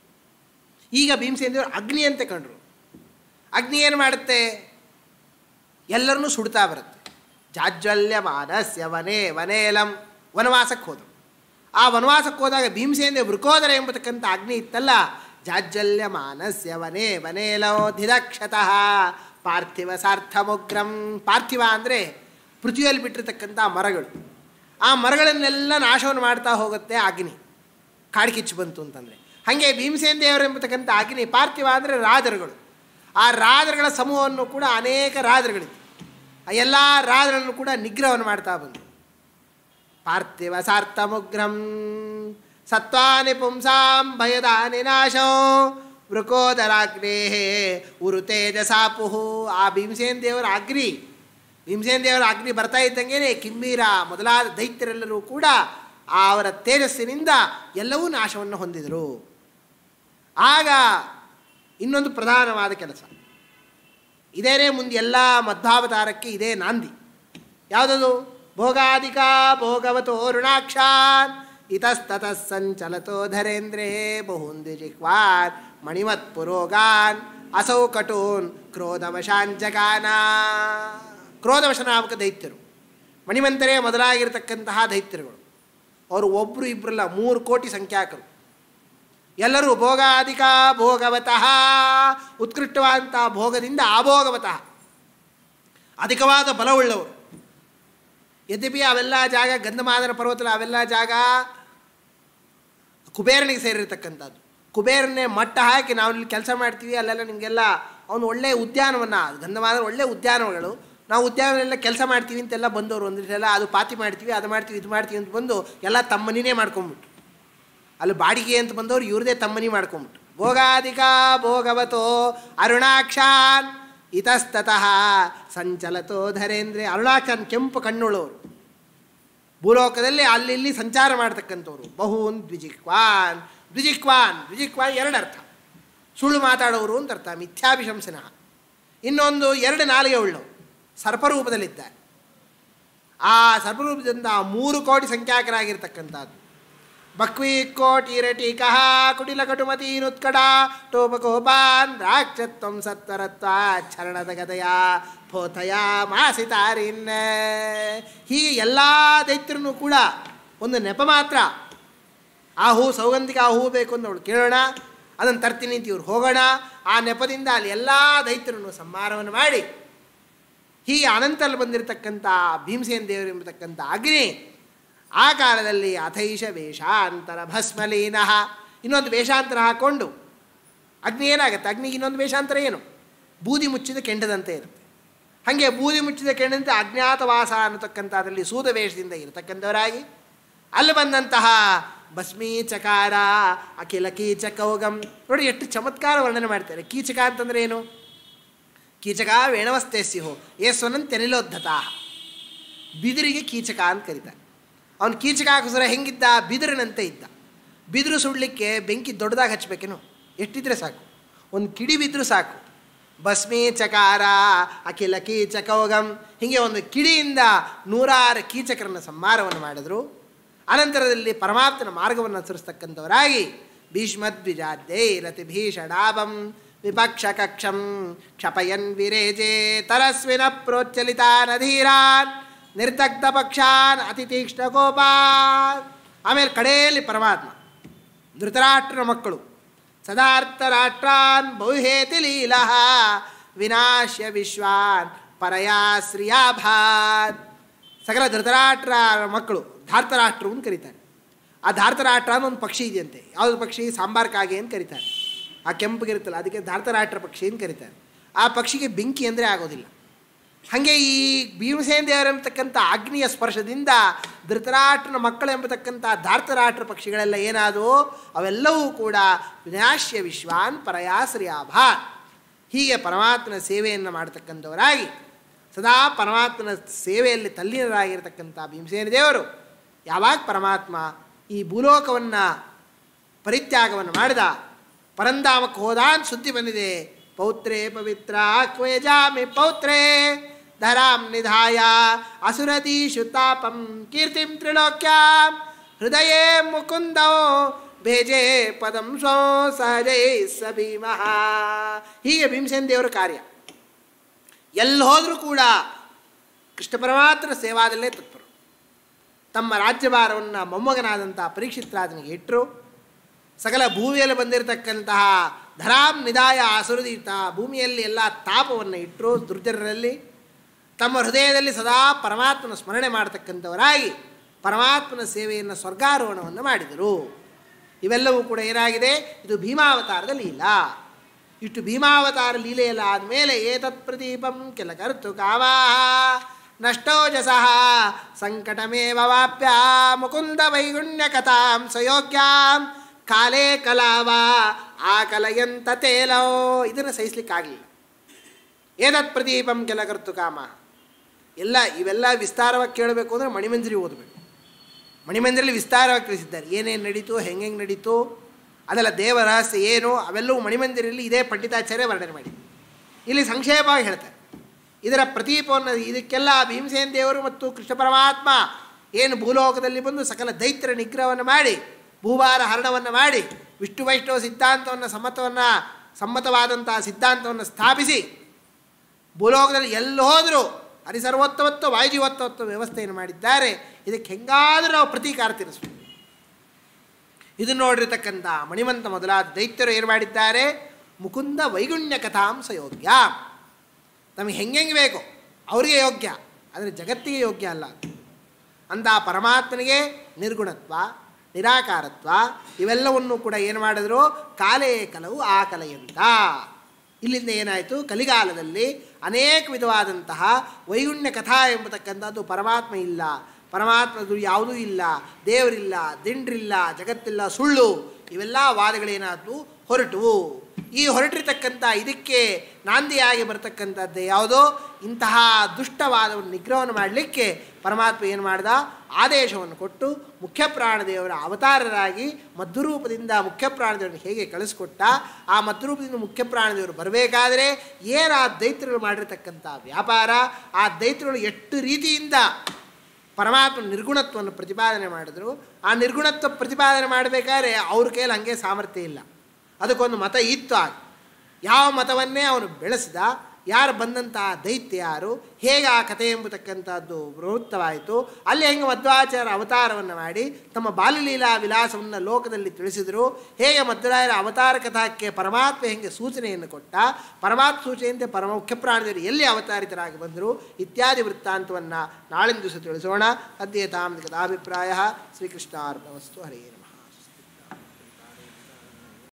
Speaker 1: ಈಗ ಭೀಮಸೇನ ದೇವರು ಅಗ್ನಿ ಅಂತೆ ಕಂಡ್ರು ಅಗ್ನಿ ಏನು ಮಾಡುತ್ತೆ ಎಲ್ಲರನ್ನೂ ಸುಡ್ತಾ ಬರುತ್ತೆ ಜಾಜ್ವಲ್ಯ ಮಾನಸ್ಯ ವನೇ ವನೇಲಂ ವನವಾಸಕ್ಕೆ ಹೋದರು ಆ ವನವಾಸಕ್ಕೆ ಹೋದಾಗ ಭೀಮಸೇನ ವೃಕೋದರ ಎಂಬತಕ್ಕಂಥ ಅಗ್ನಿ ಇತ್ತಲ್ಲ ಜಾಜ್ವಲ್ಯ ಮಾನಸ್ಯ ವನೇ ವನೇಲೋ ಧಿದಕ್ಷತಃ ಪಾರ್ಥಿವ ಸಾರ್ಥಮುಗ್ರಂ ಪಾರ್ಥಿವ ಅಂದರೆ ಪೃಥ್ವಿಯಲ್ಲಿ ಬಿಟ್ಟಿರ್ತಕ್ಕಂಥ ಮರಗಳು ಆ ಮರಗಳನ್ನೆಲ್ಲ ನಾಶವನ್ನು ಮಾಡ್ತಾ ಹೋಗುತ್ತೆ ಅಗ್ನಿ ಕಾಡ್ಕಿಚ್ಚು ಬಂತು ಅಂತಂದರೆ ಹಾಗೆ ಭೀಮಸೇನ ದೇವರು ಎಂಬತಕ್ಕಂಥ ಅಗ್ನಿ ಪಾರ್ಥಿವ ಅಂದರೆ ರಾಜರುಗಳು ಆ ರಾಜರುಗಳ ಸಮೂಹವನ್ನು ಕೂಡ ಅನೇಕ ರಾಜರುಗಳಿತ್ತು ಆ ಎಲ್ಲ ರಾಜರನ್ನು ಕೂಡ ನಿಗ್ರಹವನ್ನು ಮಾಡ್ತಾ ಬಂದರು ಪಾರ್ಥಿವ ಸಾರ್ಥಮುಗ್ರಂ ಸತ್ವಾನಿ ಪುಂಸಾಂ ಭಯದಾನಿ ನಾಶೋ ವೃಕೋದರಾಗ್ನೇ ಉರು ತೇಜಸಾಪುಹು ಆ ಭೀಮಸೇನ ದೇವರ ಅಗ್ನಿ ಭೀಮಸೇನ ದೇವರ ಅಗ್ನಿ ಬರ್ತಾ ಇದ್ದಂಗೆ ಕಿಮ್ಮೀರ ಮೊದಲಾದ ದೈತ್ಯರೆಲ್ಲರೂ ಕೂಡ ಆ ಅವರ ತೇಜಸ್ಸಿನಿಂದ ಎಲ್ಲವೂ ನಾಶವನ್ನು ಹೊಂದಿದರು ಆಗ ಇನ್ನೊಂದು ಪ್ರಧಾನವಾದ ಕೆಲಸ ಇದೇನೇ ಮುಂದೆ ಎಲ್ಲ ಮಧ್ವಾವತಾರಕ್ಕೆ ಇದೇ ನಾಂದಿ ಯಾವುದದು ಭೋಗಾಧಿಕ ಭೋಗವತೋ ಋಣಾಕ್ಷಾನ್ ಇತಸ್ತತಃ ಸಂಚಲತೋ ಧರೇಂದ್ರೇ ಬಹುನ್ ದ್ವಿಜಿಹ್ವಾನ್ ಮಣಿಮತ್ ಪುರೋಗಾನ್ ಅಸೌ ಕಟೂನ್ ಕ್ರೋಧವಶಾನ್ ಜಗಾನ ಕ್ರೋಧವಶನಾಮಕ ದೈತ್ಯರು ಮಣಿಮಂತರೇ ಮೊದಲಾಗಿರ್ತಕ್ಕಂತಹ ದೈತ್ಯರುಗಳು ಅವರು ಒಬ್ಬರು ಇಬ್ಬರಲ್ಲ ಮೂರು ಕೋಟಿ ಸಂಖ್ಯಾಕರು ಎಲ್ಲರೂ ಭೋಗಾಧಿಕ ಭೋಗವತಃ ಉತ್ಕೃಷ್ಟವಾದಂಥ ಭೋಗದಿಂದ ಅಭೋಗವತಃ ಅಧಿಕವಾದ ಬಲವುಳ್ಳವರು ಯದ್ಯಪಿ ಅವೆಲ್ಲ ಜಾಗ ಗಂಧಮಾದನ ಪರ್ವತದ ಅವೆಲ್ಲ ಜಾಗ ಕುಬೇರನಿಗೆ ಸೇರಿರ್ತಕ್ಕಂಥದ್ದು ಕುಬೇರನ್ನೇ ಮಟ್ಟ ಹಾಕಿ ನಾವು ಇಲ್ಲಿ ಕೆಲಸ ಮಾಡ್ತೀವಿ ಅಲ್ಲೆಲ್ಲ ನಿಮಗೆಲ್ಲ ಅವನು ಒಳ್ಳೆಯ ಉದ್ಯಾನವನ ಗಂಧಮಾದನ ಒಳ್ಳೆಯ ಉದ್ಯಾನಗಳು ನಾವು ಉದ್ಯಾನವನೆಲ್ಲ ಕೆಲಸ ಮಾಡ್ತೀವಿ ಅಂತೆಲ್ಲ ಬಂದವರು ಒಂದಿಷ್ಟೆಲ್ಲ ಅದು ಪಾತಿ ಮಾಡ್ತೀವಿ ಅದು ಮಾಡ್ತೀವಿ ಇದು ಮಾಡ್ತೀವಿ ಅಂತ ಬಂದು ಎಲ್ಲ ತಮ್ಮನಿನೇ ಮಾಡ್ಕೊಂಬಿಟ್ರು ಅಲ್ಲಿ ಬಾಡಿಗೆ ಅಂತ ಬಂದವರು ಇವ್ರದೇ ತಮ್ಮನಿ ಮಾಡ್ಕೊಂಬಿಟ್ರು ಭೋಗಾಧಿಕ ಭೋಗವತೋ ಅರುಣಾಕ್ಷಾನ್ ಇತಸ್ತತಃ ಸಂಚಲತೋ ಧರೇಂದ್ರೆ ಅರುಣಾಕ್ಷನ್ ಕೆಂಪು ಕಣ್ಣುಳ್ಳವರು ಭೂಲೋಕದಲ್ಲಿ ಅಲ್ಲಿ ಇಲ್ಲಿ ಸಂಚಾರ ಮಾಡ್ತಕ್ಕಂಥವ್ರು ಬಹುನ್ ದ್ವಿಜಿಕ್ವಾನ್ ದ್ವಿಜಿಕ್ವಾನ್ ದ್ವಿಜಿಕ್ವಾನ್ ಎರಡರ್ಥ ಸುಳ್ಳು ಮಾತಾಡೋರು ಅಂತ ಅರ್ಥ ಮಿಥ್ಯಾಭಿಶಂಸನ ಇನ್ನೊಂದು ಎರಡು ನಾಲಿಗೆ ಉಳ್ಳವು ಸರ್ಪರೂಪದಲ್ಲಿದ್ದಾರೆ ಆ ಸರ್ಪರೂಪದಿಂದ ಮೂರು ಕೋಟಿ ಸಂಖ್ಯಾಕರಾಗಿರ್ತಕ್ಕಂಥದ್ದು ಬಕ್ವಿ ಕೋಟಿ ರಟೀಕಃ ಕುಟಿಲ ಕಟುಮತೀನುತ್ಕಡ ಟೋಪಕೋಪಾನ್ ರಾಕ್ಷತ್ವಂ ಸತ್ವರತ್ವ ಚರಣದ ಗದಯ ಫೋತಯ ಮಾಸಿತಾರಿನ್ ಹೀಗೆ ಎಲ್ಲ ದೈತ್ಯರನ್ನು ಕೂಡ ಒಂದು ನೆಪ ಮಾತ್ರ ಆ ಹೂ ಸೌಗಂಧಿಕ ಆ ಹೂ ಬೇಕು ಅಂತ ಅವಳು ಕೇಳೋಣ ಅದನ್ನು ತರ್ತೀನಿ ಅಂತ ಇವ್ರು ಹೋಗೋಣ ಆ ನೆಪದಿಂದ ಅಲ್ಲಿ ಎಲ್ಲ ದೈತ್ಯರನ್ನು ಸಂಹಾರವನ್ನು ಮಾಡಿ ಹೀಗೆ ಅನಂತರಲ್ಲಿ ಬಂದಿರತಕ್ಕಂಥ ಭೀಮಸೇನ ದೇವರು ಎಂಬತಕ್ಕಂಥ ಅಗ್ನಿ ಆ ಕಾಲದಲ್ಲಿ ಅಥೈಷ ವೇಷಾಂತರ ಭಸ್ಮಲೀನಃ ಇನ್ನೊಂದು ವೇಷಾಂತರ ಹಾಕ್ಕೊಂಡು ಅಗ್ನಿ ಏನಾಗುತ್ತೆ ಅಗ್ನಿಗೆ ಇನ್ನೊಂದು ವೇಷಾಂತರ ಏನು ಬೂದಿ ಮುಚ್ಚಿದ ಕೆಂಡದಂತೆ ಇರುತ್ತೆ ಹಾಗೆ ಬೂದಿ ಮುಚ್ಚಿದ ಕೆಂಡದಂತೆ ಅಜ್ಞಾತವಾಸ ಅನ್ನತಕ್ಕಂಥದ್ರಲ್ಲಿ ಸೂದ ವೇಷದಿಂದ ಇರತಕ್ಕಂಥವರಾಗಿ ಅಲ್ಲಿ ಬಂದಂತಹ ಭಸ್ಮೀ ಚಕಾರ ಅಖಿಲ ಕೀಚಕೌಗಂ ನೋಡಿ ಎಷ್ಟು ಚಮತ್ಕಾರ ವರ್ಣನೆ ಮಾಡ್ತಾರೆ ಕೀಚಕ ಅಂತಂದ್ರೆ ಏನು ಕೀಚಕ ವೇಣವಸ್ತೆ ಸಿಹೋ ಏಸ್ವನಂತೆ ನಿಲೋದ್ಧತಾ ಬಿದಿರಿಗೆ ಕೀಚಕ ಅಂತ ಕರೀತಾರೆ ಅವನು ಕೀಚಕಾಕೋಸ್ಕರ ಹೆಂಗಿದ್ದ ಬಿದಿರಿನಂತೆ ಇದ್ದ ಬಿದಿರು ಸುಡಲಿಕ್ಕೆ ಬೆಂಕಿ ದೊಡ್ಡದಾಗಿ ಹಚ್ಚಬೇಕೇನು ಎಷ್ಟಿದ್ರೆ ಸಾಕು ಒಂದು ಕಿಡಿ ಬಿದ್ದರೂ ಸಾಕು ಭಸ್ಮಿ ಚಕಾರ ಅಖಿಲ ಕೀಚಕೌಗಂ ಹೀಗೆ ಒಂದು ಕಿಡಿಯಿಂದ ನೂರಾರು ಕೀಚಕರನ್ನು ಸಂಹಾರವನ್ನು ಮಾಡಿದರು ಅನಂತರದಲ್ಲಿ ಪರಮಾತ್ಮನ ಮಾರ್ಗವನ್ನು ಅನುಸರಿಸ್ತಕ್ಕಂಥವರಾಗಿ ಭೀಷ್ಮದ್ವಿಜಾದ್ಯೈ ರತಿ ಭೀಷಣಾಭಂ ವಿಪಕ್ಷ ಕಕ್ಷಂ ಕ್ಷಪಯನ್ ವಿರೇಜೆ ತರಸ್ವಿನ ಪ್ರೋಚ್ಚಲಿತಾ ನಧೀರಾನ್ ನಿರ್ದಗ್ಧ ಪಕ್ಷಾನ್ ಅತಿ ತೀಕ್ಷ್ಣ ಕೋಪಾನ್ ಆಮೇಲೆ ಕಡೆಯಲ್ಲಿ ಪರಮಾತ್ಮ ಧೃತರಾಷ್ಟ್ರನ ಮಕ್ಕಳು ಸದಾರ್ಥರಾಷ್ಟ್ರಾನ್ ಬಹುಹೇತಿ ಲೀಲಃ ವಿನಾಶ್ಯ ವಿಶ್ವಾನ್ ಪರಯಾ ಶ್ರಿಯಾಭಾತ್ ಸಕಲ ಧೃತರಾಷ್ಟ್ರ ಮಕ್ಕಳು ಧಾರ್ತರಾಷ್ಟ್ರು ಅಂತ ಕರೀತಾರೆ ಆ ಧಾರ್ತರಾಷ್ಟ್ರ ಅನ್ನೋ ಒಂದು ಪಕ್ಷಿ ಇದೆಯಂತೆ ಯಾವುದು ಪಕ್ಷಿ ಸಾಂಬಾರ್ ಕಾಗೆ ಅಂತ ಕರೀತಾರೆ ಆ ಕೆಂಪಗಿರುತ್ತಲ್ಲ ಅದಕ್ಕೆ ಧಾರ್ತರಾಷ್ಟ್ರ ಪಕ್ಷಿ ಅಂತ ಕರೀತಾರೆ ಆ ಪಕ್ಷಿಗೆ ಬೆಂಕಿ ಅಂದರೆ ಆಗೋದಿಲ್ಲ ಹಾಗೆ ಈ ಭೀಮಸೇನ ದೇವರೆಂಬತಕ್ಕಂಥ ಅಗ್ನಿಯ ಸ್ಪರ್ಶದಿಂದ ಧೃತರಾಷ್ಟ್ರನ ಮಕ್ಕಳು ಎಂಬತಕ್ಕಂಥ ಧಾರ್ತರಾಷ್ಟ್ರ ಪಕ್ಷಿಗಳೆಲ್ಲ ಏನಾದವು ಅವೆಲ್ಲವೂ ಕೂಡ ವಿನಾಶ್ಯ ವಿಶ್ವಾನ್ ಪರಯಾಶ್ರಿಯಾಭ ಹೀಗೆ ಪರಮಾತ್ಮನ ಸೇವೆಯನ್ನು ಮಾಡತಕ್ಕಂಥವರಾಗಿ ಸದಾ ಪರಮಾತ್ಮನ ಸೇವೆಯಲ್ಲಿ ತಲ್ಲೀನರಾಗಿರ್ತಕ್ಕಂಥ ಭೀಮಸೇನ ದೇವರು ಯಾವಾಗ ಪರಮಾತ್ಮ ಈ ಭೂಲೋಕವನ್ನು ಪರಿತ್ಯಾಗವನ್ನು ಮಾಡಿದ ಪರಂಧಾಮಕ್ಕೆ ಹೋದ ಅಂತ ಸುದ್ದಿ ಬಂದಿದೆ ಪೌತ್ರೇ ಪವಿತ್ರ ಕ್ವೇಜಾಮಿ ಪೌತ್ರೇ ಧರಾಂ ನಿಧಾಯ ಅಸುರದೀಶು ತಾಪಂ ಕೀರ್ತಿಂ ತ್ರಿಲೋಕ್ಯಾಂ ಹೃದಯೇ ಮುಕುಂದೋ ಭೇಜೆ ಪದಂ ಸ್ವೋ ಸಹಜೈ ಸ ಭೀಮಃ ಹೀಗೆ ಭೀಮಸೇನ ದೇವರ ಕಾರ್ಯ ಎಲ್ಲಿ ಹೋದರೂ ಕೂಡ ಕೃಷ್ಣ ಪರಮಾತ್ಮನ ಸೇವಾದಲ್ಲೇ ತತ್ಪರು ತಮ್ಮ ರಾಜ್ಯಭಾರವನ್ನು ಮೊಮ್ಮಗನಾದಂಥ ಪರೀಕ್ಷಿತ್ರಾಜನಿಗೆ ಇಟ್ಟರು ಸಕಲ ಭೂಮಿಯಲ್ಲಿ ಬಂದಿರತಕ್ಕಂತಹ ಧರಾಂ ನಿದಾಯ ಆಸುರದೀತ ಭೂಮಿಯಲ್ಲಿ ಎಲ್ಲ ತಾಪವನ್ನು ಇಟ್ಟರು ದುರ್ಜನರಲ್ಲಿ ತಮ್ಮ ಹೃದಯದಲ್ಲಿ ಸದಾ ಪರಮಾತ್ಮನ ಸ್ಮರಣೆ ಮಾಡತಕ್ಕಂಥವರಾಗಿ ಪರಮಾತ್ಮನ ಸೇವೆಯನ್ನು ಸ್ವರ್ಗಾರೋಹಣವನ್ನು ಮಾಡಿದರು ಇವೆಲ್ಲವೂ ಕೂಡ ಏನಾಗಿದೆ ಇದು ಭೀಮಾವತಾರದ ಲೀಲಾ ಇಷ್ಟು ಭೀಮಾವತಾರ ಲೀಲೆಯಲ್ಲ ಆದಮೇಲೆ ಏತತ್ ಪ್ರದೀಪಂ ಕೆಲ ಕರ್ತು ಕಾವಾ ನಷ್ಟೋಜಸಃ ಸಂಕಟಮೇವ ವಾಪ್ಯ ಮುಕುಂದ ವೈಗುಣ್ಯ ಕಥಾಂ ಸಯೋಗ್ಯಾಂ ಕಾಲೇ ಕಲಾವ ಆಕಲಯಂತ ತೇಲೋ ಇದನ್ನು ಸಹಿಸ್ಲಿಕ್ಕಾಗಲಿಲ್ಲ ಏತತ್ ಪ್ರದೀಪಂ ಕೆಲ ಕರ್ತು ಕಾಮ ಎಲ್ಲ ಇವೆಲ್ಲ ವಿಸ್ತಾರವಾಗಿ ಕೇಳಬೇಕು ಅಂದರೆ ಮಣಿಮಂಜರಿ ಓದಬೇಕು ಮಣಿಮಂದಿರಲ್ಲಿ ವಿಸ್ತಾರವಾಗಿ ತಿಳಿಸಿದ್ದಾರೆ ಏನೇನು ನಡೀತು ಹೆಂಗೆಂಗೆ ನಡೀತು ಅದೆಲ್ಲ ದೇವ ರಹಸ್ಯ ಏನು ಅವೆಲ್ಲವೂ ಮಣಿಮಂದಿರಲ್ಲಿ ಇದೇ ಪಂಡಿತಾಚಾರ್ಯ ವರ್ಣನೆ ಮಾಡಿ ಇಲ್ಲಿ ಸಂಕ್ಷೇಪವಾಗಿ ಹೇಳ್ತಾರೆ ಇದರ ಪ್ರತೀಪವನ್ನು ಇದಕ್ಕೆಲ್ಲ ಭೀಮಸೇನ ದೇವರು ಮತ್ತು ಕೃಷ್ಣ ಪರಮಾತ್ಮ ಏನು ಭೂಲೋಕದಲ್ಲಿ ಬಂದು ಸಕಲ ದೈತ್ಯರ ನಿಗ್ರಹವನ್ನು ಮಾಡಿ ಭೂಭಾರ ಹರಣವನ್ನು ಮಾಡಿ ವಿಷ್ಣು ವೈಷ್ಣವ ಸಿದ್ಧಾಂತವನ್ನು ಸಮ್ಮತವನ್ನು ಸಮ್ಮತವಾದಂತಹ ಸಿದ್ಧಾಂತವನ್ನು ಸ್ಥಾಪಿಸಿ ಭೂಲೋಕದಲ್ಲಿ ಎಲ್ಲಿ ಹೋದರೂ ಹರಿಸರ್ವೋತ್ತಮತ್ವ ವಾಯುಜೀವೋತ್ತಮತ್ವ ವ್ಯವಸ್ಥೆಯನ್ನು ಮಾಡಿದ್ದಾರೆ ಇದಕ್ಕೆ ಹೆಂಗಾದರೂ ನಾವು ಪ್ರತೀಕಾರ ತೀರಿಸ್ಬೇಕು ಇದನ್ನು ನೋಡಿರ್ತಕ್ಕಂಥ ಮಣಿಮಂತ ಮೊದಲಾದ ದೈತ್ಯರು ಏನು ಮಾಡಿದ್ದಾರೆ ಮುಕುಂದ ವೈಗುಣ್ಯ ಕಥಾಂಸ ಯೋಗ್ಯ ನಮಗೆ ಹೆಂಗೆಂಗೆ ಬೇಕು ಅವರಿಗೆ ಯೋಗ್ಯ ಆದರೆ ಜಗತ್ತಿಗೆ ಯೋಗ್ಯ ಅಲ್ಲ ಅಂತ ಪರಮಾತ್ಮನಿಗೆ ನಿರ್ಗುಣತ್ವ ನಿರಾಕಾರತ್ವ ಇವೆಲ್ಲವನ್ನು ಕೂಡ ಏನು ಮಾಡಿದ್ರು ಕಾಲೇ ಕಲವು ಆ ಕಲೆಯಂತ ಇಲ್ಲಿಂದ ಏನಾಯಿತು ಕಲಿಗಾಲದಲ್ಲಿ ಅನೇಕ ವಿಧವಾದಂತಹ ವೈಗುಣ್ಯ ಕಥಾ ಎಂಬತಕ್ಕಂಥದ್ದು ಪರಮಾತ್ಮ ಇಲ್ಲ ಪರಮಾತ್ಮದು ಯಾವುದೂ ಇಲ್ಲ ದೇವರಿಲ್ಲ ದಿಂಡ್ರಿಲ್ಲ ಜಗತ್ತಿಲ್ಲ ಸುಳ್ಳು ಇವೆಲ್ಲ ವಾದಗಳೇನಾದವು ಹೊರಟುವು ಈ ಹೊರಟಿರ್ತಕ್ಕಂಥ ಇದಕ್ಕೆ ನಾಂದಿಯಾಗಿ ಬರತಕ್ಕಂಥದ್ದು ಯಾವುದೋ ಇಂತಹ ದುಷ್ಟವಾದವನ್ನು ನಿಗ್ರಹವನ್ನು ಮಾಡಲಿಕ್ಕೆ ಪರಮಾತ್ಮ ಏನು ಮಾಡ್ದ ಆದೇಶವನ್ನು ಕೊಟ್ಟು ಮುಖ್ಯ ಪ್ರಾಣದೇವರ ಅವತಾರರಾಗಿ ಮಧ್ಯರೂಪದಿಂದ ಮುಖ್ಯ ಪ್ರಾಣದೇವರನ್ನು ಹೇಗೆ ಕಳಿಸ್ಕೊಟ್ಟ ಆ ಮಧ್ಯರೂಪದಿಂದ ಮುಖ್ಯ ಪ್ರಾಣದೇವರು ಬರಬೇಕಾದ್ರೆ ಏನು ಆ ದೈತ್ಯಗಳು ಮಾಡಿರ್ತಕ್ಕಂಥ ವ್ಯಾಪಾರ ಆ ದೈತ್ಯಗಳು ಎಷ್ಟು ರೀತಿಯಿಂದ ಪರಮಾತ್ಮ ನಿರ್ಗುಣತ್ವವನ್ನು ಪ್ರತಿಪಾದನೆ ಮಾಡಿದ್ರು ಆ ನಿರ್ಗುಣತ್ವ ಪ್ರತಿಪಾದನೆ ಮಾಡಬೇಕಾದ್ರೆ ಅವ್ರ ಕೈಯಲ್ಲಿ ಹಾಗೆ ಸಾಮರ್ಥ್ಯ ಇಲ್ಲ ಅದಕ್ಕೊಂದು ಮತ ಇತ್ತು ಆಗ ಯಾವ ಮತವನ್ನೇ ಅವನು ಬೆಳೆಸಿದ ಯಾರು ಬಂದಂತಹ ದೈತ್ಯ ಯಾರು ಹೇಗೆ ಆ ಕಥೆ ಎಂಬತಕ್ಕಂಥದ್ದು ಪ್ರವೃತ್ತವಾಯಿತು ಅಲ್ಲಿ ಹೆಂಗೆ ಮಧ್ವಾಚಾರ ಅವತಾರವನ್ನು ಮಾಡಿ ತಮ್ಮ ಬಾಲಲೀಲಾ ವಿಲಾಸವನ್ನು ಲೋಕದಲ್ಲಿ ತಿಳಿಸಿದರು ಹೇಗೆ ಮಧ್ವರಾಯರ ಅವತಾರ ಕಥಾಕ್ಕೆ ಪರಮಾತ್ಮ ಹೆಂಗೆ ಸೂಚನೆಯನ್ನು ಕೊಟ್ಟ ಪರಮಾತ್ಮ ಸೂಚನೆಯಂತೆ ಪರಮ ಮುಖ್ಯ ಪ್ರಾಣದರು ಎಲ್ಲಿ ಅವತಾರಿತರಾಗಿ ಬಂದರು ಇತ್ಯಾದಿ ವೃತ್ತಾಂತವನ್ನು ನಾಳಿನ ದಿವಸ ತಿಳಿಸೋಣ ಅದ್ಯತಾಂ ಕಥಾಭಿಪ್ರಾಯ ಶ್ರೀಕೃಷ್ಣಾರ್ಪಣವಸ್ತು ಹರಿಯೇ ನಮಃ.